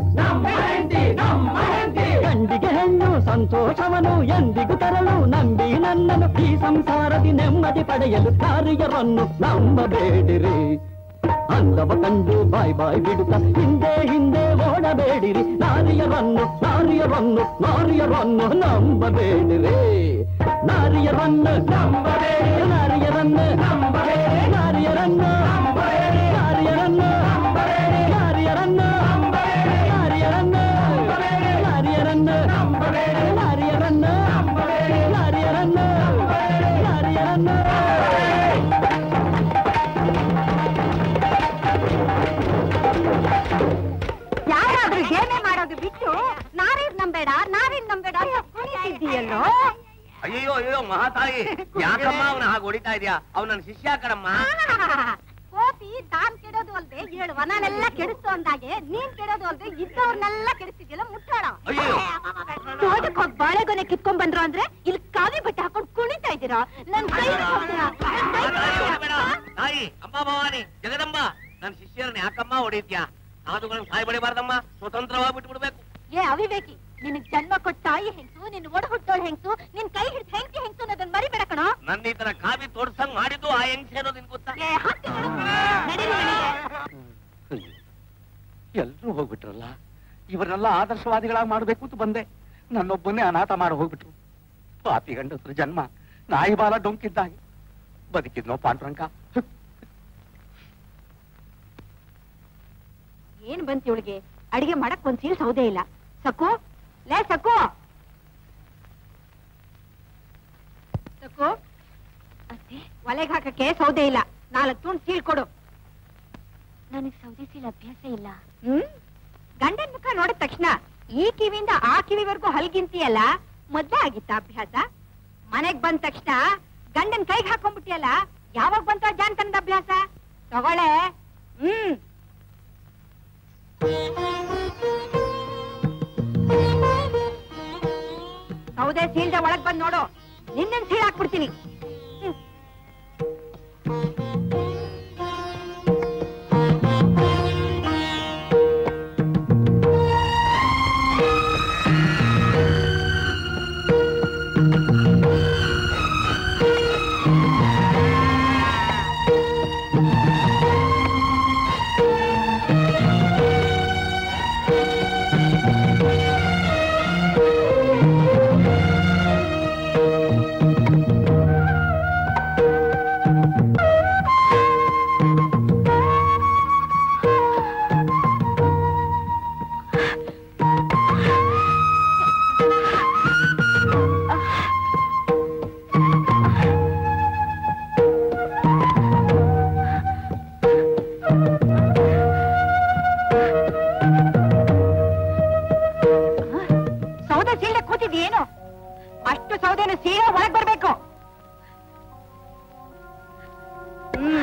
ಗಂಡಿಗೆ ಹೆಣ್ಣು ಸಂತೋಷವನು ಎಂದಿಗೂ ತರಲು ನಂಬಿ ನನ್ನನ್ನು ಈ ಸಂಸಾರದಿ ನೆಮ್ಮದಿ ಪಡೆಯಲು ನಾರಿಯರನ್ನು ನಂಬಬೇಡಿರಿ ಅಂದವ ಕಂಡು ಬಾಯ್ ಬಾಯ್ ಬಿಡುತ್ತ ಹಿಂದೆ ಹಿಂದೆ ಓಡಬೇಡಿರಿ ನಾರಿಯರನ್ನು ನಾರಿಯರನ್ನು ನಾರಿಯರನ್ನು ನಂಬಬೇಡಿರಿ ನಾರಿಯರನ್ನು ನಂಬಬೇಡಿ ನಾರಿಯರನ್ನು ನಂಬಬೇಡಿ ನಾರಿಯರನ್ನು ನಂಬಬೇಡಿ ನಾರಿಯರನ್ನು ನಂಬಬೇಡಿ ನಾರಿಯರನ್ನು ನಂಬಬೇಡಿ ನಾರಿಯರನ್ನು ನಂಬಬೇಡಿ ನಾರಿಯರನ್ನು ನಂಬಬೇಡಿ ನಾರಿಯರನ್ನು ನಂಬಬೇಡಿ ನಾರಿಯರನ್ನು ನಂಬಬೇಡಿ ನಾರಿಯರನ್ನು ಯಾರಾದ್ರೂ ಗೇಮೆ ಮಾಡೋದು ಬಿಟ್ಟು ನಾರೇದ್ ನಂಬೇಡ ನಾರೇದ್ ನಂಬೇಡ ಅಂತ ಕುಣಿತಿದ್ದೀಯಲ್ಲೋ ಅಯ್ಯೋ ಅಯ್ಯೋ ಮಹಾತಾಯಿ ಯಾಕಮ್ಮ ಅವನ ಹಾಗೆ ಹೊಡಿತಾ ಇದೀಯಾ ಅವ್ನ ನನ್ನ ಶಿಷ್ಯ ಕಣಮ್ಮ ಕೋಪಿ ತಾನ್ ಕೆಡೋದು ಅಲ್ದೆ ಏಳು ವನನೆಲ್ಲ ಕೆಡಿಸ್ತು ಅಂದಾಗೆ ನೀನ್ ಕೆಡೋದು ಅಲ್ದೆ ಇದ್ದವ್ರನ್ನೆಲ್ಲ ಕೆಡಿಸ್ತಿದ್ಯಲ್ಲ ಮುಟ್ಟಾಡ ಅಯ್ಯೋ. ತೋಟಕ್ ಹೋಗಿ ಬಾಳೆಗೊನೆ ಕಿತ್ಕೊಂಡ್ ಬಂದ್ರು ಅಂದ್ರೆ ಇಲ್ಲಿ ಕಾವಿ ಬಟ್ಟೆ ಹಾಕೊಂಡ್ ಕುಣಿತಾ ಇದ್ದೀರಾ ನನ್ ಕೈ ಹಿಡ್ಕೊಳ್ತೀರಾ? ನನ್ ಕೈ ಮಹಾತಾಯಿ ಹೊಡಿಬೇಡ. ಹಿಡ್ಕೊಳ್ತೀರಾ? ತಾಯಿ ಅಮ್ಮ ಭವಾನಿ ಜಗದಂಬ ನನ್ನ ಶಿಷ್ಯರನ್ನ ಯಾಕಮ್ಮ ಹೊಡಿತ್ಯಾ ಸಾಧುಗಳನ್ನ ಸಾಯ್ ಬಡಿಬಾರ್ದಮ್ಮ ಸ್ವತಂತ್ರವಾಗಿ ಬಿಟ್ಬಿಡ್ಬೇಕು ಏ ಅವಿವೇಕಿ ನಿನಗ್ ಜನ್ಮ ಕೊಟ್ಟ ತಾಯಿ ಹೆಂಗ್ಸು ನಿನ್ ಒಡ ಹುಟ್ಟೋಳ್ ಹೆಂಗ್ಸು ನಿನ್ ಕೈ ಹಿಡ್ದು ಹೆಂಗ್ತಿ ಹೆಂಗ್ಸು ಅನ್ನೋದನ್ನ ಮರಿಬೇಡ ಕಣೋ ನನ್ನ ಈ ತರ ಕಾವಿ ತೋರ್ಸಂಗ್ ಮಾಡಿದ್ದು ಆ ಹೆಂಗ್ಸೆ ಅನ್ನೋದು ನಿನ್ ಗೊತ್ತಾ ಏ ಹತ್ತಿ ಬಿಡು. ನಡೀರಿ ಮನೆಗೆ. ಎಲ್ರೂ ಹೋಗ್ಬಿಟ್ರಲ್ಲ ಇವರನ್ನೆಲ್ಲ ಆದರ್ಶವಾದಿಗಳಾಗಿ ಮಾಡ್ಬೇಕು ಅಂತ ಬಂದೆ ನನ್ನೊಬ್ಬನ್ನೇ ಅನಾಥ ಮಾಡಿ ಹೋಗ್ಬಿಟ್ರು ಪಾಪಿ ಗಂಡಸ್ರ ಜನ್ಮ ನಾಯಿ ಬಾಲ ಡೊಂಕಿದ್ದಾಗೆ ಬದುಕಿದ್ನೋ ಪಾಂಡುರಂಗ ಏನ್ ಬಂತು ಇವಳಿಗೆ ಅಡಿಗೆ ಮಾಡಕ್ ಒಂದ್ ಸೀಲ್ ಸೌದೆ ಇಲ್ಲ ಸಕ್ಕು ಲೇ ಸಕ್ಕು ಸಕ್ಕು ಅತ್ತೆ ಒಲೆಗ್ ಹಾಕಕ್ಕೆ ಸೌದೆ ಇಲ್ಲ ನಾಲ್ಕು ತುಂಡ್ ಸೀಲ್ ಕೊಡು ನನಗ್ ಸೌದೆ ಸೀಲ್ ಅಭ್ಯಾಸ ಇಲ್ಲ ಹ್ಮ್ ಗಂಡನ್ ಮುಖ ನೋಡಿದ ತಕ್ಷಣ ಈ ಕಿವಿಯಿಂದ ಆ ಕಿವಿವರೆಗೂ ಹಲ್ಗಿಂತಿಯಲ್ಲ ಮೊದ್ಲೇ ಆಗಿತ್ತ ಅಭ್ಯಾಸ ಮನೆಗ್ ಬಂದ ತಕ್ಷಣ ಗಂಡನ್ ಕೈಗೆ ಹಾಕೊಂಡ್ಬಿಟ್ಟಿಯಲ್ಲ ಯಾವಾಗ ಬಂತ ಜಾನ್ಕಂದ ಅಭ್ಯಾಸ ತಗೊಳ್ಳೆ ಹ್ಮ್ ಸೌದೆ ಸೀಲ್ದ ಒಳಗ್ ಬಂದ್ ನೋಡು ನಿನ್ನ ಸೀಲ್ ಹಾಕ್ಬಿಡ್ತೀನಿ ಹ್ಮ್. ಸೌದೆ ಸೀಳೆ ಕೂತಿದ್ಯೇನು ಅಷ್ಟು ಸೌದೆನ ಸೀರೆ ಒಳಗ್ ಬರ್ಬೇಕು ಹ್ಮ್.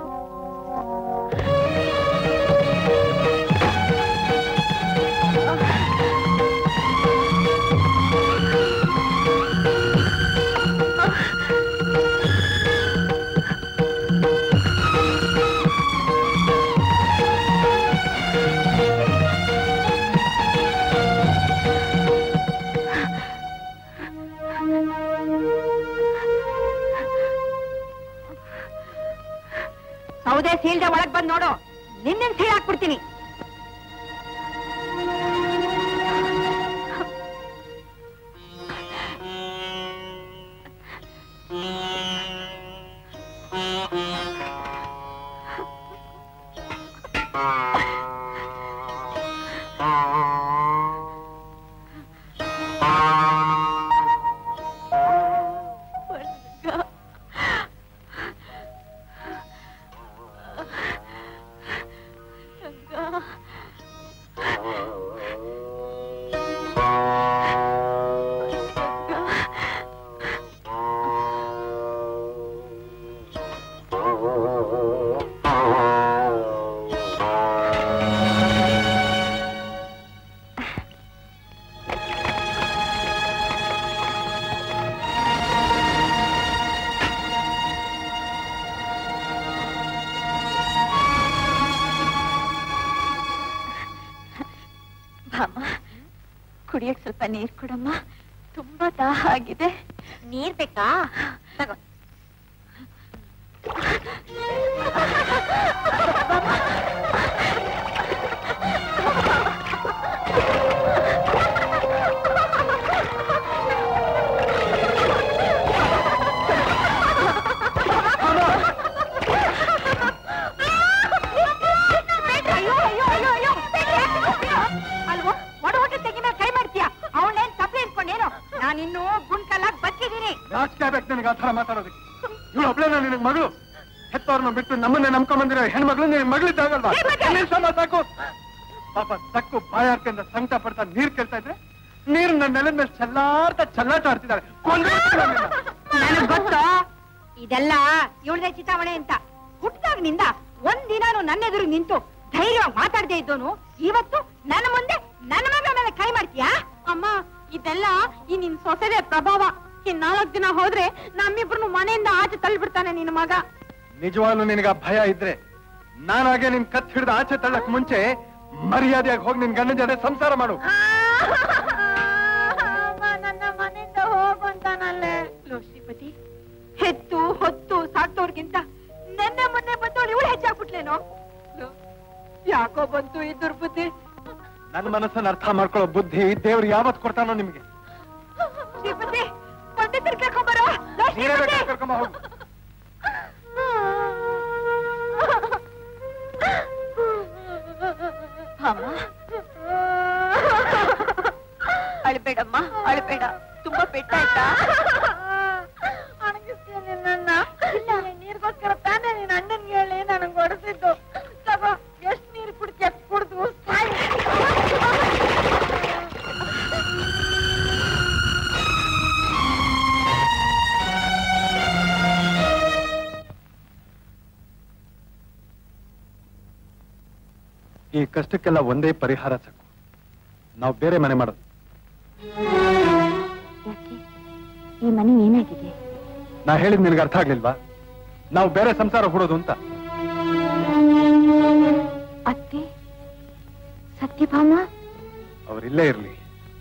ಸೌದೆ ಸೀಲ್ದೆ ಒಳಗ್ ಬಂದ್ ನೋಡು ನಿನ್ನ ಸೀಲ್ ಹಾಕ್ಬಿಡ್ತೀನಿ ಭಾಮ ಕುಡಿಯಕ್ ಸ್ವಲ್ಪ ನೀರ್ ಕೊಡಮ್ಮ ತುಂಬಾ ದಾಹ ಆಗಿದೆ ನೀರ್ ಬೇಕಾ ತಗೋ ಥರ ಮಾತಾಡೋದಕ್ಕೆ ಇವಳು ಒಬ್ಳೇನ ನಿನಗೆ ಮಗಳು ಹೆತ್ತವ್ರನ್ನ ಬಿಟ್ಟು ನಮ್ಮನ್ನೇ ನಂಬ್ಕೊಂಬಂದಿರೋ ಹೆಣ್ಮಗಳು ನಿನ್ ಮಗಳಿದ್ದಾಗಲ್ವಾ ನಿಲ್ಸಮ್ಮ ಸಾಕು ಪಾಪ ತಕ್ಕು ಬಾಯಾರ್ಕೆಂದ ಸಂಕಟ ಪಡ್ತಾ ನೀರ್ ಕೇಳ್ತಾ ಇದ್ರೆ ನೀರು ನನ್ನ ನೆಲದ ಮೇಲೆ ಚೆಲ್ಲಾಡ್ತಾ ಚೆಲ್ಲಾಟ ಆಡ್ತಿದ್ದಾಳೆ ಕೊಂದ್ರೆ ನನಗ್ ಗೊತ್ತು ಇದೆಲ್ಲ ಇವಳದೇ ಚಿತಾವಣೆ ಅಂತ ಹುಟ್ಟಾಗ್ನಿಂದ ಒಂದಿನಾನು ನನ್ನೆದುರು ನಿಂತು ಧೈರ್ಯವಾಗಿ ಮಾತಾಡದೆ ಇದ್ದೋನು ಇವತ್ತು ನನ್ನ ಮುಂದೆ ನನ್ನ ಮಗಳ ಮೇಲೆ ಕೈ ಮಾಡ್ತೀಯಾ ಅಮ್ಮ ಇದೆಲ್ಲ ಈ ನಿನ್ ಸೊಸೆದೆ ಪ್ರಭಾವ ಇನ್ ನಾಲ್ಕ್ ದಿನ ಹೋದ್ರೆ ನಮ್ಮಿಬ್ರು ಮನೆಯಿಂದ ಆಚೆ ತಳ್ಳಿಬಿಡ್ತಾನೆ ನಿನ್ ಮಗ ನಿಜವಾಗ್ಲೂ ನಿನಗ ಭಯ ಇದ್ರೆ ನಾನಾಗೆ ನಿನ್ ಕತ್ ಹಿಡಿದು ಆಚೆ ತಳ್ಳಕ್ ಮುಂಚೆ ಮರ್ಯಾದೆಯಾಗಿ ಹೋಗಿ ನಿನ್ ಗಂಡನ ಜೊತೆ ಸಂಸಾರ ಮಾಡು ನನ್ನ ಮನೆಯಿಂದ ಹೋಗುಂತಾನಲ್ಲೇ ಲೋ ಶ್ರೀಪತಿ ಹೆತ್ತು ಹೊತ್ತು ಸಾಕ್ತವ್ರಿಗಿಂತ ನೆನ್ನೆ ಮೊನ್ನೆ ಬಂದವಳು ಇವಳು ಹೆಚ್ಚಾಗ್ಬಿಟ್ಲೇನೋ ಲೋ, ಯಾಕೋ ಬಂತು ಈ ದುರ್ಬುದ್ಧಿ ನನ್ನ ಮನಸ್ಸನ್ನ ಅರ್ಥ ಮಾಡ್ಕೊಳ್ಳೋ ಬುದ್ಧಿ ದೇವ್ರು ಯಾವತ್ ಕೊಡ್ತಾನೋ ನಿಮ್ಗೆ ಶ್ರೀಪತಿ ಪಂಡಿತರ ಕರ್ಕೊಂಬರೋ ಲೋ, ನೀನೇ ಶ್ರೀಪತಿ! ಬೇಕಾದ್ರೆ ಕರ್ಕೊಂಬ ಹೋಗು ಅಮ್ಮ ಅಳ್ಬೇಡಮ್ಮ ಅಳ್ಬೇಡ ತುಂಬಾ ಪೆಟ್ಟಾಯ್ತಾ ಅಣಗಿಸ್ತೀನಿ ನನ್ನ ಇಲ್ಲ ನೀರ್ಗೋಸ್ಕರ ತಾನೇ ನೀನ್ ಅಣ್ಣನ್ಗೆ ಹೇಳಿ ನನಗೆ ಹೊಡೆಸಿದ್ದು ತಗೋ ಎಷ್ಟ್ ನೀರು ಕುಡ್ತೀಯ ಕುಡ್ದು ಸಾಯಿ ಈ ಕಷ್ಟಕ್ಕೆಲ್ಲ ಒಂದೇ ಪರಿಹಾರ ಸಾಕು ನಾವು ಬೇರೆ ಮನೆ ಮಾಡೋದು ಯಾಕೆ ಈ ಮನೆ ಏನಾಗಿದೆ ನಾ ಹೇಳಿದ್ ನಿನಗೆ ಅರ್ಥ ಆಗ್ಲಿಲ್ವಾ ನಾವು ಬೇರೆ ಸಂಸಾರ ಹೂಡೋದು ಅಂತ ಅತ್ತೆ ಸತ್ಯಭಾಮ ಅವ್ರಿಲ್ಲೇ ಇರ್ಲಿ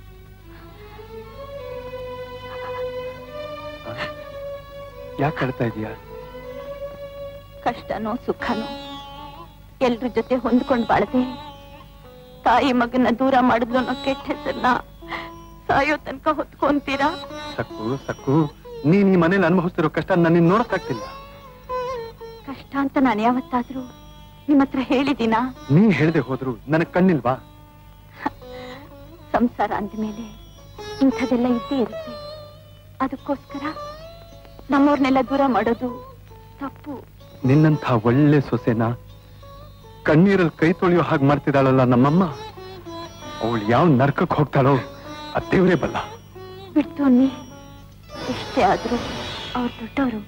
ಯಾಕೆ ಕಳ್ತಾ ಇದೀಯಾ ಕಷ್ಟನೋ ಸುಖನೋ ಎಲ್ರ ಜೊತೆ ಹೊಂದ್ಕೊಂಡ್ ಬಾಳದೆ ತಾಯಿ ಮಗನ ದೂರ ಮಾಡಿದ್ಲು ಅನ್ನೋ ಕೆಟ್ಟ ಹೆಸರನ್ನ ಸಾಯೋ ತನಕ ಹೊತ್ಕೊಂತೀರಾ ಸಕ್ಕು ಸಕ್ಕು ನೀನ್ ಈ ಮನೇಲಿ ಅನುಭವಿಸ್ತಿರೋ ಕಷ್ಟ ನನ್ನ ನೋಡಕ್ಕಾಗ್ತಿಲ್ಲ ಕಷ್ಟ ಅಂತ ನಾನು ಯಾವತ್ತಾದ್ರೂ ನಿಮ್ಮ ಹತ್ರ ಹೇಳಿದ್ದೀನಾ ನೀ ಹೇಳ್ದೆ ಹೋದ್ರು ನನಗ್ ಕಣ್ಣಿಲ್ವಾ ಸಂಸಾರ ಅಂದ್ಮೇಲೆ ಇಂಥದೆಲ್ಲ ಇದ್ದೇ ಇರುತ್ತೆ ಅದಕ್ಕೋಸ್ಕರ ನಮ್ಮವ್ರನ್ನೆಲ್ಲ ದೂರ ಮಾಡೋದು ತಪ್ಪು ನಿನ್ನಂಥ ಒಳ್ಳೆ ಸೊಸೆನ ಕಣ್ಣೀರಲ್ಲಿ ಕೈ ತೊಳೆಯೋ ಹಾಗೆ ಮಾಡ್ತಿದ್ದಾಳಲ್ಲ ನಮ್ಮಮ್ಮ ಅವಳು ಯಾವ ನರ್ಕಕ್ಕೆ ಹೋಗ್ತಾಳೋ ಆ ದೇವ್ರೇ ಬಲ್ಲ ಬಿಡ್ತು ಅನ್ನಿ ಎಷ್ಟೇ ಆದ್ರೂ ಅವ್ರು ದೊಡ್ಡವರು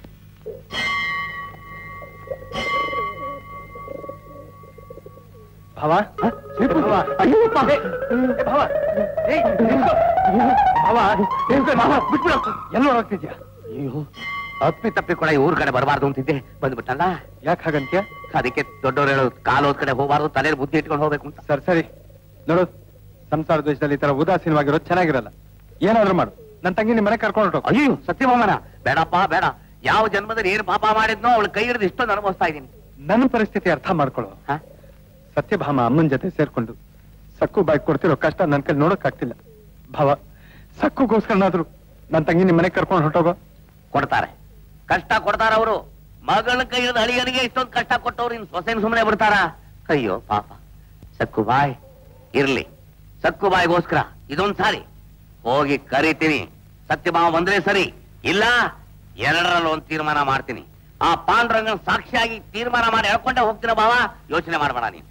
ಭಾವ ಭಾವ ಅಯ್ಯಪ್ಪ ಭಾವ ಏಯ್, ನಿಂತ್ಕೋ. ಭಾವ ನಿಂತ್ಕೋ, ಭಾವ ಬಿಟ್ಬಿಡು ಎಲ್ಲೋ ಹೋಗ್ತಿದ್ಯಾ ಅಯ್ಯೋ ಅಪ್ಪಿ ತಪ್ಪಿ ಕೂಡ ಈ ಊರ್ ಕಡೆ ಬರಬಾರ್ದು ಅಂತಿದ್ದೆ ಬಂದ್ಬಿಟ್ಟಲ್ಲ ಯಾಕೆ ಹಾಗಂತ್ಯ ಅದಕ್ಕೆ ದೊಡ್ಡವ್ರು ಹೇಳೋದು ಕಾಲೋದ್ ಕಡೆ ಹೋಗಬಾರ್ದು ತಲೆಯಲ್ಲಿ ಬುದ್ಧಿ ಇಟ್ಕೊಂಡು ಹೋಗ್ಬೇಕು ಅಂತ ಸರಿ ಸರಿ ನೋಡು ಸಂಸಾರ ದೇಶದಲ್ಲಿ ಈ ತರ ಉದಾಸೀನವಾಗಿರೋದು ಚೆನ್ನಾಗಿರಲ್ಲ ಏನಾದ್ರೂ ಮಾಡು ನನ್ನ ತಂಗಿ ನಿಮ್ಮ ಮನೆ ಕರ್ಕೊಂಡು ಹೊರ್ಟು. ಅಯ್ಯೋ ಸತ್ಯಭಾಮನ ಬೇಡಪ್ಪ ಬೇಡ ಯಾವ ಜನ್ಮದಲ್ಲಿ ಏನ್ ಪಾಪ ಮಾಡಿದ್ನೋ ಅವಳು ಕೈ ಹಿಡಿದು ಇಷ್ಟೊಂದು ಅನುಭವಿಸ್ತಾ ಇದ್ದೀನಿ ನನ್ನ ಪರಿಸ್ಥಿತಿ ಅರ್ಥ ಮಾಡ್ಕೊಳ್ಳೋ ಹ? ಸತ್ಯಭಾಮ ಅಮ್ಮನ ಜೊತೆ ಸೇರ್ಕೊಂಡು ಸಕ್ಕು ಬಾಯ್ ಕೊಡ್ತಿರೋ ಕಷ್ಟ ನನ್ ಕೈಲಿ ನೋಡಕ್ಕಾಗ್ತಿಲ್ಲ ಭಾವ ಸಕ್ಕುಗೋಸ್ಕರನಾದ್ರು ನನ್ನ ತಂಗಿ ನಿಮ್ಮ ಮನೆಗೆ ಕರ್ಕೊಂಡು ಹೊರಟೋಗೋ ಕೊಡ್ತಾರೆ ಕಷ್ಟ ಕೊಡ್ತಾರ ಅವರು ಮಗಳ ಕೈ ಹಿಡಿದು ಅಳಿಯನಿಗೆ ಇಷ್ಟೊಂದು ಕಷ್ಟ ಕೊಟ್ಟವ್ರು ಇನ್ ಸೊಸೆನ್ ಸುಮ್ಮನೆ ಬಿಡ್ತಾರ ಅಯ್ಯೋ ಪಾಪ ಸಕ್ಕು ಬಾಯ್ ಇರ್ಲಿ ಸಕ್ಕು ಬಾಯ್ಗೋಸ್ಕರ ಇದೊಂದ್ ಸಾರಿ ಹೋಗಿ ಕರಿತೀನಿ ಸತ್ಯಭಾವ ಬಂದ್ರೆ ಸರಿ ಇಲ್ಲ ಎರಡರಲ್ಲಿ ಒಂದ್ ತೀರ್ಮಾನ ಮಾಡ್ತೀನಿ ಆ ಪಾಂಡುರಂಗನ್ ಸಾಕ್ಷಿಯಾಗಿ ತೀರ್ಮಾನ ಮಾಡಿ ಹೇಳ್ಕೊಂಡೆ ಹೋಗ್ತೀನ ಭಾವ ಯೋಚನೆ ಮಾಡಬೇಡ ನೀನು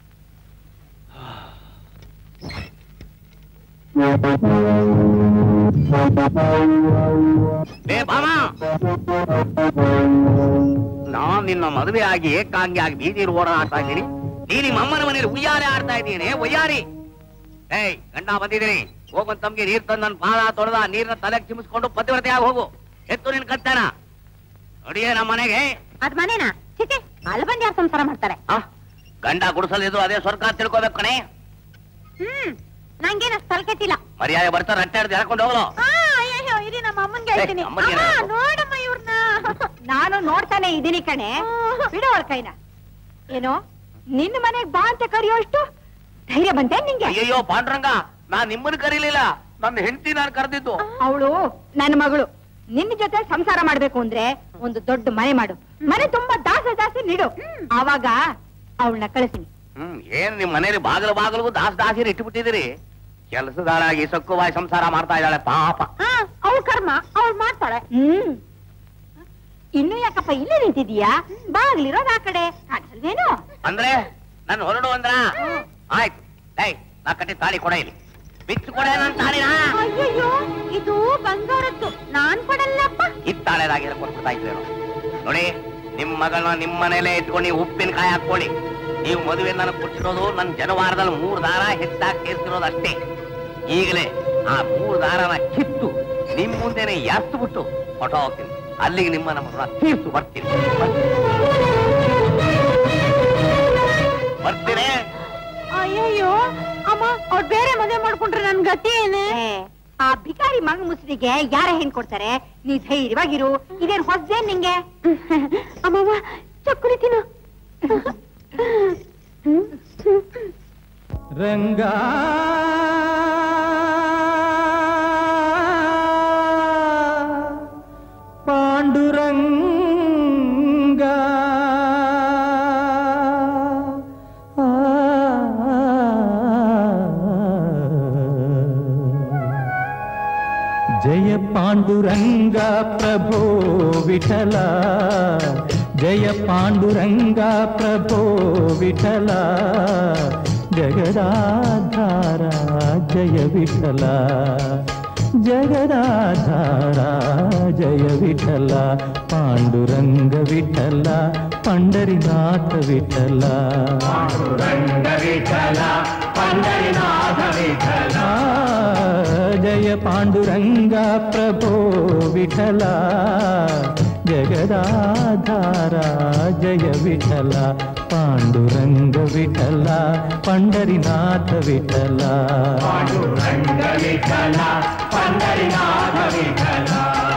ಲೇ ಭಾಮ ನಾನ್ ನಿನ್ನ ಮದುವೆ ಆಗಿ ಏಕಾಂಗಿ ಆಗಿ ಬೀದಿ ಓಡಾಡ್ತಾ ಇದ್ದೀನಿ ನೀ ನಿಮ್ಮ ಅಮ್ಮನ ಮನೇಲಿ ಉಯ್ಯಾಲೆ ಆಡ್ತಾ ಇದ್ದೀನಿ ಒಯ್ಯಾರಿ ಏಯ್ ಗಂಡ ಬಂದಿದ್ದೀನಿ ಹೋಗೊಂದ್ ತಮ್ಗೆ ನೀರ್ ತಂದು ನನ್ನ ಪಾದ ತೊಳೆದ ನೀರ್ನ ತಲೆಗೆ ಚಿಮ್ಮಿಸ್ಕೊಂಡು ಪತಿವ್ರತೆಯಾಗಿ ಹೋಗು ಎತ್ತು ನಿನ್ ಕತ್ತೇನ ನೋಡಿಯೇ ನಮ್ಮ ಮನೆಗೆ ಅದ್ ಮನೇನಾ ಚಿಕ್ಕೆ ಅಲ್ಲಿ ಬಂದು ಯಾರು ಸಂಸಾರ ಮಾಡ್ತಾರೆ ಆ ಗಂಡ ಗುಡಿಸಲಿದ್ದು ಅದೇ ಸ್ವರ್ಗ ತಿಳ್ಕೊಬೇಕು ಕಣೆ ಹ್ಮ್ ನಂಗೇನ ಸ್ಥಳ ಕೆಟ್ಟಿಲ್ಲ ಮರ್ಯಾದೆ ಬರ್ತಾರೆ ಅಟ್ಟೆ ಹಿಡ್ದು ಎಳ್ಕೊಂಡು ಹೋಗ್ಲು ಅಯ್ಯೋ ಇರಿ ನಮ್ಮ ಅಮ್ಮನ್ಗೆ ಏ, ಹೇಳ್ತೀನಿ ಅಮ್ಮನ್ಗೆ ಅಮ್ಮ, ಹೇಳು. ನೋಡಮ್ಮ ಇವ್ರನ್ನ ನಾನು ನೋಡ್ತಾನೆ ಇದೀನಿ ಕಣೆ ಬಿಡು ಅವಳ ಕೈನ ಏನೋ ನಿನ್ನ ಮನೆಗ್ ಬಾ ಅಂತ ಕರೆಯೋಷ್ಟು ಧೈರ್ಯ ಬಂತೆ ನಿಂಗೆ ಅಯ್ಯಯ್ಯೋ ಪಾಂಡುರಂಗ ನಾನ್ ನಿಮ್ಮನ್ನ ಕರೀಲಿಲ್ಲ ನನ್ನ ಹೆಂಡತಿ ನಾನು ಕರೆದಿದ್ದು ಅವಳು ನನ್ನ ಮಗಳು ನಿನ್ನ ಜೊತೆ ಸಂಸಾರ ಮಾಡ್ಬೇಕು ಅಂದ್ರೆ ಒಂದು ದೊಡ್ಡ ಮನೆ ಮಾಡು ಮನೆ ತುಂಬಾ ದಾಸ ದಾಸಿ ನೀಡು ಆವಾಗ ಅವಳನ್ನ ಕಳಿಸ್ತೀನಿ ಹ್ಮ್ ಏನ್ ನಿಮ್ ಮನೇಲಿ ಬಾಗಿಲು ಬಾಗಿಲು ದಾಸ್ ದಾಸಿರಿ ಇಟ್ಬಿಟ್ಟಿದಿರಿ ಕೆಲಸದಾರಾಗಿ ಸೊಕ್ಕುವಾಯಿ ಸಂಸಾರ ಮಾಡ್ತಾ ಇದ್ದಾಳೆ ಪಾಪ ಅವಳ ಕರ್ಮ ಅವಳು ಮಾಡ್ತಾಳೆ ಹ್ಮ್ ಇನ್ನು ಯಾಕಪ್ಪ ಇಲ್ಲೇ ನಿಂತಿದೀಯಾ ಬಾಗ್ಲಿರೋದ್ ಆ ಕಡೆ ಕಾಣಿಸಲ್ವೇನು ಅಂದ್ರೆ ನಾನು ಹೊರಡು ಅಂದ್ರ ಆಯ್ತು ಏಯ್ ನಾ ಕಟ್ಟಿ ತಾಳಿ ಕೊಡ ಇಲ್ಲಿ ಬಿಚ್ಚು ಕೊಡ ನನ್ ತಾಳಿನ ಅಯ್ಯಯ್ಯೋ ಇದು ಬಂಗಾರದ್ದು ನಾನ್ ಕೊಡಲ್ಲಪ್ಪ ಇತ್ತಾಳೆದಾಗಿರ ಕೊಟ್ಬಿಡ್ತಾ ಇದ್ದೇನು ನೋಡಿ ನಿಮ್ ಮಗಳನ್ನ ನಿಮ್ ಮನೇಲೆ ಇಟ್ಕೊಂಡು ನೀವು ಉಪ್ಪಿನಕಾಯಿ ಹಾಕೊಳ್ಳಿ ನೀವು ಮದುವೆ ನನಗೆ ಕೊಟ್ಟಿರೋದು ನನ್ನ ಜನವಾರದಲ್ಲಿ ಮೂರ್ ದಾರ ಹೆಚ್ಚಾಗಿ ಸೇರ್ಸಿರೋದು ಅಷ್ಟೇ ಈಗಲೇ ಆ ಮೂರ್ ದಾರನ ಕಿತ್ತು ನಿಮ್ ಮುಂದೆನೆ ಎತ್ತು ಬಿಟ್ಟು ಹೊಟ್ಟು ಹೋಗ್ತೀನಿ ಅಲ್ಲಿಗೆ ನಿಮ್ಮ ನಮ್ಮ ಋಣ ತೀರ್ತು ಬರ್ತೀನಿ ಬರ್ತೀನಿ ಅಯ್ಯಯ್ಯೋ ಅಮ್ಮ ಅವ್ರು ಬೇರೆ ಮದುವೆ ಮಾಡ್ಕೊಂಡ್ರೆ ನನ್ ಗತಿ ಏನೇ ಆ ಭಿಕಾರಿ ಮಗ ಮುಸ್ಲಿಗೆ ಯಾರ ಹೆಣ್ ಕೊಡ್ತಾರೆ ನೀ ಧೈರ್ಯವಾಗಿರು ಇದೇನ್ ಹೊಸದೇನ್ ನಿಂಗೆ ಅಮ್ಮವ್ವ ಚಕ್ಕುಲಿ ತಿನ್ನು ರಂಗ ಪಾಂಡುರಂಗ ಆ. ಜಯ ಪಾಂಡುರಂಗ ಪ್ರಭೋ ವಿಠಲ ಜಯ ಪಾಂಡುರಂಗ ಪ್ರಭೋ ವಿಠಲ ಜಗದಾಧಾರ ಜಯ ವಿಠಲ ಜಗದಾಧಾರ ಜಯ ವಿಠಲ ಪಾಂಡುರಂಗ ವಿಠಲ ಪಂಡರಿನಾಥ ವಿಠಲ ಪಾಂಡುರಂಗ ವಿಠಲ ಪಂಡರಿನಾಥ ವಿಠಲ ಜಯ ಪಾಂಡುರಂಗ ಪ್ರಭೋ ವಿಠಲ ಜಗದಾಧಾರ ಜಯ ವಿಠಲ ಪಾಂಡುರಂಗ ವಿಠಲ ಪಂಡರಿನಾಥ ವಿಠಲ ಪಾಂಡುರಂಗ ವಿಠಲ ಪಂಡರಿನಾಥ ವಿಠಲ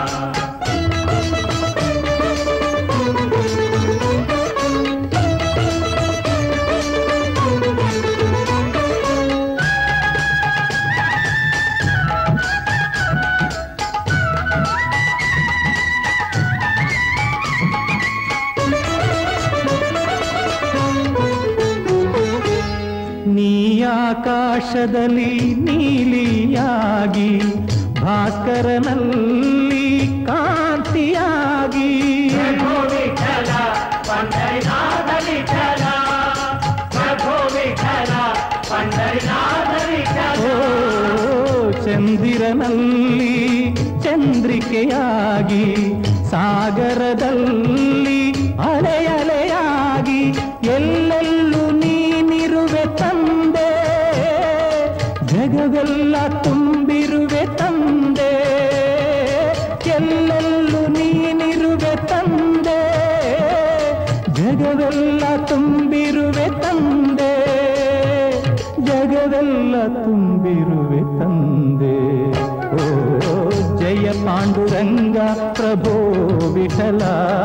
ನೀ ಆಕಾಶದಲ್ಲಿ ನೀಲಿಯಾಗಿ ಭಾಸ್ಕರನಲ್ಲಿ ಕಾಂತಿಯಾಗಿ ಓ ಚಂದಿರನಲ್ಲಿ ಚಂದ್ರಿಕೆಯಾಗಿ ಸಾಗರದಲ್ಲಿ ಅಲೆ ಅಲೆಯಾಗಿ ಎಲ್ಲೆಲ್ಲೂ ನೀನಿರುವೆ ತಂದೆ ಜಗವೆಲ್ಲ ತುಂಬಿರುವೆ ತಂದೆ ಎಲ್ಲೆಲ್ಲೂ ನೀನಿರುವೆ ತಂದೆ ಜಗವೆಲ್ಲ ತುಂಬಿರುವೆ ತಂದೆ ಜಗವೆಲ್ಲ ತುಂಬಿರುವೆ ತಂದೆ ಓ ಜಯ ಪಾಂಡುರಂಗ ಪ್ರಭೋ ವಿಠಲ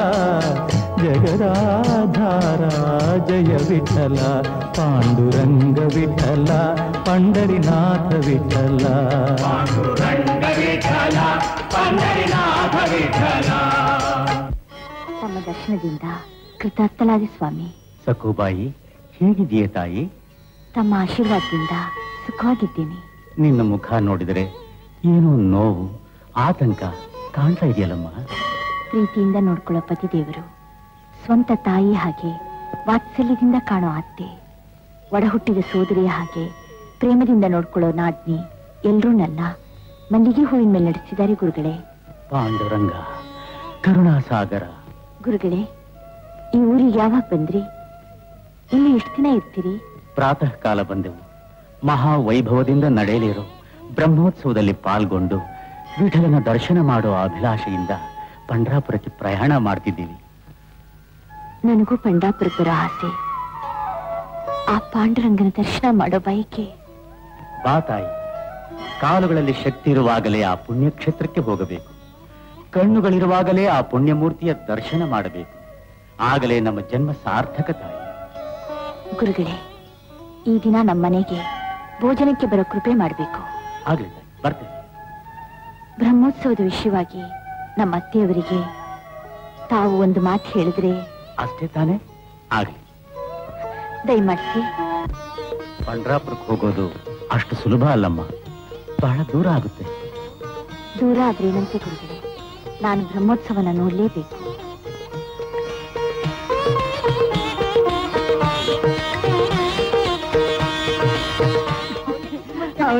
ಜಗದಾಧಾರ ಜಯ ವಿಠಲ ಪಾಂಡುರಂಗ ವಿಠಲ ಪಂಡರಿನಾಥ ವಿಠಲ ಪಾಂಡುರಂಗ ವಿಠಲ ಪಂಡರಿನಾಥ ವಿಠಲ ತಮ್ಮ ದರ್ಶನದಿಂದ ಕೃತಾರ್ಥಲಾದೆ ಸ್ವಾಮಿ ಸಖುಬಾಯಿ ಹೇಗಿದೆಯೇ ತಾಯಿ ತಮ್ಮ ಆಶೀರ್ವಾದದಿಂದ ಸುಖವಾಗಿದ್ದೀನಿ ನಿನ್ನ ಮುಖ ನೋಡಿದರೆ ಏನೋ ನೋವು ಆತಂಕ ಕಾಣ್ತಾ ಇದೆಯಲ್ಲಮ್ಮ ಪ್ರೀತಿಯಿಂದ ನೋಡ್ಕೊಳ್ಳೋ ಪತಿದೇವರು ಸ್ವಂತ ತಾಯಿ ಹಾಗೆ ವಾತ್ಸಲ್ಯದಿಂದ ಕಾಣೋ ಅತ್ತೆ ಒಡಹುಟ್ಟಿದ ಸೋದರಿಯ ಹಾಗೆ ಪ್ರೇಮದಿಂದ ನೋಡ್ಕೊಳ್ಳೋ ನಾದ್ನಿ ಎಲ್ರೂ ನನ್ನ ಮಲ್ಲಿಗೆ ಹೂವಿನ ಮೇಲೆ ನಡೆಸಿದ್ದಾರೆ ಗುರುಗಳೇ ಪಾಂಡುರಂಗ ಕರುಣಾಸಾಗರ ಗುರುಗಳೇ ಈ ಊರಿಗೆ ಯಾವಾಗ ಬಂದ್ರಿ ಇಲ್ಲಿ ಎಷ್ಟು ದಿನ ಇರ್ತೀರಿ ಪ್ರಾತಃ ಕಾಲ ಬಂದೆವು ಮಹಾ ವೈಭವದಿಂದ ನಡೆಯಲಿರೋ ಬ್ರಹ್ಮೋತ್ಸವದಲ್ಲಿ ಪಾಲ್ಗೊಂಡು ವಿಠಲನ ದರ್ಶನ ಮಾಡುವ ಅಭಿಲಾಷೆಯಿಂದ ಪಂಡ್ರಾಪುರಕ್ಕೆ ಪ್ರಯಾಣ ಮಾಡ್ತಿದ್ದೀವಿ ನನಗೂ ಪಂಡಾಪುರಕ್ಕೆ ಬರೋ ಆಸೆ ಆ ಪಾಂಡುರಂಗನ ದರ್ಶನ ಮಾಡೋ ಬಯಕೆ ಬಾ ತಾಯಿ ಕಾಲುಗಳಲ್ಲಿ ಶಕ್ತಿ ಇರುವಾಗಲೇ ಆ ಪುಣ್ಯಕ್ಷೇತ್ರಕ್ಕೆ ಹೋಗಬೇಕು ಕಣ್ಣುಗಳಿರುವಾಗಲೇ ಆ ಪುಣ್ಯಮೂರ್ತಿಯ ದರ್ಶನ ಮಾಡಬೇಕು ಆಗಲೇ ನಮ್ಮ ಜನ್ಮ ಸಾರ್ಥಕ ತಾಯಿ ಗುರುಗಳೇ ಈ ದಿನ ನಮ್ಮನೆಗೆ ಭೋಜನಕ್ಕೆ ಬರೋ ಕೃಪೆ ಮಾಡಬೇಕು ಆಗ್ಲಿ ತಾಯಿ ಬರ್ತೇವೆ ಬ್ರಹ್ಮೋತ್ಸವದ ವಿಷಯವಾಗಿ ನಮ್ಮ ಅತ್ತೆಯವರಿಗೆ ತಾವು ಒಂದು ಮಾತು ಹೇಳಿದ್ರೆ ಅಷ್ಟೇ ತಾನೇ ಆಗ್ಲಿ ದಯಮಾಡಿಸಿ ಪಂಡ್ರಾಪುರಕ್ಕೆ ಹೋಗೋದು ಅಷ್ಟು ಸುಲಭ ಅಲ್ಲಮ್ಮ ಬಹಳ ದೂರ ಆಗುತ್ತೆ ದೂರ ಆದ್ರೇನಂತೆ ಗುರುಗಳೇ ನಾನು ಬ್ರಹ್ಮೋತ್ಸವನ ನೋಡ್ಲೇಬೇಕು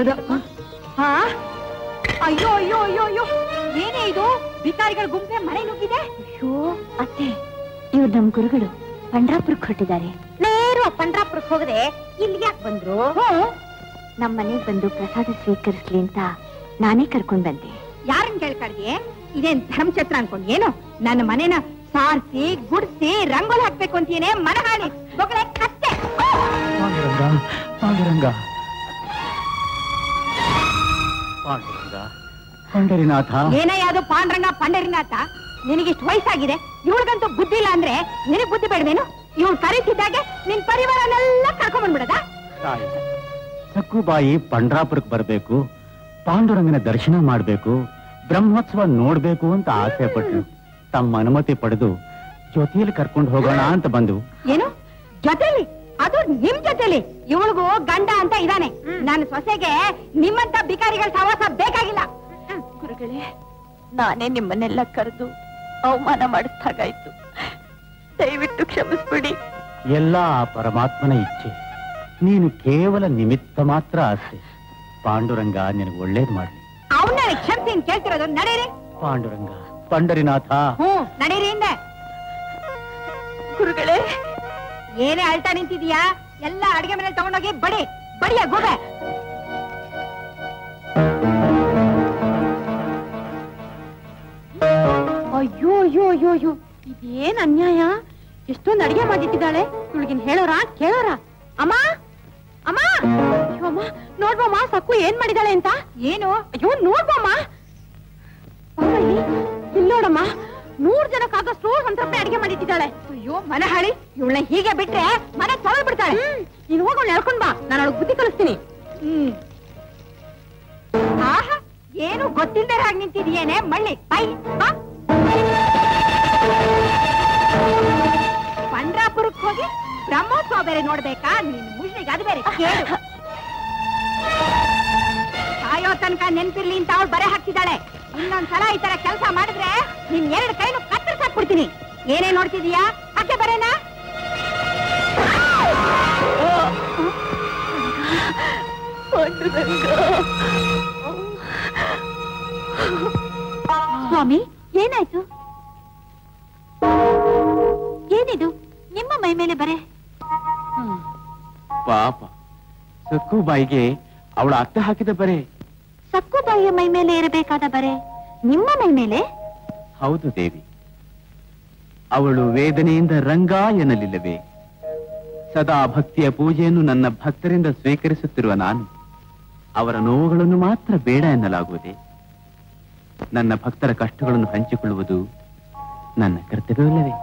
ಹಾ ಅಯ್ಯೋ ಅಯ್ಯೋ ಅಯ್ಯೋ ಅಯ್ಯೋ ಏನೇ ಇದು ಬಿಕಾರಿಗಳ ಗುಂಪೆ ಮನೆ ನುಗ್ಗಿದೆ ಅಯ್ಯೋ ಅತ್ತೆ ಇವ್ರು ನಮ್ ಗುರುಗಳು ಪಂಡ್ರಾಪುರಕ್ಕೆ ಹೊಟ್ಟಿದ್ದಾರೆ ನೇರ ಪಂಡ್ರಾಪುರಕ್ಕೆ ಹೋಗದೆ ಇಲ್ಲಿ ಯಾಕೆ ಬಂದ್ರು ನಮ್ಮ ಮನೆಗ್ ಬಂದು ಪ್ರಸಾದ ಸ್ವೀಕರಿಸ್ಲಿ ಅಂತ ನಾನೇ ಕರ್ಕೊಂಡ್ ಬಂದೆ ಯಾರನ್ ಕೇಳ್ಕಾಡ್ಗೆ ಇದೇನ್ ಧರ್ಮಛತ್ರ ಅನ್ಕೊಂಡ್ ಏನು ನನ್ನ ಮನೆನ ಸಾರಿಸಿ ಗುಡ್ಸಿ ರಂಗೋಲಿ ಹಾಕ್ಬೇಕು ಅಂತೀನಿ ಮನ ಹಾಳಿ ಬೊಗಳೆ ಕತ್ತೆ ಪಾಂಡುರಂಗ ಪಾಂಡುರಂಗ ಪಾಂಡುರಂಗ ಪಂಡರಿನಾಥ ಏನಯ್ಯ ಅದು ಪಾಂಡ್ರಂಗ ಪಂಡರಿನಾಥ ನಿನಗಿಷ್ಟು ವಯಸ್ಸಾಗಿದೆ ಇವಳಿಗಂತೂ ಬುದ್ಧಿ ಇಲ್ಲ ಅಂದ್ರೆ ನಿನಗ್ ಬುದ್ಧಿ ಬೇಡವೇನು ಇವಳು ಕರೀತಿದ್ದಾಗೆ ನಿನ್ ಪರಿವಾರನೆಲ್ಲ ಕರ್ಕೊಂಡ್ ಬಂದ್ಬಿಡದ ತಾಯಿ ಸಕ್ಕುಬಾಯಿ ಪಂಡ್ರಾಪುರಕ್ಕೆ ಬರಬೇಕು ಪಾಂಡುರಂಗನ ದರ್ಶನ ಮಾಡಬೇಕು ಬ್ರಹ್ಮೋತ್ಸವ ನೋಡ್ಬೇಕು ಅಂತ ಆಸೆ ಪಟ್ರು ತಮ್ಮ ಅನುಮತಿ ಪಡೆದು ಜೊತೆಯಲ್ಲಿ ಕರ್ಕೊಂಡು ಹೋಗೋಣ ಅಂತ ಬಂದು ಏನು ಜೊತೆಲಿ ಅದು ನಿಮ್ ಜೊತೆಲಿ ಇವಳಿಗೂ ಗಂಡ ಅಂತ ಇದಾನೆ ನನ್ನ ಸೊಸೆಗೆ ನಿಮ್ಮಂತ ಬಿಕಾರಿಗಳ ಸಹವಾಸ ಬೇಕಾಗಿಲ್ಲ ಗುರುಗಳೇ ನಾನೇ ನಿಮ್ಮನ್ನೆಲ್ಲ ಕರೆದು ಅವಮಾನ ಮಾಡಿಸ್ದಾಗಾಯ್ತು ದಯವಿಟ್ಟು ಕ್ಷಮಿಸ್ಬಿಡಿ ಎಲ್ಲ ಆ ಪರಮಾತ್ಮನ ಇಚ್ಛೆ ನೀನು ಕೇವಲ ನಿಮಿತ್ತ ಮಾತ್ರ ಅಷ್ಟೇ ಪಾಂಡುರಂಗ ನಿನಗೆ ಒಳ್ಳೇದ್ ಮಾಡ್ಲಿ ಅವನ್ನ ಕ್ಷಮಿಸಿ ಕೇಳ್ತಿರೋದು ನಡೀರಿ ಪಾಂಡುರಂಗ ಪಂಡರಿನಾಥ ಹ್ಮ್ ನಡೀರಿ ಹಿಂದೆ ಗುರುಗಳೇ ಏನೇ ಅಳ್ತಾ ನಿಂತಿದೀಯಾ ಎಲ್ಲ ಅಡಿಗೆ ಮನೆ ತಗೊಂಡೋಗಿ ಬಡಿ ಬಡಿಯ ಗೋಬೆ ಅಯ್ಯೋ ಅಯ್ಯೋ ಅಯ್ಯೋ ಅಯ್ಯೋ ಇದೇನ್ ಅನ್ಯಾಯ ಎಷ್ಟೊಂದು ಅಡಿಗೆ ಮಾಡಿಟ್ಟಿದ್ದಾಳೆ ಇವಳಿಗಿನ್ ಹೇಳೋರ ಕೇಳೋರ ಅಮ್ಮ ಅಮ್ಮ ಅಯ್ಯೋ ಅಮ್ಮ ನೋಡ್ಬಮ್ಮ ಸಕ್ಕು ಏನ್ ಮಾಡಿದಾಳೆ ಅಂತ ಏನು ಅಯ್ಯೋ ನೋಡ್ಬಮ್ಮ ಅಮ್ಮಯ್ಯ, ಇಲ್ಲ್ ನೋಡಮ್ಮ ನೂರ್ ಜನಕ್ಕಾಗಷ್ಟು ಸಂತೃಪ್ತಿ ಅಡಿಗೆ ಮಾಡಿಟ್ಟಿದ್ದಾಳೆ ಅಯ್ಯೋ ಮನಹಾಳಿ ಇವಳನ್ನ ಹೀಗೆ ಬಿಟ್ರೆ ಮನೆ ತೊಳೆದ್ ಬಿಡ್ತಾಳೆ ನೀನು ಹೋಗೋಣ ಹೇಳ್ಕೊಂಡ್ ಬಾ ನಾನು ಅವಳಿಗೆ ಬುದ್ಧಿ ಕಲಿಸ್ತೀನಿ ಹ್ಮ್ ಆಹಾ ಏನು ಗೊತ್ತಿಲ್ಲದೆ ಹಾಗೆ ನಿಂತಿದೀಯೇನೆ ಮಳ್ಳಿ ಬೈ ಬಾ ಪಂಡ್ರಾಪುರಕ್ಕೆ ಹೋಗಿ ಬ್ರಹ್ಮೋತ್ಸವ ಬೇರೆ ನೋಡ್ಬೇಕಾ ನಿನ್ ಮುಷ್ಣಿಗೆ ಅದು ಬೇರೆ ಕೇಳು ಸಾಯೋ ತನಕ ನೆನ್ಪಿರ್ಲಿ ಅಂತ ಅವಳು ಬರೆ ಹಾಕ್ತಿದ್ದಾಳೆ ಇನ್ನೊಂದ್ಸಲ ಈ ತರ ಕೆಲಸ ಮಾಡಿದ್ರೆ ನಿನ್ ಎರಡು ಕೈನು ಕತ್ತರಿಸಾಕ್ಬಿಡ್ತೀನಿ ಏನೇ ನೋಡ್ತಿದೀಯಾ ಹಾಗೆ ಬರೇನಾ ಸ್ವಾಮಿ ಏನಾಯ್ತು ಏನಿದು ನಿಮ್ಮ ಮೈ ಮೇಲೆ ಬರೆ ಪಾಪ ಸಕ್ಕುಬಾಯಿಗೆ ಅವಳ ಅತ್ತೆ ಹಾಕಿದ ಬರೆ ಸಕ್ಕು ಬಾಯಿಯ ಮೈ ಮೇಲೆ ಇರಬೇಕಾದ ಬರೆ ನಿಮ್ಮ ಮೈ ಮೇಲೆ ಹೌದು ದೇವಿ ಅವಳು ವೇದನೆಯಿಂದ ರಂಗ ಎನ್ನಲಿಲ್ಲವೇ ಸದಾ ಭಕ್ತಿಯ ಪೂಜೆಯನ್ನು ನನ್ನ ಭಕ್ತರಿಂದ ಸ್ವೀಕರಿಸುತ್ತಿರುವ ನಾನು ಅವರ ನೋವುಗಳನ್ನು ಮಾತ್ರ ಬೇಡ ಎನ್ನಲಾಗುವುದೇ ನನ್ನ ಭಕ್ತರ ಕಷ್ಟಗಳನ್ನು ಹಂಚಿಕೊಳ್ಳುವುದು ನನ್ನ ಕರ್ತವ್ಯವಲ್ಲವೇ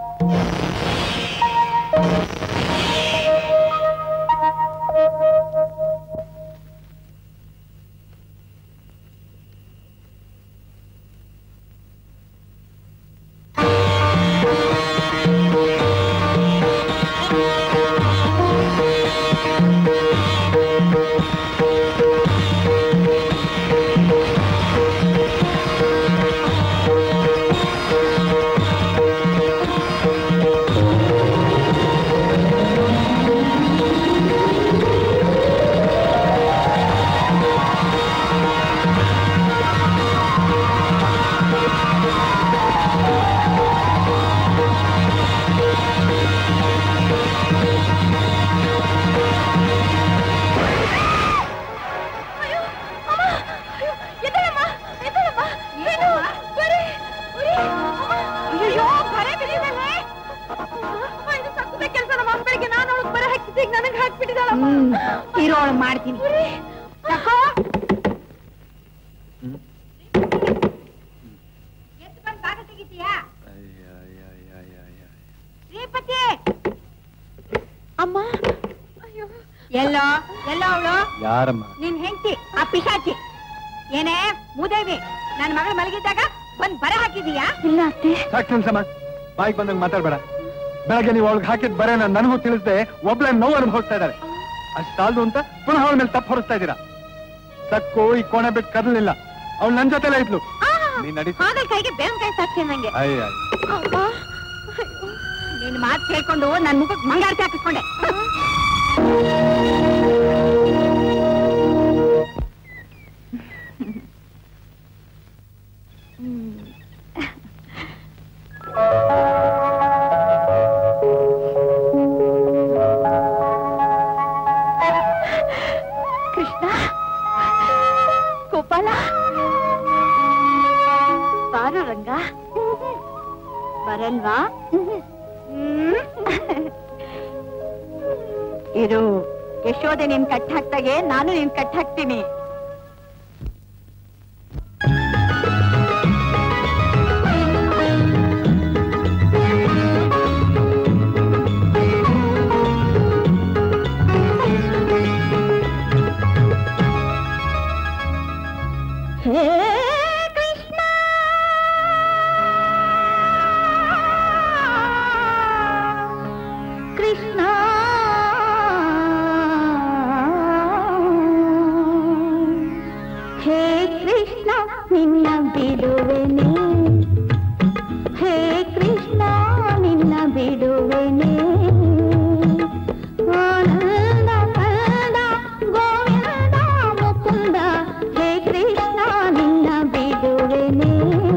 ಅಯ್ಯೋ ಬರೆ ಬಿಡಿದಲ್ಲ ಇರೋಳು ಮಾಡ್ತೀನಿ ತಕೋ. ಎದ್ದು ಬಂದ್ ಬಾಗಿಲು ತೆಗಿತೀಯಾ? ಶ್ರೀಪತಿ ಅಮ್ಮ ಎಲ್ಲೋ ಎಲ್ಲೋ ಅವಳು ಯಾರಮ್ಮ ನಿನ್ ಹೆಂಡತಿ ಆ ಪಿಶಾಚಿ ಏನೇ ಮೂದೇವಿ ನನ್ ಮಗಳು ಮಲಗಿದ್ದಾಗ ಬಂದ್ ಬರ ಹಾಕಿದೀಯಾ ಇಲ್ಲ ಅತ್ತೆ ಸಾಕು ನಿಲ್ಸಮ್ಮ ಬಾಯಿಗೆ ಬಂದಂಗ ಮಾತಾಡ್ಬೇಡ ಬೆಳಗ್ಗೆ ನೀವು ಅವಳಿಗೆ ಹಾಕಿದ ಬರೆ ನನಗೂ ತಿಳಿಸದೆ ಒಬ್ಳೆ ನೋವು ಅನುಭವಿಸ್ತಾ ಇದ್ದಾರೆ ಅಷ್ಟಾಲ್ದು ಅಂತ ಪುನಃ ಅವಳ ಮೇಲೆ ತಪ್ಪು ಹೊರಿಸ್ತಾ ಇದ್ದೀರಾ ಸಕ್ಕು ಈ ಕೋಣೆ ಬಿಟ್ಟು ಕದಲಿಲ್ಲ ಅವಳು ನನ್ ಜೊತೆಲೇ ಇದ್ಲು ನೀನ್ ನಡಿ ಹಾಗಲ್ ಕೈಗೆ ಬೇವಿನ ಕಾಯಿ ಸಾಕ್ತೀನಿ ನಂಗೆ ಅಯ್ಯ ಅಮ್ಮ ನಿನ್ ಮಾತು ಕೇಳ್ಕೊಂಡು ನನ್ ಮುಖಕ್ಕೆ ಮಂಗಾರತಿ ಹಾಕಿಸ್ಕೊಂಡೆ ಇರು ಯಶೋದೆ ನಿನ್ ಕಟ್ ಹಾಕ್ದಾಗೆ ನಾನು ನಿನ್ ಕಟ್ ಹಾಕ್ತೀನಿ ಹೇ ಕೃಷ್ಣ ಕೃಷ್ಣ ಹೇ ಕೃಷ್ಣ ನಿನ್ನ ಬಿಡುವೆನೆ ಹೇ ಕೃಷ್ಣ ನಿನ್ನ ಬಿಡುವೆನೆ ಆನಂದ ಕಂದ ಗೋವಿಂದ ಮುಕುಂದ ಹೇ ಕೃಷ್ಣ ನಿನ್ನ ಬಿಡುವೆನೆ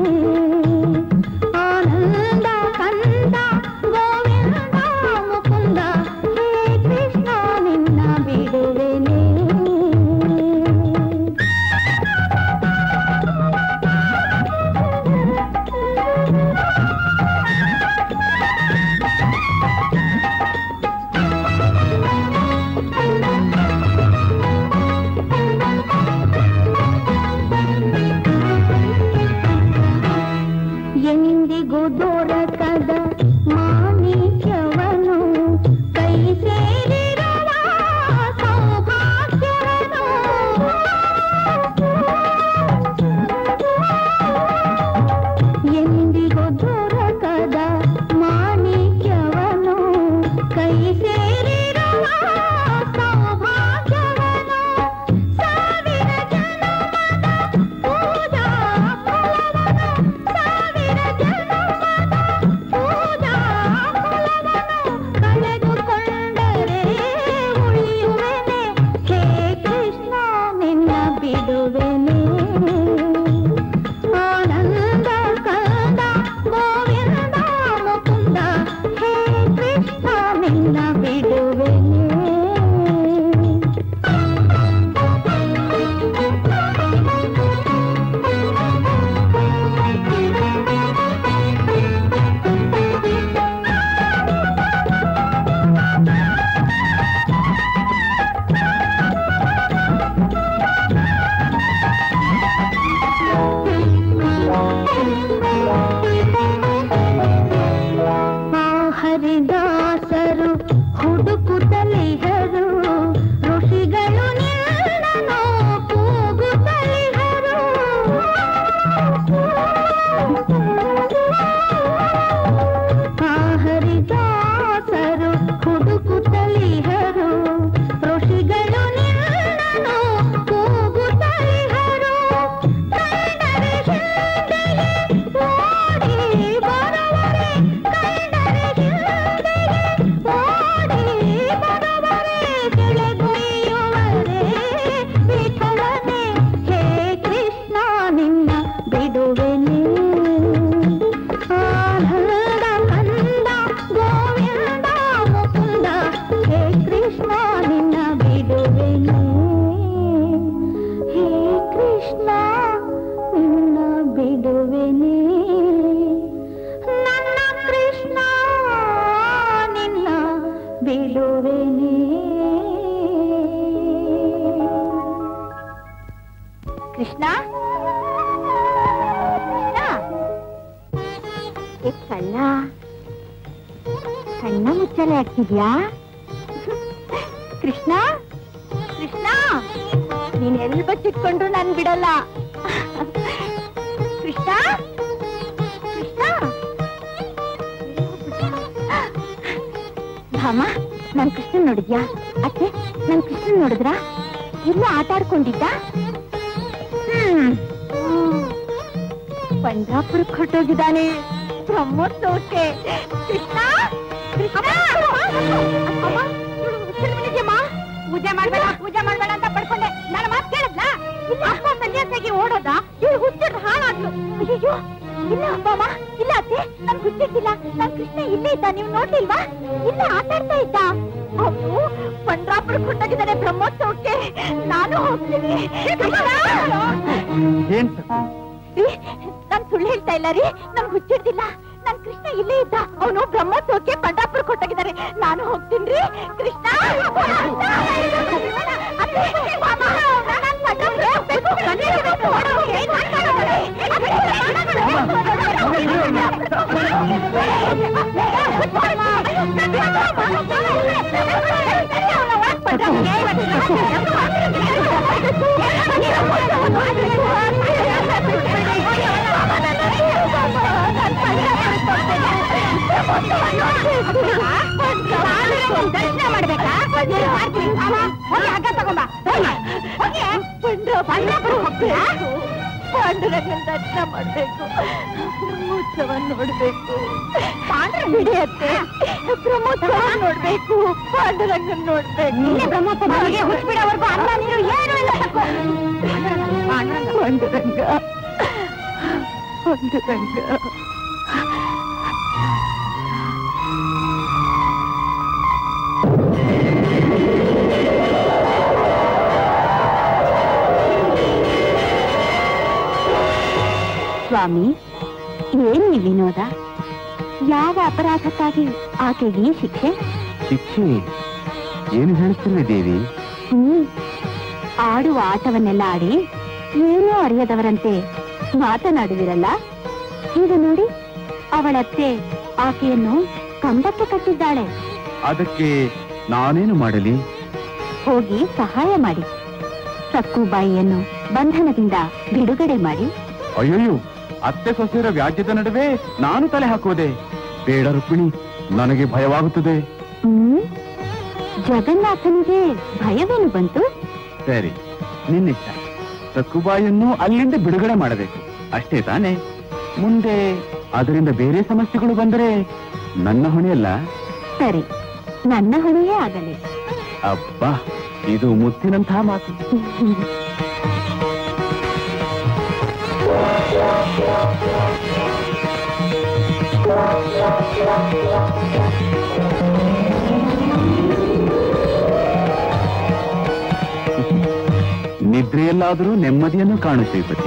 ಆನಂದ ಕಂದ ಗೋವಿಂದ ಮುಕುಂದ ಹೇ ಕೃಷ್ಣ ನಿನ್ನ ಬಿಡುವೆನೆ ಎಂದಿಗೂ ದೊರಕದ ಮಾಣಿಕ್ಯವನು ಕೈ ಸೇರಿರುವ ಸೌಭಾಗ್ಯವನು ಎಂದಿಗೂ ದೊರಕದ ಮಾಣಿಕ್ಯವನು ಕೈ ಸೇರಿರುವ ಸೌಭಾಗ್ಯವನು ಸಾವಿರ ಜನ್ಮದ ಪೂಜಾ ಫಲವನು ಸಾವಿರ ಜನ್ಮದ ಪೂಜಾ ಫಲವನು ಕಳೆದುಕೊಂಡರೆ ಉಳಿಯುವೆನೆ ಹೇ ಕೃಷ್ಣ ನಿನ್ನ ಬಿಡುವೆನೆ ಆನಂದ ಕಂದ ಗೋವಿಂದ ಮುಕುಂದ ಹೇ ಕೃಷ್ಣ ನಿನ್ನ ಬಿಡುವೆನೆ ಆ ಹರಿದಾಸರು ಹುಡುಕುತ್ತಲಿಹರು ಋಷಿಗಳು ನಿನ್ನನು ಕೂಗುತ್ತಲಿಹರು ಆ ಹರಿದಾಸರು ಹುಡುಕುತ್ತಲಿಹರು ಋಷಿಗಳು ನಿನ್ನನು ಕೂಗುತ್ತಲಿಹರು ಕಂಡರೆ ಹಿಂದೆಯೇ ಓಡಿ ಬರುವರೆ ಕಂಡರೆ ಹಿಂದೆಯೇ ಓಡಿ ಬರುವರೆ ಕೆಳಗುಯ್ಯುವರೆ ವಿಠಲನೆ ಹೇ ಕೃಷ್ಣ ನಿನ್ನ ಬಿಡುವೆನೆ ಆನಂದ ಕಂದ ಗೋವಿಂದ ಮುಕುಂದ ಹೇ ಕೃಷ್ಣ ನಿನ್ನ ಬಿಡುವೆನೆ ಹೇ ಕೃಷ್ಣ ನಿನ್ನ ಬಿಡುವೆನೆ ನನ್ನ ಕೃಷ್ಣ ನಿನ್ನ ಬಿಡುವೆನೆ ಕೃಷ್ಣ ಕೃಷ್ಣ ಏ ಕಳ್ಳ ಕಣ್ಣ ಮುಚ್ಚಲೆ ಆಗ್ತಿದ್ಯಾ ಕೃಷ್ಣ ಕೃಷ್ಣ ನೀನ್ ಎಲ್ಲಿ ಬಚ್ಚಿಟ್ಕೊಂಡ್ರು ನಾನ್ ಬಿಡಲ್ಲ ಕೃಷ್ಣ ಕೃಷ್ಣ ಭಾಮ ನನ್ ಕೃಷ್ಣ ನೋಡಿದ್ಯಾ ಅತ್ತೆ ನನ್ ಕೃಷ್ಣ ನೋಡಿದ್ರ ಇಲ್ಲ ಆಟ ಆಡ್ಕೊಂಡಿದ್ದ ಹ್ಮ್ ಪಂಜಾಪುರಕ್ಕೆ ಹೊರಟೋಗಿದ್ದಾನೆ ಬ್ರಹ್ಮೋತ್ಸವಕ್ಕೆ ಕೃಷ್ಣ ಕೃಷ್ಣ ಅಮ್ಮ, ಇವ್ಳು ಹುಚ್ಚರ್ ಬಿಟ್ಟಿದ್ಯಮ್ಮ? ಪೂಜೆ ಮಾಡ್ಬೇಡ ಪೂಜೆ ಮಾಡ್ಬೇಡ ಅಂತ ಪಡ್ಕೊಂಡೆ ನನ್ನ ಮಾತು ಕೇಳಿದ್ಲ ಅಪ್ಪ ಸನ್ಯಾಸಿಗೆ ಓಡೋದ ಇವ್ಳು ಹುಚ್ಚಿಡ್ ಹಾಳಾದ್ಲು ಅಯ್ಯೋ ಇಲ್ಲ ಅಪ್ಪಮ್ಮ ಇಲ್ಲ ಅತ್ತೆ ನನ್ ಹುಚ್ಚಿಟ್ಟಿಲ್ಲ ನನ್ ಕೃಷ್ಣ ಇಲ್ಲೇ ಇದ್ದ ನೀವು ನೋಡ್ಲಿಲ್ವಾ ಇಲ್ಲ ಆಟಾಡ್ತಾ ಇದ್ದ ಅವನು ಪಂಡ್ರಾಪುರಕ್ಕೆ ಹೊರಟೋಗಿದ್ದಾನೆ ಬ್ರಹ್ಮೋತ್ಸವಕ್ಕೆ ನಾನು ಹೋಗ್ತೀನಿ ಕೃಷ್ಣ! ಏನ್ ಸರ್ ರೀ, ನಾನ್ ಸುಳ್ಳು ಹೇಳ್ತಾ ಇಲ್ಲ ರೀ ನನ್ ಹುಚ್ಚಿಡ್ದಿಲ್ಲ ನನ್ ಕೃಷ್ಣ ಇಲ್ಲೇ ಇದ್ದ ಅವನು ಬ್ರಹ್ಮೋತ್ಸವಕ್ಕೆ ಪಂಡಾಪುರ ಕೊಟ್ಟಾಗಿದ್ದಾರೆ ನಾನು ಹೋಗ್ತೀನಿ ಕೃಷ್ಣ ಅತ್ತೆ, ಮಾಮ, ನಾನ್ ಪಂಢರಪುರ ಹೋಗ್ಬೇಕು. ಬನ್ನಿ, ಓಡೋಗಿ, ನಾನ್ ದರ್ಶನ ಮಾಡ್ಬೇಕಾ ಏನ್ ಮಾಡ್ತೀನಿ? ಅಮ್ಮ, ಹೋಗಿ ಹಗ್ಗ ತಗೊಂಬ ಹೋಗಿ ಪಂಢರಪುರ ಹೋಗ್ತೀರಾ ಪಾಂಡುರಂಗನ ದರ್ಶನ ಮಾಡ್ಬೇಕು ಬ್ರಹ್ಮೋತ್ಸವ ನೋಡ್ಬೇಕು ಪಾಂಡುರಂಗ ಹಿಡಿಯತ್ತೆ ಬ್ರಹ್ಮೋತ್ಸವ ನೋಡ್ಬೇಕು ಪಾಂಡುರಂಗನ್ ನೋಡ್ಬೇಕು ಬ್ರಹ್ಮೋತ್ಸವ ಹುಟ್ಬಿಡೋವರೆಗೂ ಅನ್ನ ನೀರು ಏನು ಇಲ್ಲ ಪಾಂಡುರಂಗ ಪಾಂಡುರಂಗ ಸ್ವಾಮಿ ಏನ್ ಈ ವಿನೋದ ಯಾವ ಅಪರಾಧಕ್ಕಾಗಿ ಆಕೆಗೆ ಈ ಶಿಕ್ಷೆ ಶಿಕ್ಷೆ ಏನು ಹೇಳ್ತಿರುವೆ ದೇವಿ ಹ್ಮ್ ಆಡುವ ಆಟವನ್ನೆಲ್ಲ ಆಡಿ ಏನೂ ಅರಿಯದವರಂತೆ ಮಾತನಾಡುವಿರಲ್ಲ ಈಗ ನೋಡಿ ಅವಳತ್ತೆ ಆಕೆಯನ್ನು ಕಂಬಕ್ಕೆ ಕಟ್ಟಿದ್ದಾಳೆ ಅದಕ್ಕೆ ನಾನೇನು ಮಾಡಲಿ ಹೋಗಿ ಸಹಾಯ ಮಾಡಿ ಸಕ್ಕುಬಾಯಿಯನ್ನು ಬಂಧನದಿಂದ ಬಿಡುಗಡೆ ಮಾಡಿ ಅಯ್ಯಯ್ಯೋ ಅತ್ತೆ ಸೊಸೆಯರ ವ್ಯಾಜ್ಯದ ನಡುವೆ ನಾನು ತಲೆ ಹಾಕುವುದೇ ಬೇಡ ರುಕ್ಮಿಣಿ ನನಗೆ ಭಯವಾಗುತ್ತದೆ ಹ್ಮ್ ಜಗನ್ನಾಥನಿಗೆ ಭಯವೇನು ಬಂತು ಸರಿ ನಿನ್ನಿಷ್ಟ ಸಕ್ಕುಬಾಯಿಯನ್ನು ಅಲ್ಲಿಂದ ಬಿಡುಗಡೆ ಮಾಡಬೇಕು ಅಷ್ಟೇ ತಾನೇ ಮುಂದೆ ಅದರಿಂದ ಬೇರೆ ಸಮಸ್ಯೆಗಳು ಬಂದರೆ ನನ್ನ ಹೊಣೆಯಲ್ಲ ಸರಿ ನನ್ನ ಹೊಣೆಯೇ ಆಗಲಿ ಅಬ್ಬಾ ಇದು ಮುತ್ತಿನಂತಹ ಮಾತು ನಿದ್ರೆಯಲ್ಲಾದರೂ ನೆಮ್ಮದಿಯನ್ನು ಕಾಣು ಶ್ರೀಪತಿ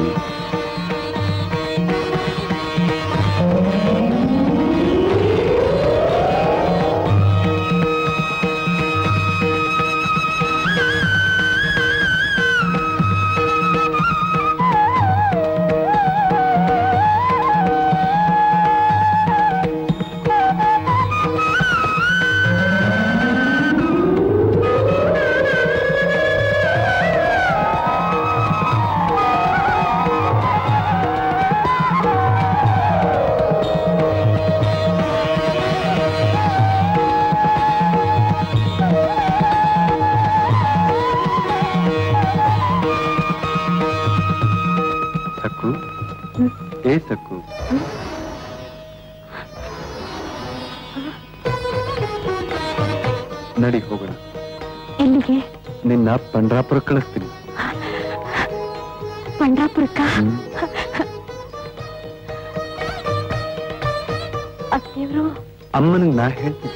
ಸಕ್ಕು ಏ ಸಕ್ಕು ನಡಿ ಹೋಗೋಣ ಎಲ್ಲಿಗೆ ನಿನ್ನ ಪಂಡ್ರಾಪುರ ಕಳಿಸ್ತೀನಿ ಪಂಡ್ರಾಪುರಕ್ಕ ಹ್ಮ್. ಅತ್ತೆಯವರು ಅಮ್ಮನಿಗೆ ನಾ ಹೇಳ್ತೀನಿ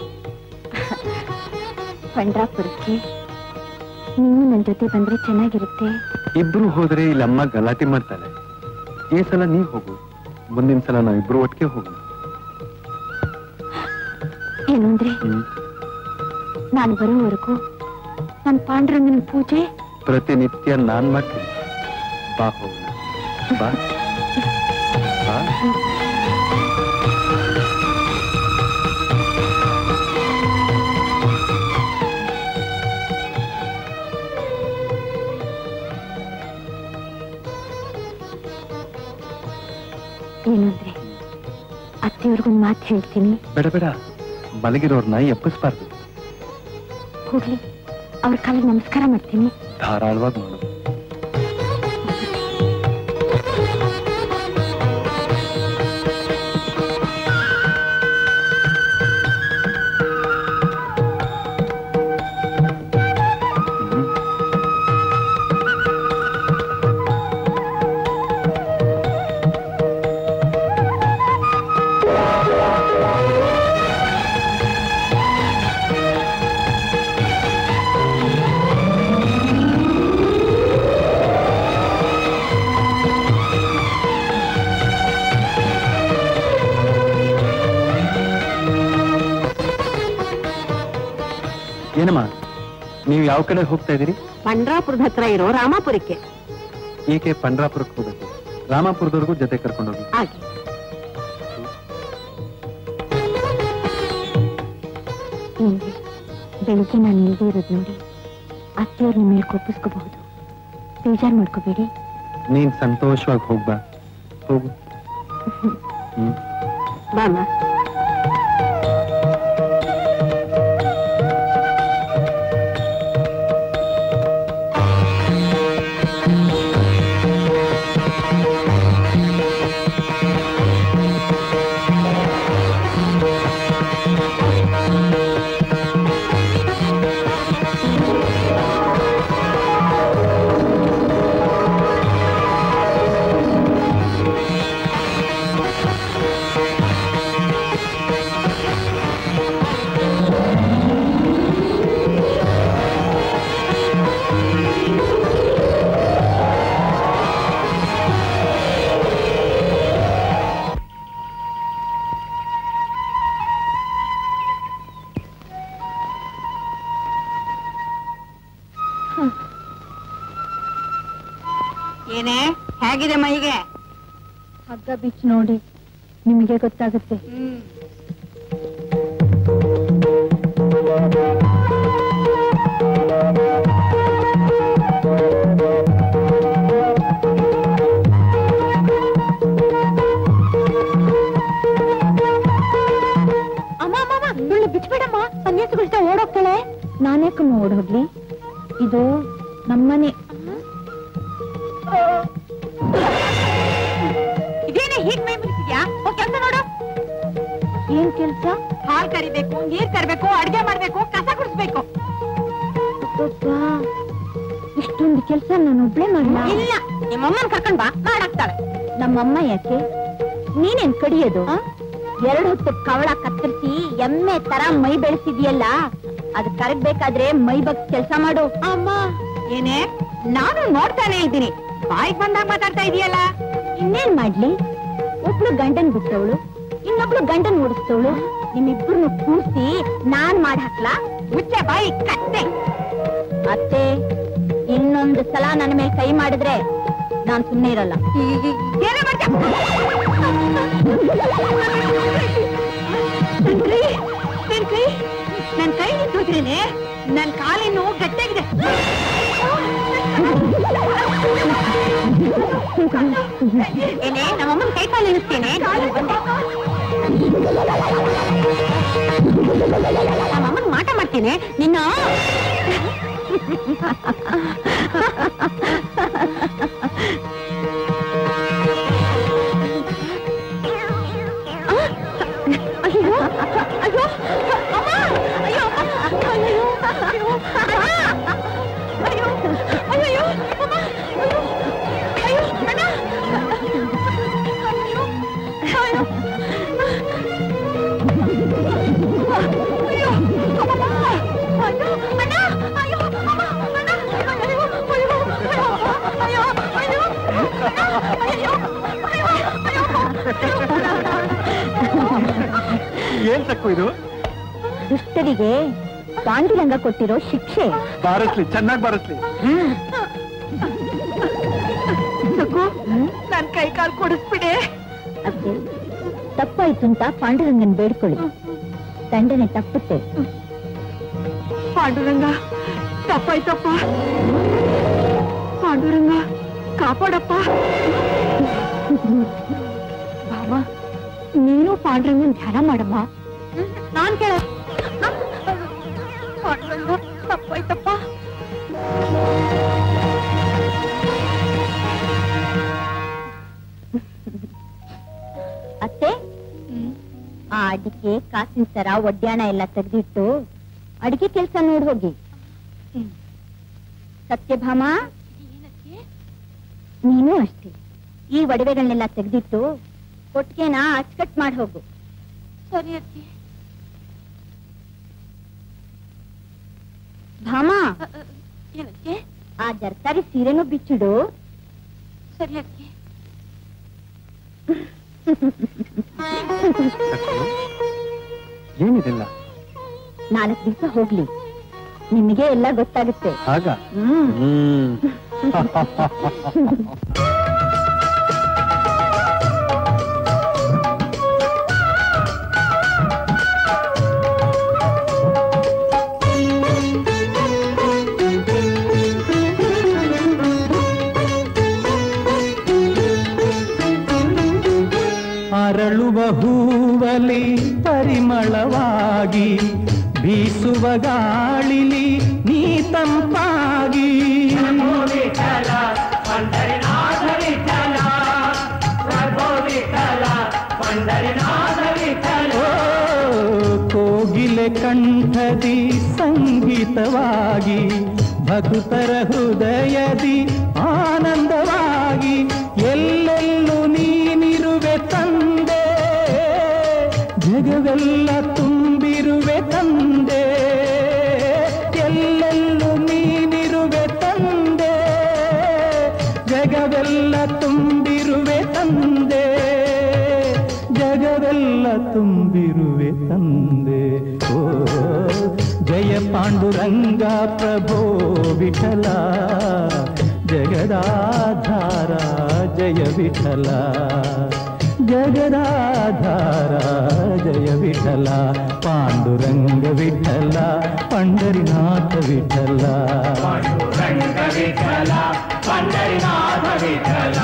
ಪಂಡ್ರಾಪುರಕ್ಕೆ ನೀವು ನನ್ನ ಜೊತೆ ಬಂದ್ರೆ ಚೆನ್ನಾಗಿರುತ್ತೆ ಇಬ್ರು ಹೋದ್ರೆ ಇಲ್ಲಿ ಅಮ್ಮ ಗಲಾಟೆ ಮಾಡ್ತಾಳೆ ಈ ಸಲ ನೀವ್ ಹೋಗು ಮುಂದಿನ ಸಲ ನಾವಿಬ್ರು ಒಟ್ಟಿಗೆ ಹೋಗೋಣ ಏನು ಅಂದ್ರೆ ಹ್ಮ್. ನಾನು ಬರೋವರೆಗೂ ನನ್ನ ಪಾಂಡುರಂಗನ ಪೂಜೆ ಪ್ರತಿನಿತ್ಯ ನಾನ್ ಮಾಡ್ತೀನಿ ಬಾ ಹೋಗೋಣ ಬಾ ಬಾ ಏನು ಅಂದ್ರೆ ಅತ್ತೆಯವ್ರಿಗೊಂದು ಮಾತು ಹೇಳ್ತೀನಿ ಬೇಡ ಬೇಡ ಮಲಗಿರೋರ್ನ ಎಬ್ಬಿಸ್ಬಾರ್ದು ಹೋಗ್ಲಿ ಅವ್ರ ಕಾಲಿಗೆ ನಮಸ್ಕಾರ ಮಾಡ್ತೀನಿ ಧಾರಾಳವಾಗಿ ಮಾಡು ಹ್ಮ್. ಆ ಏನಮ್ಮ ನೀವು ಯಾವ ಕಡೆ ಹೋಗ್ತಾ ಇದ್ದೀರಿ ಪಂಡ್ರಾಪುರದ ಹತ್ರ ಇರೋ ರಾಮಾಪುರಕ್ಕೆ ಏಕೆ ಪಂಡ್ರಾಪುರಕ್ಕೆ ಹೋಗ್ಬೇಕು ರಾಮಾಪುರದವರೆಗೂ ಜೊತೆ ಕರ್ಕೊಂಡೋಗಿ ಹಾಗೆ ಏನ್ರಿ ಬೆಳಿಗ್ಗೆ ನಾನು ಇಲ್ಲದೆ ಇರೋದು ನೋಡಿ ಅತ್ತೆಯವ್ರ ನಿಮ್ಮ ಮೇಲೆ ಕೋಪಿಸ್ಕೋಬಹುದು ಬೇಜಾರು ಮಾಡ್ಕೋಬೇಡಿ ನೀನ್ ಸಂತೋಷವಾಗಿ ಹೋಗ್ಬಾ ಹೋಗು ಹ್ಮ್ ಬಾಮ ಏನೇ ಹೇಗಿದೆ ಮೈಗೆ ಹಗ್ಗ ಬಿಚ್ಚಿ ನೋಡಿ ನಿಮಗೆ ಗೊತ್ತಾಗುತ್ತೆ ಹ್ಮ್ ಅಮ್ಮ ಅಮ್ಮ ಅಮ್ಮ ಇವಳು ಬಿಚ್ಬೇಡಮ್ಮ ಸನ್ಯಾಸಿಗಳ್ತಾ ಓಡೋಗ್ತಾಳೆ ನಾನ್ಯಾಕಮ್ಮ ಓಡೋಗ್ಲಿ ಇದು ನಮ್ಮನೆ ಇದೇನೇ ಹೀಗ್ ಮೈ ಮುಗಿಸಿದ್ಯಾ ಹೋಗ್ ಕೆಲ್ಸ ನೋಡು ಏನ್ ಕೆಲ್ಸ ಹಾಲ್ ಕರಿಬೇಕು ನೀರ್ ತರಬೇಕು ಅಡ್ಗೆ ಮಾಡ್ಬೇಕು ಕಸ ಗುಡಿಸ್ಬೇಕು ಅಬ್ಬಬ್ಬಾ, ಇಷ್ಟೊಂದು ಕೆಲ್ಸ ನಾನು ಒಬ್ಳೆ ಮಾಡ್ಲಾ ಇಲ್ಲ ನಿಮ್ಮಮ್ಮನ್ ಕರ್ಕೊಂಡ್ ಬಾ ಮಾಡಾಕ್ತಾಳೆ ನಮ್ಮಮ್ಮ ಯಾಕೆ ನೀನೇನ್ ಕಡಿಯೋದು ಎರಡು ಹೊತ್ತು ಕವಳ ಕತ್ತರಿಸಿ ಎಮ್ಮೆ ತರ ಮೈ ಬೆಳೆಸಿದ್ಯಲ್ಲ ಅದ್ ಕರಗ್ಬೇಕಾದ್ರೆ ಮೈ ಬಗ್ ಕೆಲ್ಸ ಮಾಡು ಅಮ್ಮ ಏನೇ ನಾನು ನೋಡ್ತಾನೆ ಇದ್ದೀನಿ ಬಾಯಿಗೆ ಬಂದಾಗ ಮಾತಾಡ್ತಾ ಇದೀಯಲ್ಲ ಇನ್ನೇನ್ ಮಾಡ್ಲಿ ಒಬ್ಳು ಗಂಡನ್ ಬಿಟ್ಟವಳು ಇನ್ನೊಬ್ಳು ಗಂಡನ್ ಓಡಿಸ್ತವಳು ನಿಮ್ಮಿಬ್ರು ಕೂರ್ಸಿ ನಾನ್ ಮಾಡ್ ಹಾಕ್ಲಾ ಮುಚ್ಚೆ ಬಾಯಿ ಕತ್ತೆ ಅತ್ತೆ ಇನ್ನೊಂದು ಸಲ ನನ್ನ ಮೇಲೆ ಕೈ ಮಾಡಿದ್ರೆ ನಾನ್ ಸುಮ್ನೆ ಇರಲ್ಲ ಏನೇ ಮಾಡ್ತೀಯ? ನನ್ ಕೈ ನನ್ ಕೈ ನನ್ ಕೈ ನಿಂತೋದ್ರೇನೆ ನನ್ ಕಾಲಿನ್ನು ಗಟ್ಟಿಯಾಗಿದೆ ಏನೇ ನಮ್ಮಮ್ಮನ ಕೈ ಕಾಲು ಇಳಿಸ್ತೇನೆ ನಮ್ಮಮ್ಮನ ಮಾಟ ಮಾಡ್ತೇನೆ ನಿನ್ನ ಅಯ್ಯೋ ಅಯ್ಯೋ ಅಮ್ಮ ಅಯ್ಯೋ ಅಯ್ಯೋ ಅಯ್ಯೋ ಅಯ್ಯೋ ಅಯ್ಯೋ ಅಮ್ಮ ಅಯ್ಯೋ ಅಯ್ಯೋ ಅಣ್ಣ ಅಯ್ಯೋ ಅಯ್ಯೋ ಅಯ್ಯೋ ಅಮ್ಮಮ್ಮ ಅಯ್ಯೋ ಅಣ್ಣ ಅಯ್ಯೋ ಅಮ್ಮ ಅಣ್ಣ ಅಯ್ಯೋ ಅಯ್ಯೋ ಅಯ್ಯೋ ಅಯ್ಯೋ ಅಯ್ಯೋ ಅಯ್ಯೋ ಏನ್ ತಕ್ಕು ಇದು ದುಷ್ಟರಿಗೆ ಪಾಂಡುರಂಗ ಕೊಟ್ಟಿರೋ ಶಿಕ್ಷೆ ಬಾರಿಸ್ಲಿ ಚೆನ್ನಾಗಿ ಬಾರಿಸ್ಲಿ ಸಕು ನನ್ ಕೈ ಕಾಲು ಕೊಡಿಸ್ಬಿಡೆ ಅತ್ತೆ ತಪ್ಪಾಯ್ತು ಅಂತ ಪಾಂಡುರಂಗನ್ ಬೇಡ್ಕೊಳ್ಳಿ ದಂಡನೆ ತಪ್ಪುತ್ತೆ ಪಾಂಡುರಂಗ ತಪ್ಪಾಯ್ತಪ್ಪ ಪಾಂಡುರಂಗ ಕಾಪಾಡಪ್ಪ ಬಾಬಾ ನೀನು ಪಾಂಡುರಂಗನ್ ಧ್ಯಾನ ಮಾಡಮ್ಮ ನಾನ್ ಕೇಳ ಪಾಂಡುರಂಗ ತಪ್ಪಾಯ್ತಪ್ಪ ಅತ್ತೆ ಆ ಅಡಿಕೆ ಕಾಸಿನ ಸರ ಒಡ್ಯಾಣ ಎಲ್ಲ ತೆಗೆದಿಟ್ಟು ಅಡಿಗೆ ಕೆಲಸ ನೋಡ್ ಹೋಗಿ ಸತ್ಯಭಾಮ ನೀನು ಅಷ್ಟೇ ಈ ಒಡವೆಗಳನ್ನೆಲ್ಲ ತೆಗೆದಿಟ್ಟು ಕೊಟ್ಟಿಗೆನ ಅಚ್ಚಕಟ್ ಮಾಡಿ ಹೋಗು ಸರಿ ಅತ್ತಿ ಭಾಮ ಏನಕ್ಕೆ ಆ ಜರ್ಕಾರಿ ಸೀರೆನೂ ಬಿಚ್ಚಿಡು ಸರಿ ಅತ್ತಿ ಏನಿದೆಲ್ಲ ನಾಲ್ಕು ದಿವಸ ಹೋಗ್ಲಿ ನಿಮಗೆ ಎಲ್ಲ ಗೊತ್ತಾಗುತ್ತೆ ಆಗ ಹ್ಮ್ ಹ್ಮ್ ಅರಳುವ ಹೂವಲಿ ಪರಿಮಳವಾಗಿ ಬೀಸುವ ಗಾಳಿಲಿ ನೀ ತಂಪಾಗಿ ಓ, ಕೋಗಿಲೆ ಕಂಠದಿ ಸಂಗೀತವಾಗಿ ಭಕ್ತರ ಹೃದಯದಿ ಆನಂದವಾಗಿ ಎಲ್ಲೆಲ್ಲೂ ನೀನಿರುವೆ ತಂದೆ ಜಗವೆಲ್ಲ ತುಂಬಿರುವೆ ತಂದೆ ಎಲ್ಲೆಲ್ಲೂ ನೀನಿರುವೆ ತಂದೆ ಜಗವೆಲ್ಲ ತುಂಬಿರುವೆ ತಂದೆ ಜಗವೆಲ್ಲ ತುಂಬಿರುವೆ ತಂದೆ ಓ ಜಯ ಪಾಂಡುರಂಗ ಪ್ರಭೋ ವಿಠಲ ಜಗದಾಧಾರ ಜಯ ವಿಠಲ ಜಗದಾಧಾರ ಜಯ ವಿಠಲ ಪಾಂಡುರಂಗ ವಿಠಲ ಪಂಡರಿನಾಥ ವಿಠಲ ಪಾಂಡುರಂಗ ವಿಠಲ ಪಂಡರಿನಾಥ ವಿಠಲ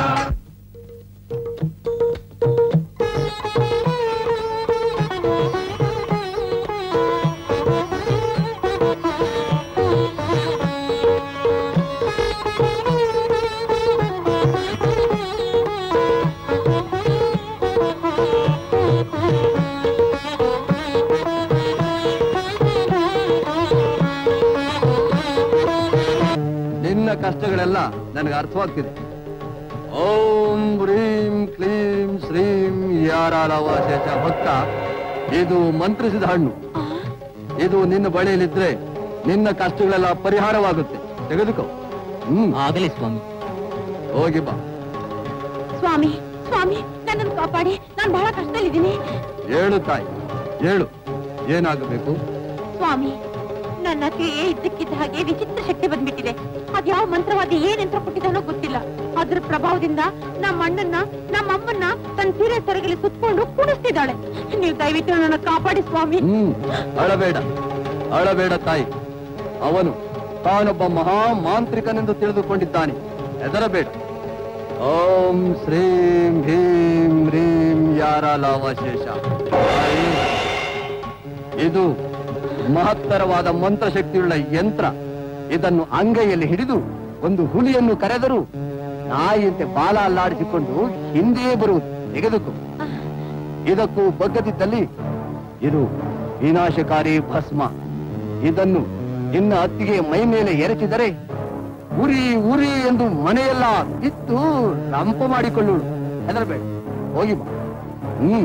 ನಿನ್ನ ಕಷ್ಟಗಳೆಲ್ಲ ನನಗೆ ಅರ್ಥವಾಗ್ತಿದೆ ಓಂ ಹ್ರೀಂ ಕ್ಲೀಂ ಶ್ರೀಂ ಯಾರಾಲವಾಚ ಭಕ್ತ ಇದು ಮಂತ್ರಿಸಿದ ಹಣ್ಣು ಇದು ನಿನ್ನ ಬಳಿಯಲ್ಲಿದ್ರೆ ನಿನ್ನ ಕಷ್ಟಗಳೆಲ್ಲ ಪರಿಹಾರವಾಗುತ್ತೆ ತೆಗೆದುಕೋ ಹ್ಮ್ ಆಗಲಿ ಸ್ವಾಮಿ ಹೋಗಿ ಬಾ ಸ್ವಾಮಿ ಸ್ವಾಮಿ ನನ್ನನ್ನು ಕಾಪಾಡಿ ನಾನು ಬಹಳ ಕಷ್ಟದಲ್ಲಿದ್ದೀನಿ ಹೇಳು ತಾಯಿ ಹೇಳು ಏನಾಗಬೇಕು ಸ್ವಾಮಿ ನನ್ನ ಹತ್ತಿರ ಇದ್ದಕ್ಕಿದ್ದ ಹಾಗೆ ವಿಚಿತ್ರ ಶಕ್ತಿ ಬಂದ್ಬಿಟ್ಟಿದೆ ಅದ್ಯಾವ ಮಂತ್ರವಾದಿ ಏನ್ ಯಂತ್ರ ಕೊಟ್ಟಿದ್ದಾನೋ ಗೊತ್ತಿಲ್ಲ ಅದ್ರ ಪ್ರಭಾವದಿಂದ ನಮ್ಮ ಅಣ್ಣನ್ನ ನಮ್ಮ ಅಮ್ಮನ್ನ ತನ್ನ ಸೀರೆ ಸೆರಗಲಿ ಸುತ್ಕೊಂಡು ಕುಣಿಸ್ತಿದ್ದಾಳೆ ನೀವು ದಯವಿಟ್ಟು ನನ್ನ ಕಾಪಾಡಿ ಸ್ವಾಮಿ ಹ್ಮ್ ಅಳಬೇಡ ಅಳಬೇಡ ತಾಯಿ ಅವನು ತಾನೊಬ್ಬ ಮಹಾ ಮಾಂತ್ರಿಕನೆಂದು ತಿಳಿದುಕೊಂಡಿದ್ದಾನೆ ಹೆದರಬೇಡ ಓಂ ಶ್ರೀಂ ಭೀಂ ಹ್ರೀಂ ಯಾರಾಲಾವಶೇಷ ತಾಯಿ, ಇದು ಮಹತ್ತರವಾದ ಮಂತ್ರಶಕ್ತಿಯುಳ್ಳ ಯಂತ್ರ ಇದನ್ನು ಅಂಗೈಯಲ್ಲಿ ಹಿಡಿದು ಒಂದು ಹುಲಿಯನ್ನು ಕರೆದರೂ ನಾಯಿಯಂತೆ ಬಾಲ ಅಲ್ಲಾಡಿಸಿಕೊಂಡು ಹಿಂದೆಯೇ ಬರುವುದು ತೆಗೆದುಕೋ ಇದಕ್ಕೂ ಬಗ್ಗದಿದ್ದಲ್ಲಿ ಇದು ವಿನಾಶಕಾರಿ ಭಸ್ಮ ಇದನ್ನು ನಿನ್ನ ಅತ್ತಿಗೆ ಮೈ ಮೇಲೆ ಎರಚಿದರೆ ಉರಿ ಉರಿ ಎಂದು ಮನೆಯೆಲ್ಲ ಬಿತ್ತು ರಂಪ ಮಾಡಿಕೊಳ್ಳುಳು ಹೆದರಬೇಡ ಹೋಗಿ ಬಾ ಹ್ಮ್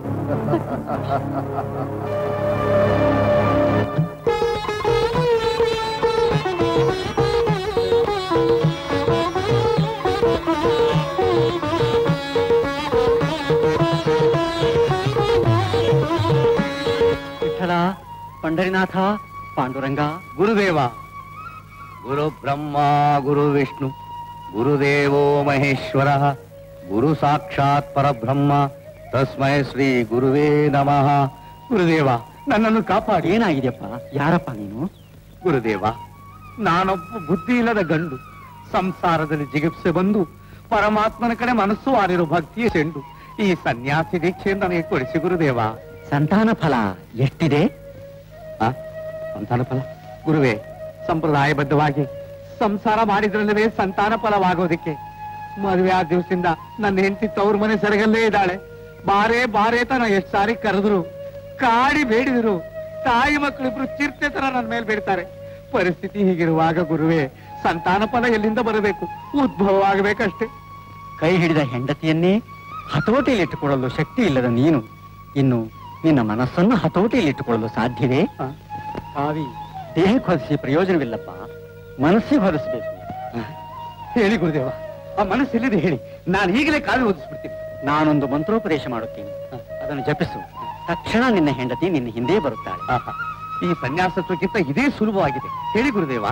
ವಿಠಲ ಪಂಡರಿನಾಥ ಪಾಂಡುರಂಗ ಗುರುದೇವ ಗುರು ಬ್ರಹ್ಮ ಗುರು ವಿಷ್ಣು ಗುರುದೇವೋ ಮಹೇಶ್ವರ ಗುರು ಸಾಕ್ಷಾತ್ ಪರಬ್ರಹ್ಮ ತಸ್ಮೈ ಶ್ರೀ ಗುರುವೇ ನಮಃ ಗುರುದೇವ ನನ್ನನ್ನು ಕಾಪಾಡಿ ಏನಾಗಿದೆಯಪ್ಪ ಯಾರಪ್ಪ ನೀನು ಗುರುದೇವ ನಾನೊಬ್ಬ ಬುದ್ಧಿ ಇಲ್ಲದ ಗಂಡು ಸಂಸಾರದಲ್ಲಿ ಜಿಗುಪ್ಸೆ ಬಂದು ಪರಮಾತ್ಮನ ಕಡೆ ಮನಸ್ಸು ಆರಿರೋ ಭಕ್ತಿಯ ಚೆಂಡು ಈ ಸನ್ಯಾಸಿ ದೀಕ್ಷೆ ನನಗೆ ಕೊಡಿಸಿ ಗುರುದೇವ ಸಂತಾನ ಫಲ ಎಷ್ಟಿದೆ ಆ? ಸಂತಾನ ಫಲ ಗುರುವೇ ಸಂಪ್ರದಾಯಬದ್ಧವಾಗಿ ಸಂಸಾರ ಮಾಡಿದ್ರಲ್ಲವೇ ಸಂತಾನ ಫಲವಾಗೋದಿಕ್ಕೆ ಮದುವೆ ಆದ ದಿವಸದಿಂದ ನನ್ನ ಹೆಂಡತಿ ತವ್ರ ಮನೆ ಸೆರಗಲ್ಲೇ ಇದ್ದಾಳೆ ಬಾರೇ ಬಾರೇ ತನ ಎಷ್ಟ್ ಸಾರಿ ಕರೆದ್ರು ಕಾಡಿ ಬೇಡಿದ್ರು ತಾಯಿ ಮಕ್ಕಳಿಬ್ರು ಚಿರ್ತೆ ತರ ನನ್ನ ಮೇಲೆ ಬೇಡ್ತಾರೆ ಪರಿಸ್ಥಿತಿ ಹೀಗಿರುವಾಗ ಗುರುವೇ ಸಂತಾನ ಫಲ ಎಲ್ಲಿಂದ ಬರಬೇಕು ಉದ್ಭವ ಆಗಬೇಕಷ್ಟೇ ಕೈ ಹಿಡಿದ ಹೆಂಡತಿಯನ್ನೇ ಹತೋಟಿಯಲ್ಲಿಟ್ಟುಕೊಳ್ಳಲು ಶಕ್ತಿ ಇಲ್ಲದ ನೀನು ಇನ್ನು ನಿನ್ನ ಮನಸ್ಸನ್ನು ಹತೋಟಿಯಲ್ಲಿಟ್ಟುಕೊಳ್ಳಲು ಸಾಧ್ಯವೇ ಕಾವಿ ದೇಹಕ್ಕೆ ಹೊದಿಸಿ ಪ್ರಯೋಜನವಿಲ್ಲಪ್ಪ ಮನಸ್ಸಿಗೆ ಹೊದಿಸ್ಬೇಕು ಹೇಳಿ ಗುರುದೇವ ಆ ಮನಸ್ಸೆಲ್ಲಿದೆ ಹೇಳಿ ನಾನು ಈಗಲೇ ಕಾವಿ ಓದಿಸ್ಬಿಡ್ತೀನಿ ನಾನೊಂದು ಮಂತ್ರೋಪದೇಶ ಮಾಡುತ್ತೇನೆ ಅದನ್ನು ಜಪಿಸು ತಕ್ಷಣ ನಿನ್ನ ಹೆಂಡತಿ ನಿನ್ನ ಹಿಂದೆ ಬರುತ್ತಾಳೆ ಆಹಾ ಈ ಸನ್ಯಾಸತ್ವಕ್ಕಿಂತ ಇದೇ ಸುಲಭವಾಗಿದೆ ಹೇಳಿ ಗುರುದೇವ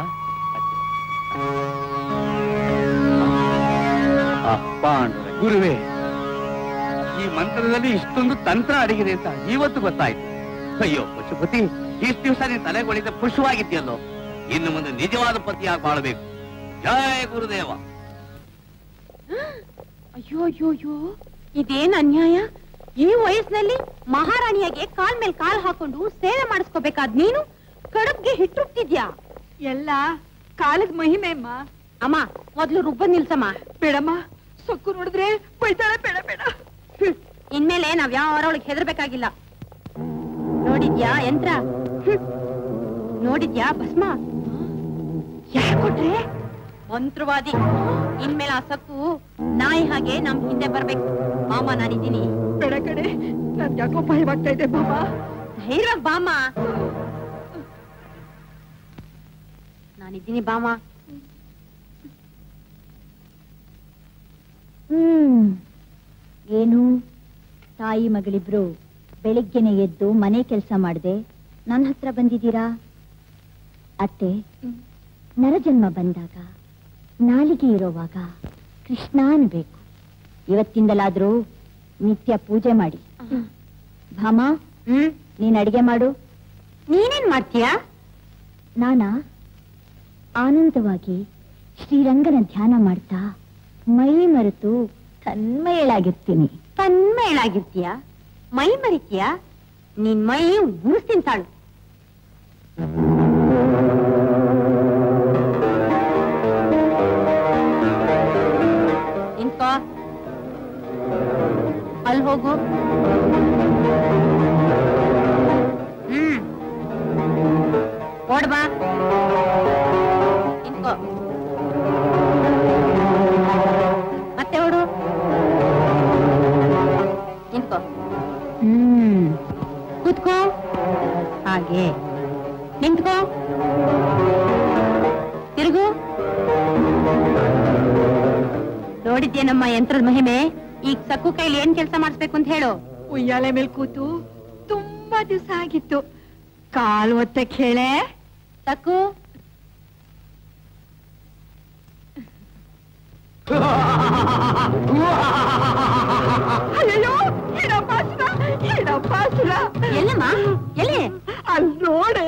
ಗುರುವೇ ಈ ಮಂತ್ರದಲ್ಲಿ ಇಷ್ಟೊಂದು ತಂತ್ರ ಅಡಗಿದೆ ಅಂತ ಇವತ್ತು ಗೊತ್ತಾಯ್ತು ಅಯ್ಯೋ ಪಶುಪತಿ ಇಷ್ಟು ದಿವಸ ನೀನ್ ತಲೆಗೊಳಿದ ಪುಷ್ಪವಾಗಿದ್ಯಲ್ಲೋ ಇನ್ನು ಮುಂದೆ ನಿಜವಾದ ಪತಿಯಾಗಿ ಬಾಳಬೇಕು ಜಯ ಗುರುದೇವ ಅಯ್ಯೋ ಅಯ್ಯೋ ಅಯ್ಯೋ ಇದೇನ್ ಅನ್ಯಾಯ ಈ ವಯಸ್ಸಿನಲ್ಲಿ ಮಹಾರಾಣಿಯಾಗೆ ಕಾಲ್ ಮೇಲೆ ಕಾಲ್ ಹಾಕೊಂಡು ಸೇವೆ ಮಾಡಿಸ್ಕೋಬೇಕಾದ್ ನೀನು ಕಡುಬ್ಗೆ ಹಿಟ್ಟುಟ್ಟಿದ್ಯಾ ಎಲ್ಲ ಕಾಲದ ಮಹಿಮೆ ಅಮ್ಮ ಅಮ್ಮ ಮೊದ್ಲು ರುಬ್ಬ ನಿಲ್ಸಮ್ಮ ಬೇಡಮ್ಮ ಸೊಕ್ಕು ನೋಡಿದ್ರೆ ಬೈತಾಳೆ ಬೇಡ ಬೇಡ ಹ್ಮ್. ಇನ್ಮೇಲೆ ನಾವ್ ಯಾವರೊಳಗೆ ಹೆದರ್ಬೇಕಾಗಿಲ್ಲ ನೋಡಿದ್ಯಾ ಯಂತ್ರ ಹ್ಮ್. ನೋಡಿದ್ಯಾ ಭಸ್ಮ ಯಾರ್ ಕೊಟ್ರೆ ಮಂತ್ರವಾದಿ ಇನ್ಮೇಲೆ ಆ ಸಕ್ಕು ನಾಯಿ ಹಾಗೆ ನಮ್ ಹಿಂದೆ ಬರ್ಬೇಕು ಮಾಮ ನಾನಿದ್ದೀನಿ ಬೇಡ ಕಡೆ ನನ್ ಯಾಕೋ ಭಯವಾಗ್ತಾ ಇದೆ ಬಾಬಾ ಧೈರ್ಯವಾಗಿ ಬಾಮ ನಾನಿದ್ದೀನಿ ಬಾಮ ಹ್ಮ್ ಏನು ತಾಯಿ ಮಗಳಿಬ್ರು ಬೆಳಿಗ್ಗೆನೆ ಎದ್ದು ಮನೆ ಕೆಲಸ ಮಾಡದೆ ನನ್ನ ಹತ್ರ ಬಂದಿದ್ದೀರಾ ಅತ್ತೆ ನರಜನ್ಮ ಬಂದಾಗ ನಾಲಿಗೆ ಇರೋವಾಗ ಕೃಷ್ಣ ಅನ್ಬೇಕು ಇವತ್ತಿಂದಲಾದ್ರೂ ನಿತ್ಯ ಪೂಜೆ ಮಾಡಿ ಭಾಮ ಹ್ಮ್ ನೀನ್ ಅಡಿಗೆ ಮಾಡು ನೀನೇನ್ ಮಾಡ್ತೀಯಾ ನಾನಾ ಆನಂದವಾಗಿ ಶ್ರೀರಂಗನ ಧ್ಯಾನ ಮಾಡ್ತಾ ಮೈ ಮರೆತು ತನ್ಮಯಳಾಗಿರ್ತೀನಿ ತನ್ಮೇಳಾಗಿರ್ತೀಯ ಮೈ ಮರಿತೀಯ ನಿನ್ ಮೈ ಉರಿಸ್ತೀನಿ ತಾಳು ನಿಂತ್ಕೋ ಅಲ್ಲಿ ಹೋಗು ಹ್ಮ್ ಓಡ್ ಬಾ ನಿಂತ್ಕೋ ಮತ್ತೆ ಓಡು ನಿಂತ್ಕೋ ಹ್ಮ್ ಕೂತ್ಕೋ ಹಾಗೆ ನಿಂತ್ಕೋ ತಿರುಗು ನೋಡಿದ್ಯೇನಮ್ಮ ಯಂತ್ರದ ಮಹಿಮೆ ಈಗ ಸಕ್ಕು ಕೈಲಿ ಏನ್ ಕೆಲಸ ಮಾಡಿಸ್ಬೇಕು ಅಂತ ಹೇಳು ಉಯ್ಯಾಲೆ ಮೇಲ್ ಕೂತು ತುಂಬಾ ದಿವಸ ಆಗಿತ್ತು ಕಾಲು ಒತ್ತಕ್ಕೆ ಹೇಳೆ ಸಕ್ಕು ಅಯ್ಯೋ ಇಡಪಾಸುರ ಇಡಪಾಸುರ ಎಲ್ಲಮ್ಮ ಎಲ್ಲಿ ಅಲ್ಲಿ ನೋಡೆ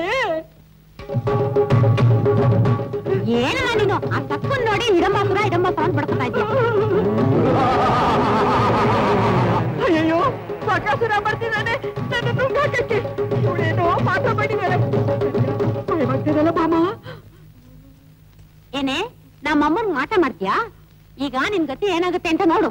ಏನಮ್ಮ ನೀನು ಆ ಸಕ್ಕನ್ ನೋಡಿ ಇಡಂಬಾಸುರ ಇಡಂಬಾಸುರ ಅಂತ ಬಡ್ಕೊತಾ ಇದ್ಯಾ ಅಯ್ಯೋ ಬಕಾಸುರ ಬರ್ತಿದ್ದಾನೆ ನನ್ನ ನುಂಗಾಕಕ್ಕೆ ಇವಳೇನೋ ಮಾತ್ರ ಮಾಡಿದಾಳೆ ಭಯವಾಗ್ತಿದಲ್ಲ ಬಾಮ ಏನೇ ನಮ್ಮಮ್ಮನ್ ಮಾಟ ಮಾಡ್ತೀಯಾ ಈಗ ನಿನ್ ಗತಿ ಏನಾಗುತ್ತೆ ಅಂತ ನೋಡು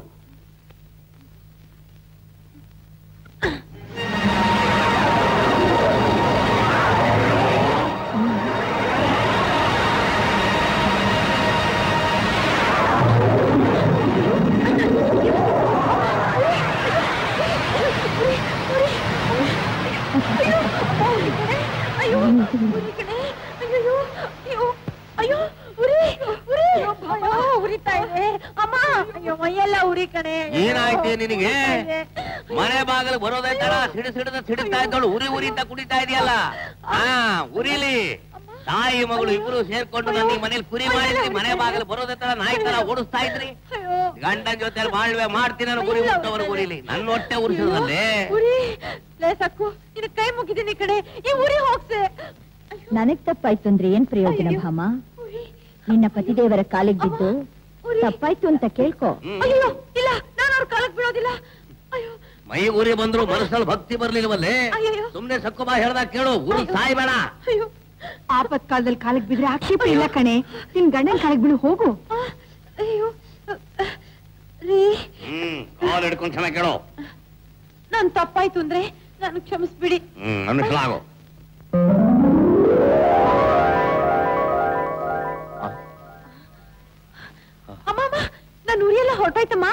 ಅಯ್ಯೋ ಉರಿ ಕಣೆ. ಅಯ್ಯಯ್ಯೋ, ಅಯ್ಯೋ, ಅಯ್ಯೋ, ಉರಿ, ಉರಿ. ಅಯ್ಯೋ, ಉರಿತಾ ಇದೆ. ಅಮ್ಮ, ಅಯ್ಯೋ, ಮೈಯೆಲ್ಲ ಉರಿ ಕಣೆ. ಏನಾಯ್ತೆ ನಿನಗೆ ಅಯ್ಯೇ. ಮನೆ ಬಾಗಿಲು ಬರೋದೇ ತರ ಸಿಡಿ ಸಿಡಿದ ಸಿಡಿತಾ ಇದ್ದವಳು ಉರಿ ಉರಿ ಅಂತ ಕುಡಿತಾ ಇದೆಯಲ್ಲ ಹಾ ಉರಿಲಿ ತಾಯಿ ಮಗಳು ಇಬ್ರು ಸೇರ್ಕೊಂಡು ನನ್ನ ಈ ಮನೇಲಿ ಕುರಿ ಮಾಡಿದ್ರಿ ಮನೆ ಬಾಗಿಲು ಬರೋದೇ ತರ ನಾಯಿ ತರ ಓಡಿಸ್ತಾ ಇದ್ರಿ ಅಯ್ಯೋ, ಗಂಡನ ಜೊತೆ ಬಾಳ್ವೆ ಮಾಡ್ತೀನಿ ನಾನು ಉರಿ ಮುಟ್ಟವರು ಉರಿಲಿ ನನ್ನ ಹೊಟ್ಟೆ ಉರಿಸೋದಲ್ಲೇ ಉರಿ. ಲೇ ಸಕ್ಕು ನಿನ್ ಕೈ ಮುಗಿದೀನಿ ಕಡೆ ಈ ಉರಿ ಹೋಗ್ಸೆ ನನಗ್ ತಪ್ಪಾಯ್ತು ಅಂದ್ರೆ ಏನ್ ಪ್ರಯೋಜನ ಅಯ್ಯೋ. ಭಾಮ ಉರಿ. ನಿನ್ನ ಪತಿದೇವರ ಕಾಲಿಗೆ ಬಿದ್ದು ಉರಿ. ತಪ್ಪಾಯ್ತು ಅಂತ ಕೇಳ್ಕೊ ಹ್ಮ್. ಅಯ್ಯೋ ಇಲ್ಲ ನಾನು ಅವ್ರ ಕಾಲಕ್ ಬೀಳೋದಿಲ್ಲ ಅಯ್ಯೋ ಮೈ ಉರಿ ಬಂದ್ರು ಮನಸ್ಸಲ್ಲಿ ಭಕ್ತಿ ಬರ್ಲಿಲ್ವಲ್ಲೇ ಅಯ್ಯಯ್ಯೋ. ಸುಮ್ನೆ ಸಕ್ಕುಬಾ ಹೇಳ್ದಾಗ ಕೇಳು ಉರಿ ಸಾಯ್ಬೇಡ ಅಯ್ಯೋ ಆಪತ್ ಕಾಲದಲ್ಲಿ ಕಾಲಕ್ ಬಿದ್ರೆ ಆಕ್ಷೇಪ ಇಲ್ಲ ಕಣೆ ನಿನ್ ಗಂಡನ್ ಕಾಲಕ್ ಬೀಳು ಹೋಗು ಅಯ್ಯೋ ರೀ ಹ್ಮ್ ಕಾಲ್ ಹಿಡ್ಕೊಂಡ್ ಕ್ಷಮೆ ಕೇಳು ನಾನ್ ತಪ್ಪಾಯ್ತು ಅಂದ್ರೆ ನಾನು ಕ್ಷಮಿಸ್ಬಿಡಿ ಹ್ಮ್ ಅನುಷ್ಲಾಗು ಅಮ್ಮ ಅಮ್ಮ ನನ್ ಉರಿಯೆಲ್ಲ ಹೊರಟಾಯ್ತಮ್ಮ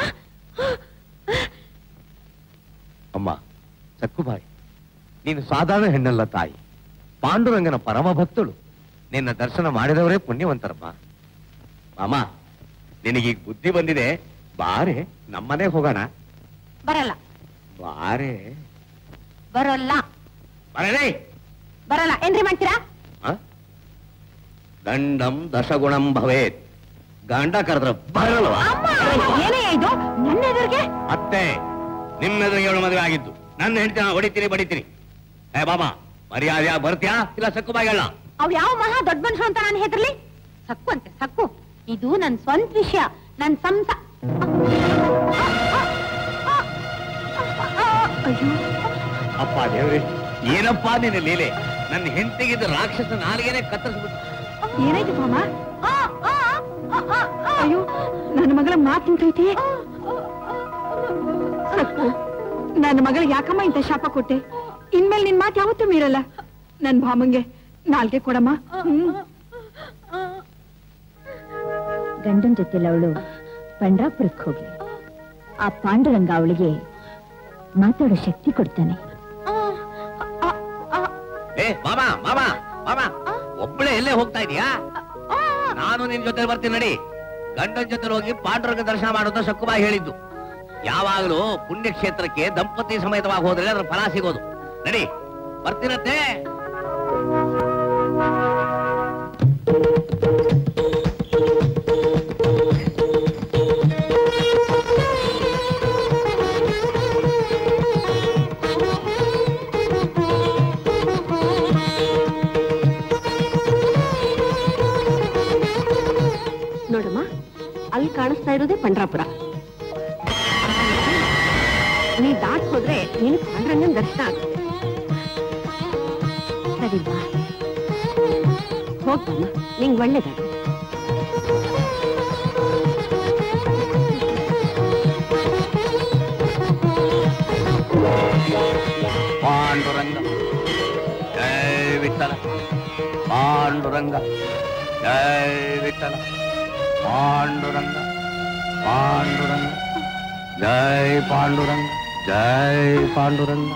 ಅಮ್ಮ ಸಕ್ಕುಬಾಯಿ ನೀನು ಸಾಧಾರಣ ಹೆಣ್ಣಲ್ಲ ತಾಯಿ ಪಾಂಡುರಂಗನ ಪರಮ ಭಕ್ತಳು ನಿನ್ನ ದರ್ಶನ ಮಾಡಿದವರೇ ಪುಣ್ಯವಂತರಮ್ಮ ಮಾಮ ನಿನಗೀಗ ಬುದ್ಧಿ ಬಂದಿದೆ ಬಾರೆ ನಮ್ಮನೆ ಹೋಗೋಣ ಬರಲ್ಲ ಬಾರೆ ಬರಲ್ಲ ಬರಲೇ ಬರಲ್ಲ ಏನ್ರಿ ಮಾಡ್ತೀರಾ ಆ? ದಂಡಂ ದಶಗುಣಂ ಭವೇತ್ ಗಂಡ ಕರೆದ್ರೆ ಬರಲ್ವಾ ಏನೇ ಇದು ನನ್ನ ಎದುರಿಗೆ ಅತ್ತೆ ನಿಮ್ಮೆದುರು ಏಳು ಮದುವೆ ಆಗಿದ್ದು ನನ್ನ ಹೆಂಡತಿ ಹೊಡಿತೀನಿ ಬಡಿತೀನಿ ಏ ಬಾಬಾ ಮರ್ಯಾದೆ ಬರ್ತ್ಯಾ ಇಲ್ಲ ಸಕ್ಕು ಬಾಯಿಗಳ ಅವ್ ಯಾವ ಮಹಾ ದೊಡ್ಡ ಮನುಷ್ಯ ಅಂತ ನಾನು ಹೆದರ್ಲಿ ಸಕ್ಕು ಅಂತೆ ಸಕ್ಕು ಇದು ನನ್ ಸ್ವಂತ ವಿಷಯ ನನ್ ಸಂಸ ಅಯ್ಯೋ ಅಪ್ಪ ದೇವ್ರಿ ಏನಪ್ಪಾ ನಿನ್ನ ಲೀಲೆ ನನ್ನ ಹೆಂಡತಿಗಿದ್ದ ರಾಕ್ಷಸ ನಾಲಿಗೆನೆ ಕತ್ತರಿಸ್ಬಿಟ್ಟು ಏನಾಯ್ತು ಮಾಮ ಅಯ್ಯೋ ನನ್ನ ಮಗಳ ಮಾತು ನಿಂತೈತಿ ಸಕ್ಕು ನನ್ನ ಮಗಳಿಗೆ ಯಾಕಮ್ಮ ಇಂಥ ಶಾಪ ಕೊಟ್ಟೆ ಇನ್ಮೇಲೆ ನಿನ್ ಮಾತು ಯಾವತ್ತೂ ಮೀರಲ್ಲ ನನ್ ಭಾಮಂಗೆ ನಾಲ್ಗೆ ಕೊಡಮ್ಮ ಹ್ಮ್ ಗಂಡನ್ ಜೊತೆಲಿ ಅವಳು ಪಂಡ್ರಾಪುರಕ್ಕೆ ಹೋಗ್ಲಿ ಆ ಪಾಂಡುರಂಗ ಅವಳಿಗೆ ಮಾತಾಡೋ ಶಕ್ತಿ ಕೊಡ್ತಾನೆ ಏ ಮಾಮ ಮಾಮ ಮಾಮ ಒಬ್ಬಳೆ ಎಲ್ಲೇ ಹೋಗ್ತಾ ಇದೀಯಾ ನಾನು ನಿನ್ ಜೊತೆ ಬರ್ತೀನಿ ನಡಿ ಗಂಡನ ಜೊತೆ ಹೋಗಿ ಪಾಂಡುರಂಗ ದರ್ಶನ ಮಾಡೋದು ಶಕ್ಕುಬಾಯಿ ಹೇಳಿದ್ದು ಯಾವಾಗಲೂ ಪುಣ್ಯಕ್ಷೇತ್ರಕ್ಕೆ ದಂಪತಿ ಸಮೇತವಾಗಿ ಹೋದ್ರೆ ಅದ್ರ ಫಲ ಸಿಗೋದು ನಡಿ ಬರ್ತೀನತ್ತೆ ನೋಡಮ್ಮ ಅಲ್ಲಿ ಕಾಣಿಸ್ತಾ ಇರೋದೇ ಪಂಡ್ರಾಪುರ ನೀ ದಾಟ್ ಹೋದ್ರೆ ನೀನು ಪಾಂಡ್ರಂಗನ್ ದರ್ಶನ ಆಗುತ್ತೆ ಸರಿ ಬಾ ಹೋಗ್ಬಮ್ಮ ನಿಂಗ್ ಒಳ್ಳೇದಾಗುತ್ತೆ ಪಾಂಡುರಂಗ ಜೈ ವಿಠಲ ಪಾಂಡುರಂಗ ಜೈ ವಿಠಲ ಪಾಂಡುರಂಗ ಪಾಂಡುರಂಗ ಜೈ ಪಾಂಡುರಂಗ ಜೈ ಪಾಂಡುರಂಗ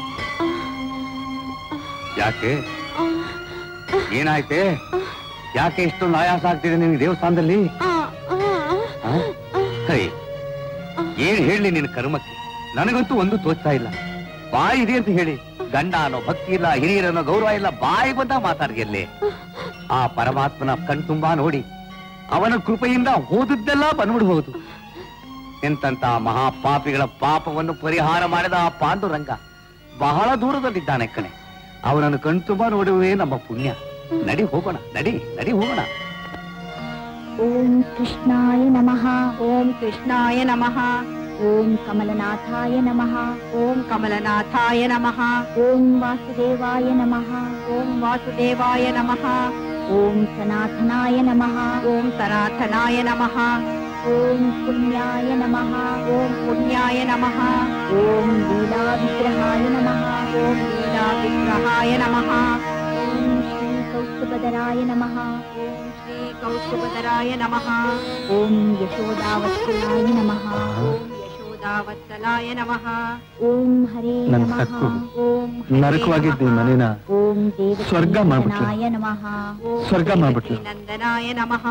ಯಾಕೆ ಏನಾಯ್ತೆ ಯಾಕೆ ಇಷ್ಟೊಂದು ಆಯಾಸ ಆಗ್ತಿದೆ ನಿನಗೆ ದೇವಸ್ಥಾನದಲ್ಲಿ ಆ? ಕೈ ಏನ್ ಹೇಳಿ ನಿನ್ನ ಕರ್ಮಕ್ಕೆ ನನಗಂತೂ ಒಂದು ತೋಚ್ತಾ ಇಲ್ಲ ಬಾಯಿ ಇದೆ ಅಂತ ಹೇಳಿ ಗಂಡ ಅನ್ನೋ ಭಕ್ತಿ ಇಲ್ಲ ಹಿರಿಯರನ್ನೋ ಗೌರವ ಇಲ್ಲ ಬಾಯಿ ಬಂದ ಮಾತಾಡಿಯಲ್ಲಿ ಆ ಪರಮಾತ್ಮನ ಕಣ್ತುಂಬಾ ನೋಡಿ ಅವನ ಕೃಪೆಯಿಂದ ಹೋದದ್ದೆಲ್ಲ ಬಂದ್ಬಿಡ್ಬಹುದು ಎಂತಂತ ಮಹಾಪಾಪಿಗಳ ಪಾಪವನ್ನು ಪರಿಹಾರ ಮಾಡಿದ ಆ ಪಾಂಡುರಂಗ ಬಹಳ ದೂರದಲ್ಲಿದ್ದಾನೆ ಕಣೆ ಅವನನ್ನು ಕಣ್ತುಂಬಾ ನೋಡುವೇ ನಮ್ಮ ಪುಣ್ಯ ನಡಿ ಹೋಗೋಣ ನಡಿ ನಡಿ ಹೋಗೋಣ ಓಂ ಕೃಷ್ಣಾಯ ನಮಃ ಓಂ ಕೃಷ್ಣಾಯ ನಮಃ ಓಂ ಕಮಲನಾಥಾಯ ನಮಃ ಓಂ ಕಮಲನಾಥಾಯ ನಮಃ ಓಂ ವಾಸುದೇವಾಯ ನಮಃ ಓಂ ವಾಸುದೇವಾಯ ನಮಃ ಓಂ ಸನಾತನಾಯ ನಮಃ ಓಂ ಸನಾತನಾಯ ನಮಃ ಓಂ ಪುಣ್ಯಾಯ ನಮಃ ಓಂ ಪುಣ್ಯಾಯ ನಮಃ ಓಂ ಲೀಲಾ ವಿಗ್ರಹಾಯ ನಮಃ ಓಂ ಲೀಲಾ ವಿಗ್ರಹಾಯ ನಮಃ ಓಂ ಶ್ರೀ ಕೌಸ್ತುಭಧರಾಯ ನಮಃ ಓಂ ಶ್ರೀ ಕೌಸ್ತುಭಧರಾಯ ನಮಃ ಓಂ ಯಶೋದಾವತ್ಸಲಾಯ ನಮಃ ಓಂ ಯಶೋದಾವತ್ಸಲಾಯ ನಮಃ ಓಂ ಹರೇ ನನ್ ನಮಃ ಸಕ್ಕು ಓಂ ಹರೇ ನರಕವಾಗಿದ್ದ ಈ ನಮಃ. ಮನೇನ ಓಂ ದೇವಕೀ ಸ್ವರ್ಗ ಮಾಡ್ಬಿಟ್ಲು. ನಂದನಾಯ ನಮಃ ಓಂ ಸ್ವರ್ಗ ಮಾಡ್ಬಿಟ್ಲು. ದೇವಕೀ ನಂದನಾಯ ನಮಃ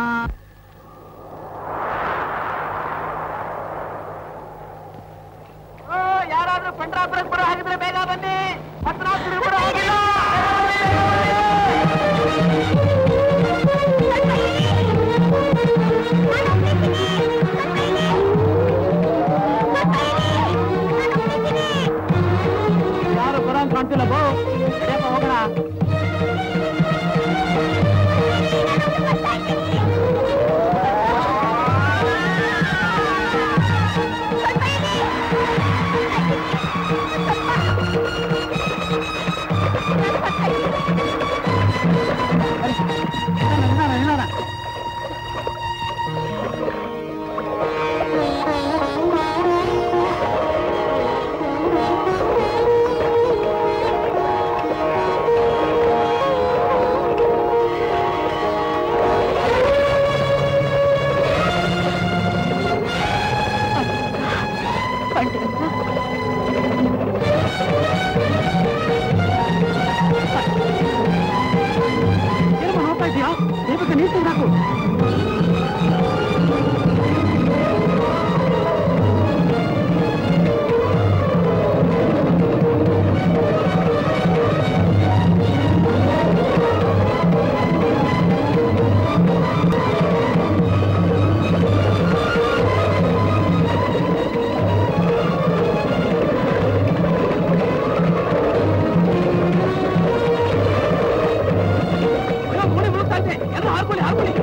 ಯಾರಾದ್ರೂ ಪಂಡ್ರಾಪುರಕ್ಕೆ ಬರೋ ಹಾಗಿದ್ರೆ ಬೇಗ ಬನ್ನಿ ಪತ್ರಾಪುರ ಬರೋ ಹಾಗಿಲ್ಲ ಯಾರು ಬರಂಗ್ ಕಾಣ್ತಿಲ್ಲ ಬೋ ನಡೆಯಪ್ಪ ಹೋಗೋಣ ಏನಮ್ಮ ನೋಡ್ತಾ ಇದೀಯಾ ದೇವಕ್ಕೆ ನೀರು ತೆಗ್ದಾಕು ಹಾಕೊಳ್ಳಿ ಹಾಕೊಳ್ಳಿ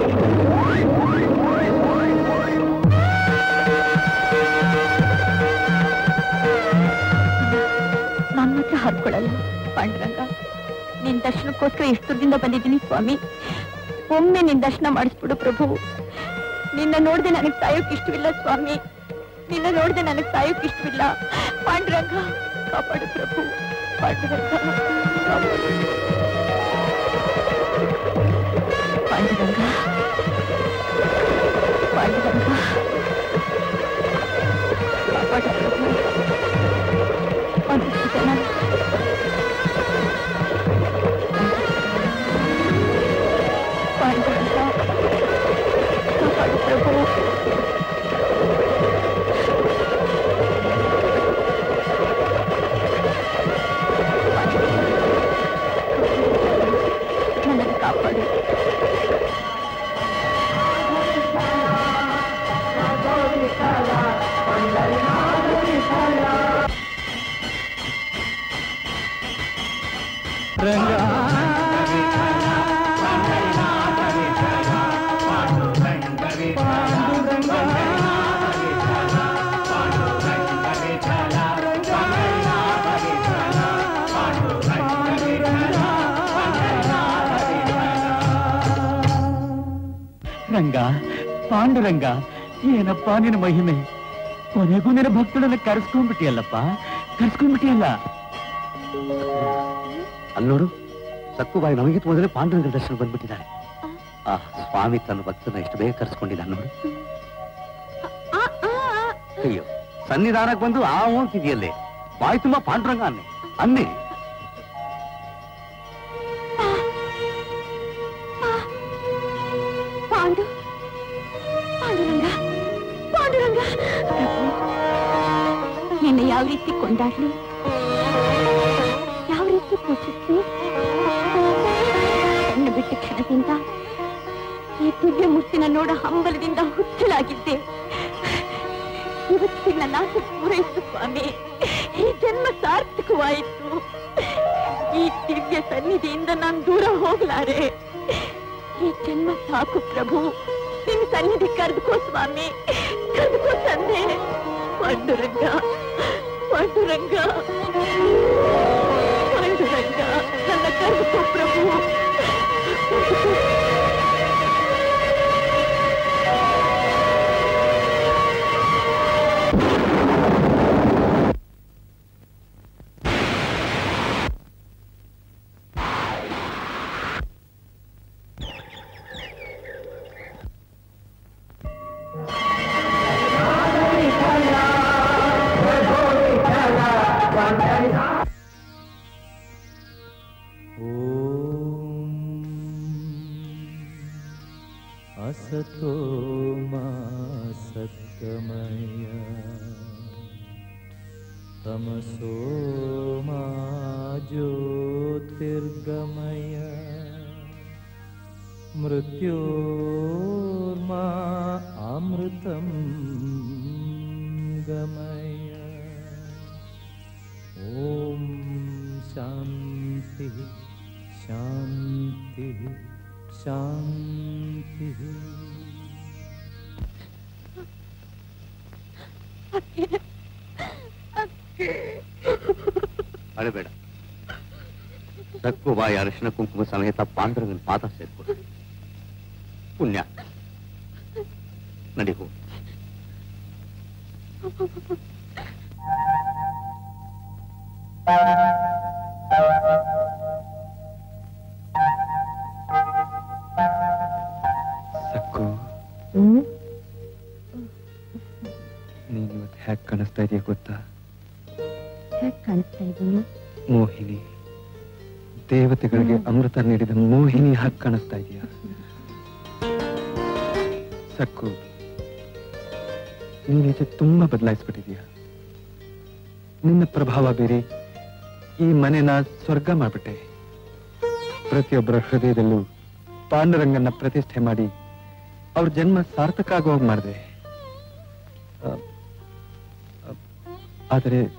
ನಾನು ಮಾತ್ರ ಹಾರ್ಕೊಳ್ಳಲ್ಲ ಪಾಂಡುರಂಗ ನಿನ್ ದರ್ಶನಕ್ಕೋಸ್ಕರ ಎಷ್ಟು ದೂರದಿಂದ ಬಂದಿದ್ದೀನಿ ಸ್ವಾಮಿ ಒಮ್ಮೆ ನಿನ್ ದರ್ಶನ ಮಾಡಿಸ್ಬಿಡು ಪ್ರಭು ನಿನ್ನ ನೋಡ್ದೆ ನನಗ್ ಸಾಯೋಕ್ ಇಷ್ಟವಿಲ್ಲ ಸ್ವಾಮಿ ನಿನ್ನ ನೋಡ್ದೆ ನನಗ್ ಸಾಯೋಕ್ ಇಷ್ಟವಿಲ್ಲ ಪಾಂಡುರಂಗ ಕಾಪಾಡು ಪ್ರಭು ಪಾಂಡುರಂಗ ಕಾಪಾಡು. ಪಾಂಡುರಂಗ ಪಾಂಡುರಂಗ ಕಾಪಾಡು ಪ್ರಭು ಒಂದಿಷ್ಟು ಜನ ಪಾಂಡುರಂಗ ಕಾಪಾಡು ಪ್ರಭು ನನ್ನನ್ನು ಕಾಪಾಡು ರಂಗ ಪಾಂಡುರಂಗ ಏನಪ್ಪ ನಿನ್ನ ಮಹಿಮೆ ಕೊನೆಗೂ ನಿನ್ನ ಭಕ್ತಳನ್ನ ಕರೆಸ್ಕೊಂಡ್ಬಿಟ್ಟಿಯಲ್ಲಪ್ಪ ಕರೆಸ್ಕೊಂಡ್ಬಿಟ್ಟಿಯಲ್ಲ ಅಲ್ಲೋಡು ಸಕ್ಕುಬಾಯಿ ನಮಗೆ ಮೊದಲೇ ಪಾಂಡುರಂಗ ದರ್ಶನ ಬಂದ್ಬಿಟ್ಟಿದ್ದಾರೆ ಆ ಸ್ವಾಮಿ ತನ್ನ ಭಕ್ತನ ಎಷ್ಟು ಬೇಗ ಕರೆಸ್ಕೊಂಡಿದ್ದಾನೆ ನೋಡು ಅಯ್ಯೋ ಸನ್ನಿಧಾನಕ್ಕೆ ಬಂದು ಆ ಹೋಗ್ತಿದೆಯಲ್ಲೇ ಬಾಯಿ ತುಂಬಾ ಪಾಂಡುರಂಗ ಅನ್ನೆ ಅನ್ನೆ ಪಾಂಡು ಪಾಂಡುರಂಗ ಪಾಂಡುರಂಗ ನಿನ್ನ ಯಾವ ರೀತಿ ಕೊಂಡಾಡ್ಲಿ ಯಾವ ರೀತಿ ಪೂಜಿಸ್ಲಿ ಕಣ್ಣು ಬಿಟ್ಟ ಕ್ಷಣದಿಂದ ಈ ದಿವ್ಯ ಮೂರ್ತಿನ ನೋಡ ಹಂಬಲದಿಂದ ಹುಚ್ಚಲಾಗಿದ್ದೆ ಇವತ್ತಿಗೆ ನನ್ನ ಆಸೆ ಪೂರೈಸಿತು ಸ್ವಾಮಿ ಈ ಜನ್ಮ ಸಾರ್ಥಕವಾಯಿತು ಈ ದಿವ್ಯ ಸನ್ನಿಧಿಯಿಂದ ನಾನು ದೂರ ಹೋಗ್ಲಾರೆ ಈ ಜನ್ಮ ಸಾಕು ಪ್ರಭು ನಿನ್ನ ಸನ್ನಿಧಿ ಕರೆದುಕೋ ಸ್ವಾಮಿ ಕರೆದುಕೋ ತಂದೆ ಪಾಂಡುರಂಗ ಪಾಂಡುರಂಗ ಪಾಂಡುರಂಗ ನನ್ನ ಕರೆದುಕೋ ಪ್ರಭು असतो मा सत्कमय तमसो मा ज्योतिर्गमय मृत्योर्मा अमृतं गमय ॐ शान्तिः शान्तिः शान्तिः ಅಳಬೇಡ ಸಕ್ಕುಬಾಯಿ ಅರಿಶಿನ ಕುಂಕುಮ ಸಮೇತ ಪಾಂಡುರಂಗನ ಪಾದ ಸೇರ್ಕೊಡು ಪುಣ್ಯ ನಡಿ ಹೋಗು ಸಕ್ಕು ನೀನು ಇವತ್ತು ಹ್ಯಾಕ್ ಕಾಣಿಸ್ತಾ ಇದೆಯಾ ಗೊತ್ತಾ ಹೇಗೆ ಕಾಣಿಸ್ತಾ ಇದ್ದೀನಿ ಮೋಹಿನಿ ದೇವತೆಗಳಿಗೆ ಅಮೃತ ನೀಡಿದ ಮೋಹಿನಿ ಹಾಗೆ ಕಾಣಿಸ್ತಾ ಇದೆಯಾ ಸಕ್ಕು ನೀನೀಚೆ ತುಂಬಾ ಬದಲಾಯಿಸ್ಬಿಟ್ಟಿದೀಯ ನಿನ್ನ ಪ್ರಭಾವ ಬೇರೆ ಈ ಮನೆನ ಸ್ವರ್ಗ ಮಾಡ್ಬಿಟ್ಟೆ ಪ್ರತಿಯೊಬ್ಬರ ಹೃದಯದಲ್ಲೂ ಪಾಂಡುರಂಗನ್ನ ಪ್ರತಿಷ್ಠೆ ಮಾಡಿ ಅವ್ರ ಜನ್ಮ ಸಾರ್ಥಕ ಆಗುವಾಗ ಮಾಡಿದೆ ಆದರೆ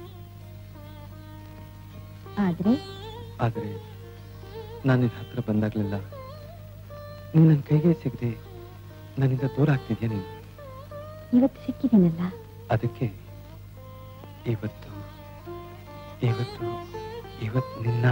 ಆದ್ರೆ ಆದರೆ ನಾನು ನಿನ್ನ ಹತ್ರ ಬಂದಾಗ್ಲೆಲ್ಲ ನೀನ್ ನನ್ನ ಕೈಗೆ ಸಿಗದೆ ನನ್ನಿಂದ ದೂರ ಆಗ್ತಿದ್ಯಾ ನೀನು ಇವತ್ತು ಸಿಕ್ಕಿದ್ದೀನಲ್ಲ ಅದಕ್ಕೆ ಇವತ್ತು ಇವತ್ತು ಇವತ್ತು ನಿನ್ನ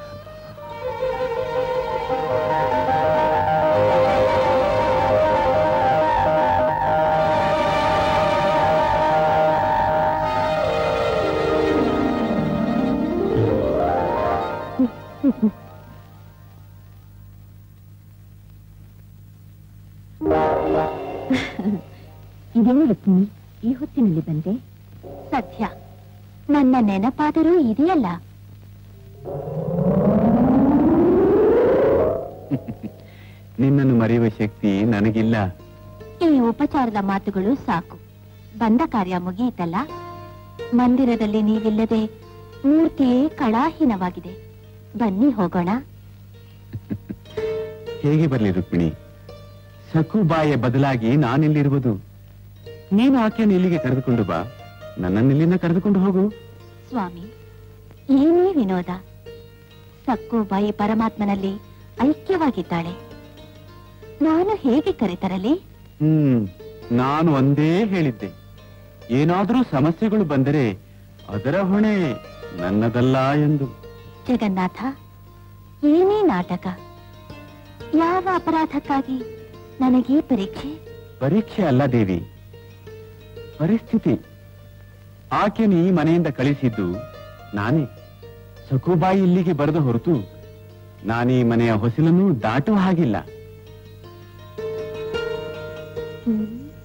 ಇದೇನು ರುಕ್ಮಿಣಿ ಈ ಹೊತ್ತಿನಲ್ಲಿ ಬಂದೆ ಸತ್ಯ ನನ್ನ ನೆನಪಾದರೂ ಇದೆಯಲ್ಲ ನಿನ್ನನ್ನು ಮರೆಯುವ ಶಕ್ತಿ ನನಗಿಲ್ಲ ಈ ಉಪಚಾರದ ಮಾತುಗಳು ಸಾಕು ಬಂದ ಕಾರ್ಯ ಮುಗಿಯಿತಲ್ಲ ಮಂದಿರದಲ್ಲಿ ನೀವಿಲ್ಲದೆ ಮೂರ್ತಿಯೇ ಕಳಾಹೀನವಾಗಿದೆ ಬನ್ನಿ ಹೋಗೋಣ ಹೇಗೆ ಬರಲಿ ರುಕ್ಮಿಣಿ ಸಕುಬಾಯ ಬದಲಾಗಿ ನಾನಿಲ್ಲಿರುವುದು ನೀನು ಆಕೆಯನ್ನು ಇಲ್ಲಿಗೆ ಕರೆದುಕೊಂಡು ಬಾ ನನ್ನನ್ನು ಇಲ್ಲಿಂದ ಕರೆದುಕೊಂಡು ಹೋಗು ಸ್ವಾಮಿ ಏನೇ ವಿನೋದ ಸಕ್ಕುಬಾಯಿ ಪರಮಾತ್ಮನಲ್ಲಿ ಐಕ್ಯವಾಗಿದ್ದಾಳೆ ನಾನು ಹೇಗೆ ಕರೆತರಲಿ ಹ್ಮ್ ನಾನು ಒಂದೇ ಹೇಳಿದ್ದೆ ಏನಾದರೂ ಸಮಸ್ಯೆಗಳು ಬಂದರೆ ಅದರ ಹೊಣೆ ನನ್ನದಲ್ಲ ಎಂದು ಜಗನ್ನಾಥ ಏನೇ ನಾಟಕ ಯಾವ ಅಪರಾಧಕ್ಕಾಗಿ ನನಗೆ ಪರೀಕ್ಷೆ ಪರೀಕ್ಷೆ ಅಲ್ಲ ದೇವಿ ಪರಿಸ್ಥಿತಿ ಆಕೆಯನ್ನು ಈ ಮನೆಯಿಂದ ಕಳಿಸಿದ್ದು ನಾನೇ ಸಕುಬಾಯಿ ಇಲ್ಲಿಗೆ ಬರದ ಹೊರತು ನಾನೀ ಮನೆಯ ಹೊಸಿಲನ್ನು ದಾಟುವ ಹಾಗಿಲ್ಲ ಹ್ಮ್.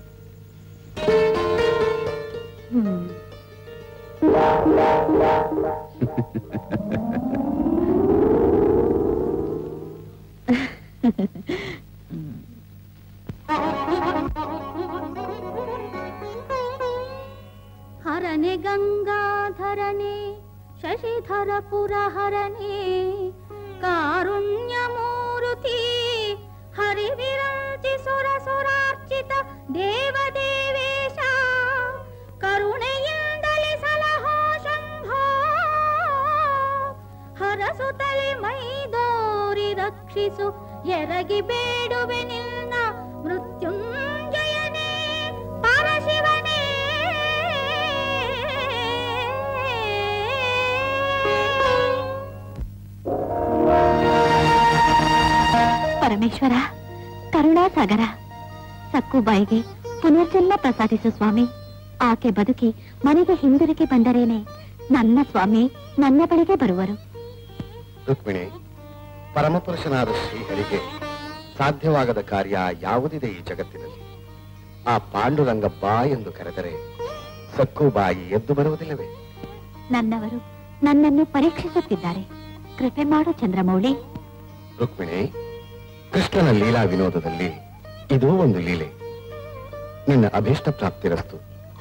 ಹ್ಮ್. ಹರನೆ ಗಂಗಾಧರನೆ ಶಶಿಧರ ಪುರಹರನೆ ಕಾರುಣ್ಯ ಮೂರುತಿ ಹರಿವಿರಾಜಿ ಸುರ ಸುರಾರ್ಚಿತ ದೇವ ದೇವೇಶ ಕರುಣೆಯಿಂದಲೇ ಸಲಹೋ ಶಂಭೋ ಹರಸುತ್ತಲೆ ಮೈದೋರಿ ರಕ್ಷಿಸು ಎರಗಿ ಬೇಡುವೆ ನಿನ್ನ ಮೃತ್ಯುಂಜಯನೇ ಪರಶಿವನೇ ಪರಮೇಶ್ವರ ಕರುಣಾಸಾಗರ ಸಕ್ಕುಬಾಯಿಗೆ ಪುನರ್ಜನ್ಮ ಪ್ರಸಾದಿಸು ಸ್ವಾಮಿ ಆಕೆ ಬದುಕಿ ಮನೆಗೆ ಹಿಂದಿರುಗಿ ಬಂದರೇನೆ ನನ್ನ ಸ್ವಾಮಿ ನನ್ನ ಬಳಿಗೆ ಬರುವರು ರುಕ್ಮಿಣಿ ಪರಮಪುರುಷನಾದ ಶ್ರೀಹರಿಗೆ ಸಾಧ್ಯವಾಗದ ಕಾರ್ಯ ಯಾವುದಿದೆ ಈ ಜಗತ್ತಿನಲ್ಲಿ ಆ ಪಾಂಡುರಂಗ ಬಾ ಎಂದು ಕರೆದರೆ ಸಕ್ಕು ಬಾಯಿ ಎದ್ದು ಬರುವುದಿಲ್ಲವೇ ನನ್ನವರು ನನ್ನನ್ನು ಪರೀಕ್ಷಿಸುತ್ತಿದ್ದಾರೆ ಕೃಪೆ ಮಾಡು ಚಂದ್ರಮೌಳಿ ರುಕ್ಮಿಣಿ ಕೃಷ್ಣನ ಲೀಲಾ ವಿನೋದದಲ್ಲಿ ಇದೂ ಒಂದು ಲೀಲೆ ನಿನ್ನ ಅಭೀಷ್ಟ ಪ್ರಾಪ್ತಿರಸ್ತು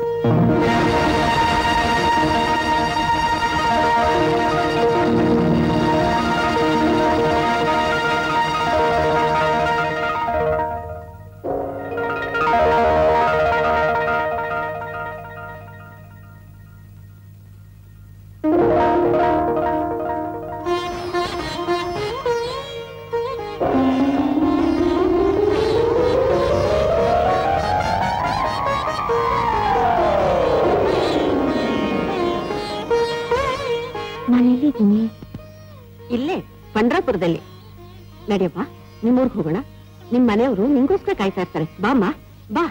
ನಾನು ಎಲ್ಲಿದ್ದೀನಿ ಇಲ್ಲೇ ಪಂಡ್ರಾಪುರದಲ್ಲಿ ನಡಿಯಪ್ಪ ನಿಮ್ಮೂರ್ಗ್ ಹೋಗೋಣ ನಿಮ್ ಮನೆಯವರು ನಿಂಗೋಸ್ಕರ ಕಾಯ್ತಾ ಇರ್ತಾರೆ ಬಾಮ್ಮ ಬಾ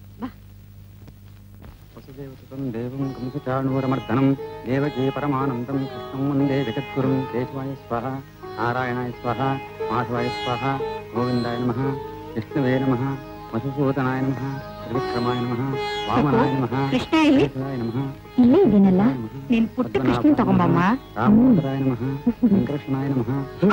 ವಸುದೇವಸುತಂ ದೇವಂ ಕಂಸಚಾಣೂರಮರ್ದನಂ ದೇವಕೀ ಪರಮಾನಂದಂ ಕೃಷ್ಣಂ ವಂದೇ ಜಗದ್ಗುರುಂ ಕೇಶವಾಯ ಸ್ವಹ ನಾರಾಯಣಾಯ ಸ್ವಹ ಮಾಧವಾಯ ಸ್ವಹ ಗೋವಿಂದಾಯ ನಮಃ ವಿಷ್ಣುವೇ ನಮಃ ಮಧುಸೂದನಾಯ ನಮಃ ತ್ರಿವಿಕ್ರಮಾಯ ನಮಃ ವಾಮನಾಯ ನಮಃ ಕೃಷ್ಣ ಇಲ್ಲಿ ಕೇಶವಾಯ ನಮಃ ಇಲ್ಲೇ ಇದ್ದೀನಲ್ಲ ನೀನ್ ಪುಟ್ಟ ಕೃಷ್ಣನ್ ತಗೊಂಬಮ್ಮ ರಾಮೋದರಾಯ ನಮಃ ಸಂಕೃಷ್ಣಾಯ ನಮಃ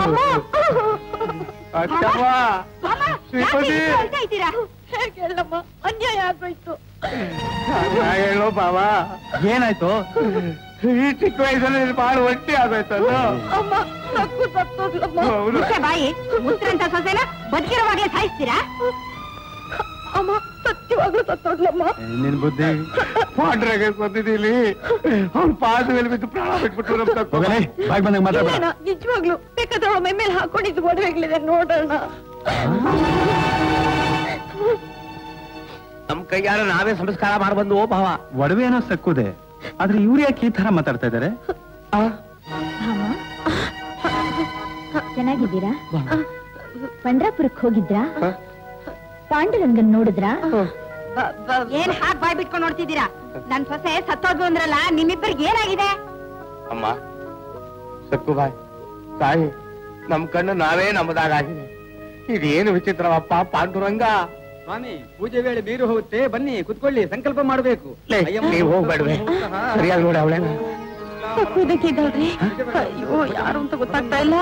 ಶ್ರೀಪತಿ ಹೇಳಮ್ಮ ಅನ್ಯಾಯ ಆಗೋಯ್ತು ಹೇಳೋ ಬಾವ ಏನಾಯ್ತು ಈ ಚಿಕ್ಕ ವಯಸ್ಸಲ್ಲಿ ಬಹಳ ಒಟ್ಟಿ ಆಗೋಯ್ತಲ್ಲ ಅಮ್ಮ ಸಕ್ಕು ಸತ್ತೋದ್ಲಮ್ಮ ಹೌದು. ಮುಚ್ಚೆ ಬಾಯಿ ಮುದ್ರಂತ ಸೊಸೆನ ಬದುಕಿರುವಾಗ್ಲೇ ಸಾಯಿಸ್ತೀರಾ ಅಮ್ಮ ಸತ್ಯವಾಗ್ಲೂ ಸತ್ತೋದ್ಲಮ್ಮ ನಿನ್ ಬುದ್ಧಿ ಪಾಂಡ್ರಾಗ ಬಂದಿದ್ದೀಲಿ ಅವ್ನ ಪಾದ ಮೇಲೆ ಬಿದ್ದು ಪ್ರಾಣ ಬಿಟ್ಬಿಟ್ಟು ನಮ್ ತಕ್ಕೋಗಲೇ ಬಾಯ್ ಬಂದಾಗ ಮಾತಾಡ ಇಲ್ಲೇನ, ನಿಜವಾಗ್ಲೂ ಬೇಕಾದ್ರೆ ಅವಳ ಮೈ ಮೇಲೆ ಹಾಕೊಂಡಿದ್ದು ಒಡವೆಗಳಿದೆ ನೋಡೋಣ ನಮ್ ಕೈಯಾರ ನಾವೇ ಸಂಸ್ಕಾರ ಮಾಡ್ಬಂದು ಓ ಭಾವ ಒಡವೆ ಏನೋ ಸಕ್ಕುದೆ ಆದ್ರೆ ಇವ್ರು ಯಾಕೆ ಈ ತರ ಮಾತಾಡ್ತಾ ಇದಾರೆ ಭಾಮ ಚೆನ್ನಾಗಿದ್ದೀರಾ ಪಂಡ್ರಾಪುರಕ್ಕೆ ಹೋಗಿದ್ರಾ ಪಾಂಡುರಂಗನ್ ನೋಡಿದ್ರಾ ಏನ್ ಹಾಕ್ ಬಾಯ್ ಬಿಟ್ಕೊಂಡು ನೋಡ್ತಿದ್ದೀರಾ ನನ್ ಸೊಸೆ ಸತ್ತೋದ್ಲು ಅಂದ್ರಲ್ಲ ನಿಮ್ಮಿಬ್ಬರಿಗೆ ಏನಾಗಿದೆ ಅಮ್ಮ ಸಕ್ಕು ಬಾಯ್ ತಾಯಿ ನಮ್ ಕಣ್ಣು ನಾವೇ ನಮ್ಮದಾಗಿದೆ ಇದೇನು ವಿಚಿತ್ರವಪ್ಪ ಪಾಂಡುರಂಗ ಸ್ವಾಮಿ ಪೂಜೆ ವೇಳೆ ಬೀರು ಹೋಗುತ್ತೆ ಬನ್ನಿ ಕುತ್ಕೊಳ್ಳಿ ಸಂಕಲ್ಪ ಮಾಡಬೇಕು ಲೇ, ನೀವ್ ಹೋಗ್ಬೇಡ್ವೆ ಸರಿಯಾಗಿ ನೋಡಿ ಅವಳೇನ ಇದಕ್ಕಿದ್ದಾಳ್ರಿ ಅಯ್ಯೋ ಯಾರು ಅಂತ ಗೊತ್ತಾಗ್ತಾ ಇಲ್ಲ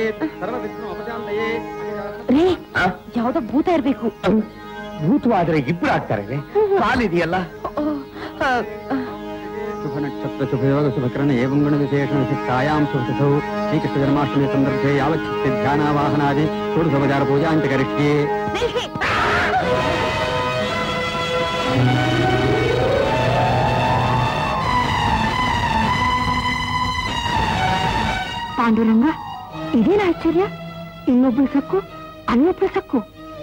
ರೀ ಯಾವ್ದೋ ಭೂತ ಇರ್ಬೇಕು ಭೂತವಾದ್ರೆ ಇಬ್ರು ಆಗ್ತಾರೆ ಕಾಲಿದೆಯಲ್ಲ ಶುಭ ನಕ್ಷತ್ರ ಶುಭಯೋಗ ಶುಭಕರಣ ಏವಂ ಗಣ ವಿಶೇಷ ವಿಶಿಷ್ಟಾಯಾಂ ಶುಭಸೌ ಶ್ರೀಕೃಷ್ಣ ಜನ್ಮಾಷ್ಟಮಿ ಸಂದರ್ಭೆ ಯಾವಚ್ಚಿತ್ತೆ ಧ್ಯಾನ ವಾಹನಾದಿ ಷೋಡಶೋಪಚಾರ ಪೂಜಾ ಅಂತ ಕರಿಷ್ಯೆ ನಿಲ್ಸಿ. ಪಾಂಡುರಂಗ ಇದೇನ ಆಶ್ಚರ್ಯ ಇನ್ನೊಬ್ಳು ಸಕ್ಕು ಅಲ್ಲೊಬ್ಳು ಸಕ್ಕು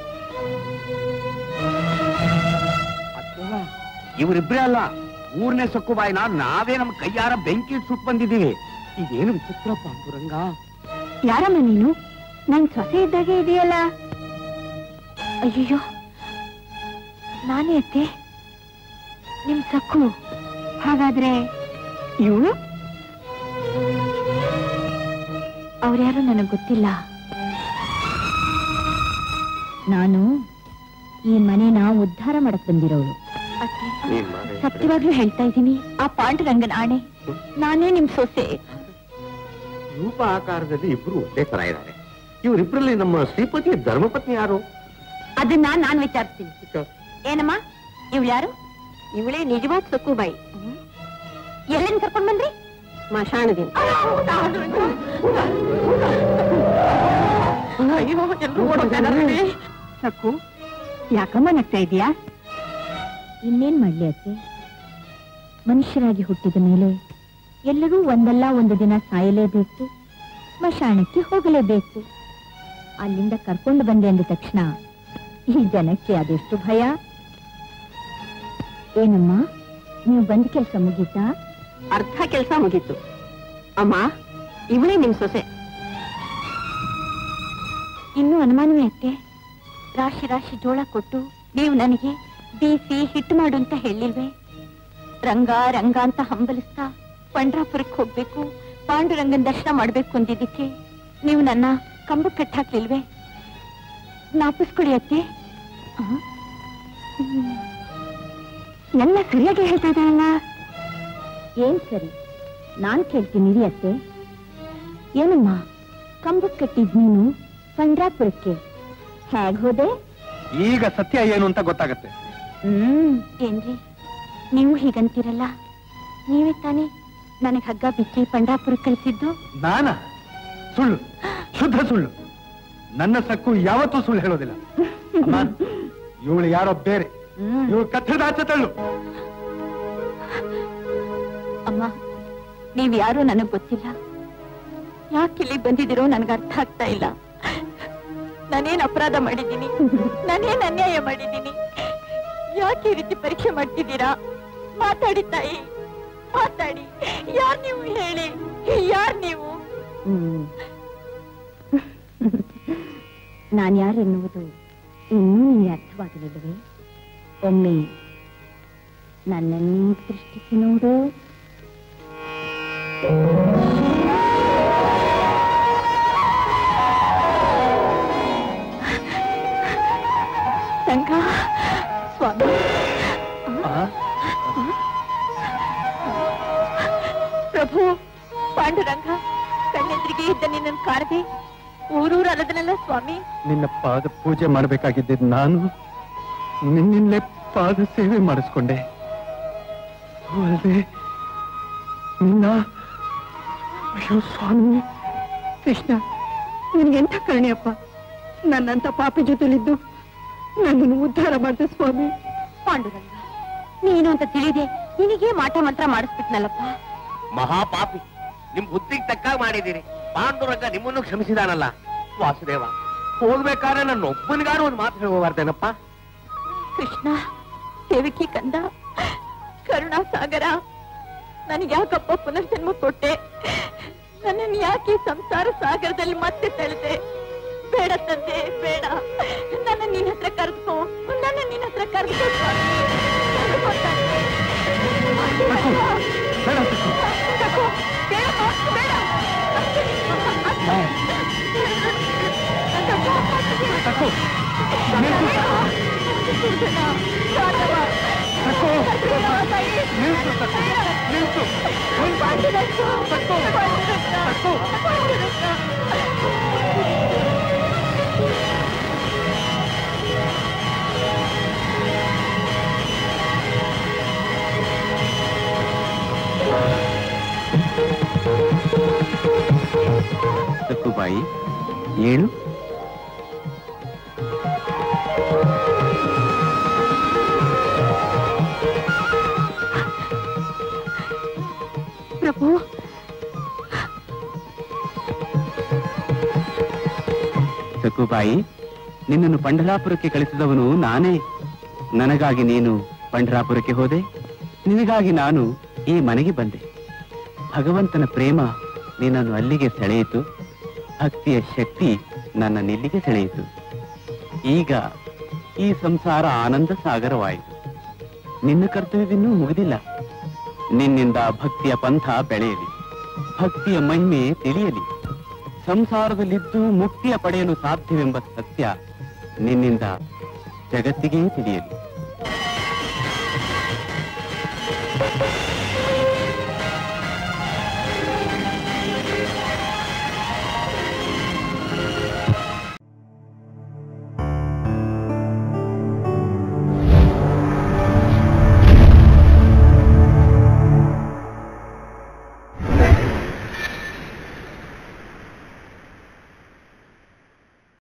ಇವರಿಬ್ರೇ ಅಲ್ಲ ಊರ್ನೇ ಸಕ್ಕು ಬಾಯ್ನ ನಾವೇ ನಮ್ ಕೈಯಾರ ಬೆಂಕಿ ಸುಟ್ ಬಂದಿದ್ದೀವಿ ಇದೇನು ವಿಚಿತ್ರ ಪಾಂಡುರಂಗ ಯಾರಮ್ಮ ನೀನು ನನ್ ಸೊಸೆ ಇದ್ದಾಗೆ ಇದೆಯಲ್ಲ ಅಯ್ಯಯ್ಯೋ ನಾನೇ ಅತ್ತೆ ನಿಮ್ ಸಕ್ಕು ಹಾಗಾದ್ರೆ ಇವಳು ಅವ್ರ್ಯಾರು ನನಗ್ ಗೊತ್ತಿಲ್ಲ ನಾನು ಈ ಮನೆನ ಉದ್ಧಾರ ಮಾಡಕ್ ಬಂದಿರೋಳು ಸತ್ಯವಾಗ್ಲೂ ಹೇಳ್ತಾ ಇದ್ದೀನಿ ಆ ಪಾಂಡುರಂಗನ ಆಣೆ ನಾನೇ ನಿಮ್ ಸೊಸೆ ರೂಪ ಆಕಾರದಲ್ಲಿ ಇಬ್ರು ಒಂದೇ ತರ ಇದ್ದಾರೆ ಇವರಿಬ್ರಲ್ಲಿ ನಮ್ಮ ಶ್ರೀಪತಿಯ ಧರ್ಮಪತ್ನಿ ಯಾರು ಅದನ್ನ ನಾನ್ ವಿಚಾರಿಸ್ತೀನಿ ಏನಮ್ಮ ಇವಳು ಯಾರು ಇವಳೇ ನಿಜವಾದ ಸಕ್ಕುಬಾಯಿ ಎಲ್ಲಿಂದ ಕರ್ಕೊಂಡ್ ಬಂದ್ರಿ ಸ್ಮಶಾನದಿಂದ ಸಕ್ಕು ಯಾಕಮ್ಮ ನಗ್ತಾ ಇದೀಯಾ ಇನ್ನೇನ್ ಮಾಡ್ಲಿ ಅತ್ತೆ ಮನುಷ್ಯರಾಗಿ ಹುಟ್ಟಿದ ಮೇಲೆ ಎಲ್ಲರೂ ಒಂದಲ್ಲ ಒಂದು ದಿನ ಸಾಯಲೇಬೇಕು ಸ್ಮಶಾನಕ್ಕೆ ಹೋಗಲೇಬೇಕು ಅಲ್ಲಿಂದ ಕರ್ಕೊಂಡು ಬಂದೆ ಅಂದ ತಕ್ಷಣ ಈ ಜನಕ್ಕೆ ಅದೆಷ್ಟು ಭಯ ಏನಮ್ಮ ನೀವು ಬಂದ ಕೆಲಸ ಮುಗೀತಾ ಅರ್ಧ ಕೆಲಸ ಮುಗೀತು ಅಮ್ಮ ಇವಳೇ ನಿಮ್ ಸೊಸೆ ಇನ್ನು ಅನುಮಾನವೇ ಅತ್ತೆ ರಾಶಿ ರಾಶಿ ಜೋಳ ಕೊಟ್ಟು ನೀವು ನನಗೆ ಬೀಸಿ ಹಿಟ್ಟು ಮಾಡು ಅಂತ ಹೇಳಿಲ್ವೇ ರಂಗ ರಂಗ ಅಂತ ಹಂಬಲಿಸ್ತಾ ಪಂಡ್ರಾಪುರಕ್ಕೆ ಹೋಗ್ಬೇಕು ಪಾಂಡುರಂಗನ ದರ್ಶನ ಮಾಡ್ಬೇಕು ಅಂದಿದ್ದಕ್ಕೆ ನೀವು ನನ್ನ ಕಂಬಕ್ಕೆ ಕಟ್ಟಾಕ್ಲಿಲ್ವೇ ಜ್ಞಾಪಿಸ್ಕೊಡಿ ಅತ್ತೆ ಆ? ಹ್ಮ್. ಎಲ್ಲ ಸರಿಯಾಗಿ ಹೇಳ್ತಾ ಇದ್ದಾರಲ್ಲ ಏನ್ ಸರಿ ನಾನ್ ಕೇಳ್ತೀನಿ ರೀ ಅತ್ತೆ ಏನಮ್ಮ ಕಂಬಕ್ಕೆ ಕಟ್ಟಿದ್ ನೀನು ಪಂಡ್ರಾಪುರಕ್ಕೆ ಹೇಗ್ ಹೋದೆ ಈಗ ಸತ್ಯ ಏನು ಅಂತ ಗೊತ್ತಾಗತ್ತೆ ಹ್ಮ್ ಏನ್ರಿ ನೀವು ಹೀಗಂತೀರಲ್ಲ ನೀವೇ ತಾನೇ ನನಗ್ ಹಗ್ಗ ಬಿಚ್ಚಿ ಪಂಡಾಪುರಕ್ಕೆ ಕಳಿಸಿದ್ದು ನಾನ ಸುಳ್ಳು ಶುದ್ಧ ಸುಳ್ಳು ನನ್ನ ಸಕ್ಕು ಯಾವತ್ತೂ ಸುಳ್ಳು ಹೇಳೋದಿಲ್ಲ ಅಮ್ಮ ಇವಳು ಯಾರೋ ಬೇರೆ ಇವಳು ಕಥೆದ ಆಚೆ ತಳ್ಳು ಅಮ್ಮ ನೀವ್ ಯಾರು ನನಗ್ ಗೊತ್ತಿಲ್ಲ ಯಾಕೆ ಇಲ್ಲಿ ಬಂದಿದ್ದೀರೋ ನನಗೆ ಅರ್ಥ ಆಗ್ತಾ ಇಲ್ಲ ನಾನೇನ್ ಅಪರಾಧ ಮಾಡಿದ್ದೀನಿ ನಾನೇನ್ ಅನ್ಯಾಯ ಮಾಡಿದ್ದೀನಿ ಯಾಕೆ ಈ ರೀತಿ ಪರೀಕ್ಷೆ ಮಾಡ್ತಿದ್ದೀರಾ ಮಾತಾಡಿ ತಾಯಿ ಮಾತಾಡಿ ಯಾರ್ ನೀವು ಹೇಳಿ ಯಾರ್ ನೀವು ನಾನು ಯಾರೆನ್ನುವುದು ಇನ್ನೂ ನಿಮಗೆ ಅರ್ಥವಾಗಲಿಲ್ಲವೇ ಒಮ್ಮೆ ನನ್ನನ್ನೇ ದೃಷ್ಟಿಸಿ ನೋಡು ರಂಗ ಸ್ವಾಮಿ ಪ್ರಭು ಪಾಂಡುರಂಗ ಕಣ್ಣೆದ್ರಿಗೆ ಇದ್ದ ನಿನ್ನನ್ನು ಕಾಣದೆ ಊರೂರು ಅಲ್ಲದನಲ್ಲ ಸ್ವಾಮಿ ನಿನ್ನ ಪಾದ ಪೂಜೆ ಮಾಡಬೇಕಾಗಿದ್ದ ನಾನು ನಿನ್ನಿಲ್ಲೇ ಪಾದ ಸೇವೆ ಮಾಡಿಸ್ಕೊಂಡೆ ಅಲ್ಲದೆ ನಿನ್ನ ಅಯ್ಯೋ ಸ್ವಾಮಿ ಕೃಷ್ಣ ನಿನಗೆಂಥ ಕರುಣೆಯಪ್ಪ ನನ್ನಂತ ಪಾಪಿ ಜೊತೆಲಿದ್ದು ನನ್ನನ್ನು ಉದ್ಧಾರ ಮಾಡಿದ ಸ್ವಾಮಿ ಪಾಂಡುರಂಗ ನೀನು ಅಂತ ತಿಳಿದೆ ನಿನಗೆ ಮಾಟ ಮಂತ್ರ ಮಾಡಿಸ್ಬಿಟ್ನಲ್ಲಪ್ಪ ಮಹಾಪಾಪಿ ನಿಮ್ ಬುದ್ಧಿಗೆ ತಕ್ಕಾಗ ಮಾಡಿದ್ದೀರಿ ಪಾಂಡುರಂಗ ನಿಮ್ಮನ್ನು ಕ್ಷಮಿಸಿದಾನಲ್ಲ ವಾಸುದೇವ ಹೋಗ್ಬೇಕಾದ್ರೆ ನನ್ನ ಒಬ್ಬನಿಗಾರು ಒಂದು ಮಾತು ಹೇಳಬಾರ್ದೇನಪ್ಪ ಕೃಷ್ಣ ದೇವಕಿ ಕಂದ ಕರುಣಾಸಾಗರ ನನಗೆ ಯಾಕಪ್ಪ ಪುನರ್ಜನ್ಮ ಕೊಟ್ಟೆ ನನ್ನನ್ನು ಯಾಕೆ ಈ ಸಂಸಾರ ಸಾಗರದಲ್ಲಿ ಮತ್ತೆ ತಳೆದೆ ಬೇಡ ತಂದೆ ಬೇಡ ನನ್ನ ನಿನ್ನ ಹತ್ರ ಕರೆದುಕೋ ನನ್ನ ನಿನ್ನ ಹತ್ರ ಕರೆದುಕೋ ಸ್ವಾಮಿ. ಕರೆದುಕೋ ತಂದೆ. ತಗೋ. ಬೇಡಪ್ಪ, ಬೇಡ. ತಗೋ. ಸಕ್ಕುಬಾಯಿ ಏಳು ಪ್ರಭು ಸಕ್ಕುಬಾಯಿ ನಿನ್ನನ್ನು ಪಂಢರಾಪುರಕ್ಕೆ ಕಳಿಸಿದವನು ನಾನೇ ನನಗಾಗಿ ನೀನು ಪಂಢರಾಪುರಕ್ಕೆ ಹೋದೆ ನಿನಗಾಗಿ ನಾನು ಈ ಮನೆಗೆ ಬಂದೆ ಭಗವಂತನ ಪ್ರೇಮ ನಿನ್ನನ್ನು ಅಲ್ಲಿಗೆ ಸೆಳೆಯಿತು ಭಕ್ತಿಯ ಶಕ್ತಿ ನನ್ನ ನಿಲ್ಲಿಗೆ ಸೆಳೆಯಿತು ಈಗ ಈ ಸಂಸಾರ ಆನಂದ ಸಾಗರವಾಯಿತು ನಿನ್ನ ಕರ್ತವ್ಯವಿನ್ನೂ ಮುಗಿದಿಲ್ಲ ನಿನ್ನಿಂದ ಭಕ್ತಿಯ ಪಂಥ ಬೆಳೆಯಲಿ ಭಕ್ತಿಯ ಮಹಿಮೆ ತಿಳಿಯಲಿ ಸಂಸಾರದಲ್ಲಿದ್ದು ಮುಕ್ತಿಯ ಪಡೆಯಲು ಸಾಧ್ಯವೆಂಬ ಸತ್ಯ ನಿನ್ನಿಂದ ಜಗತ್ತಿಗೇ ತಿಳಿಯಲಿ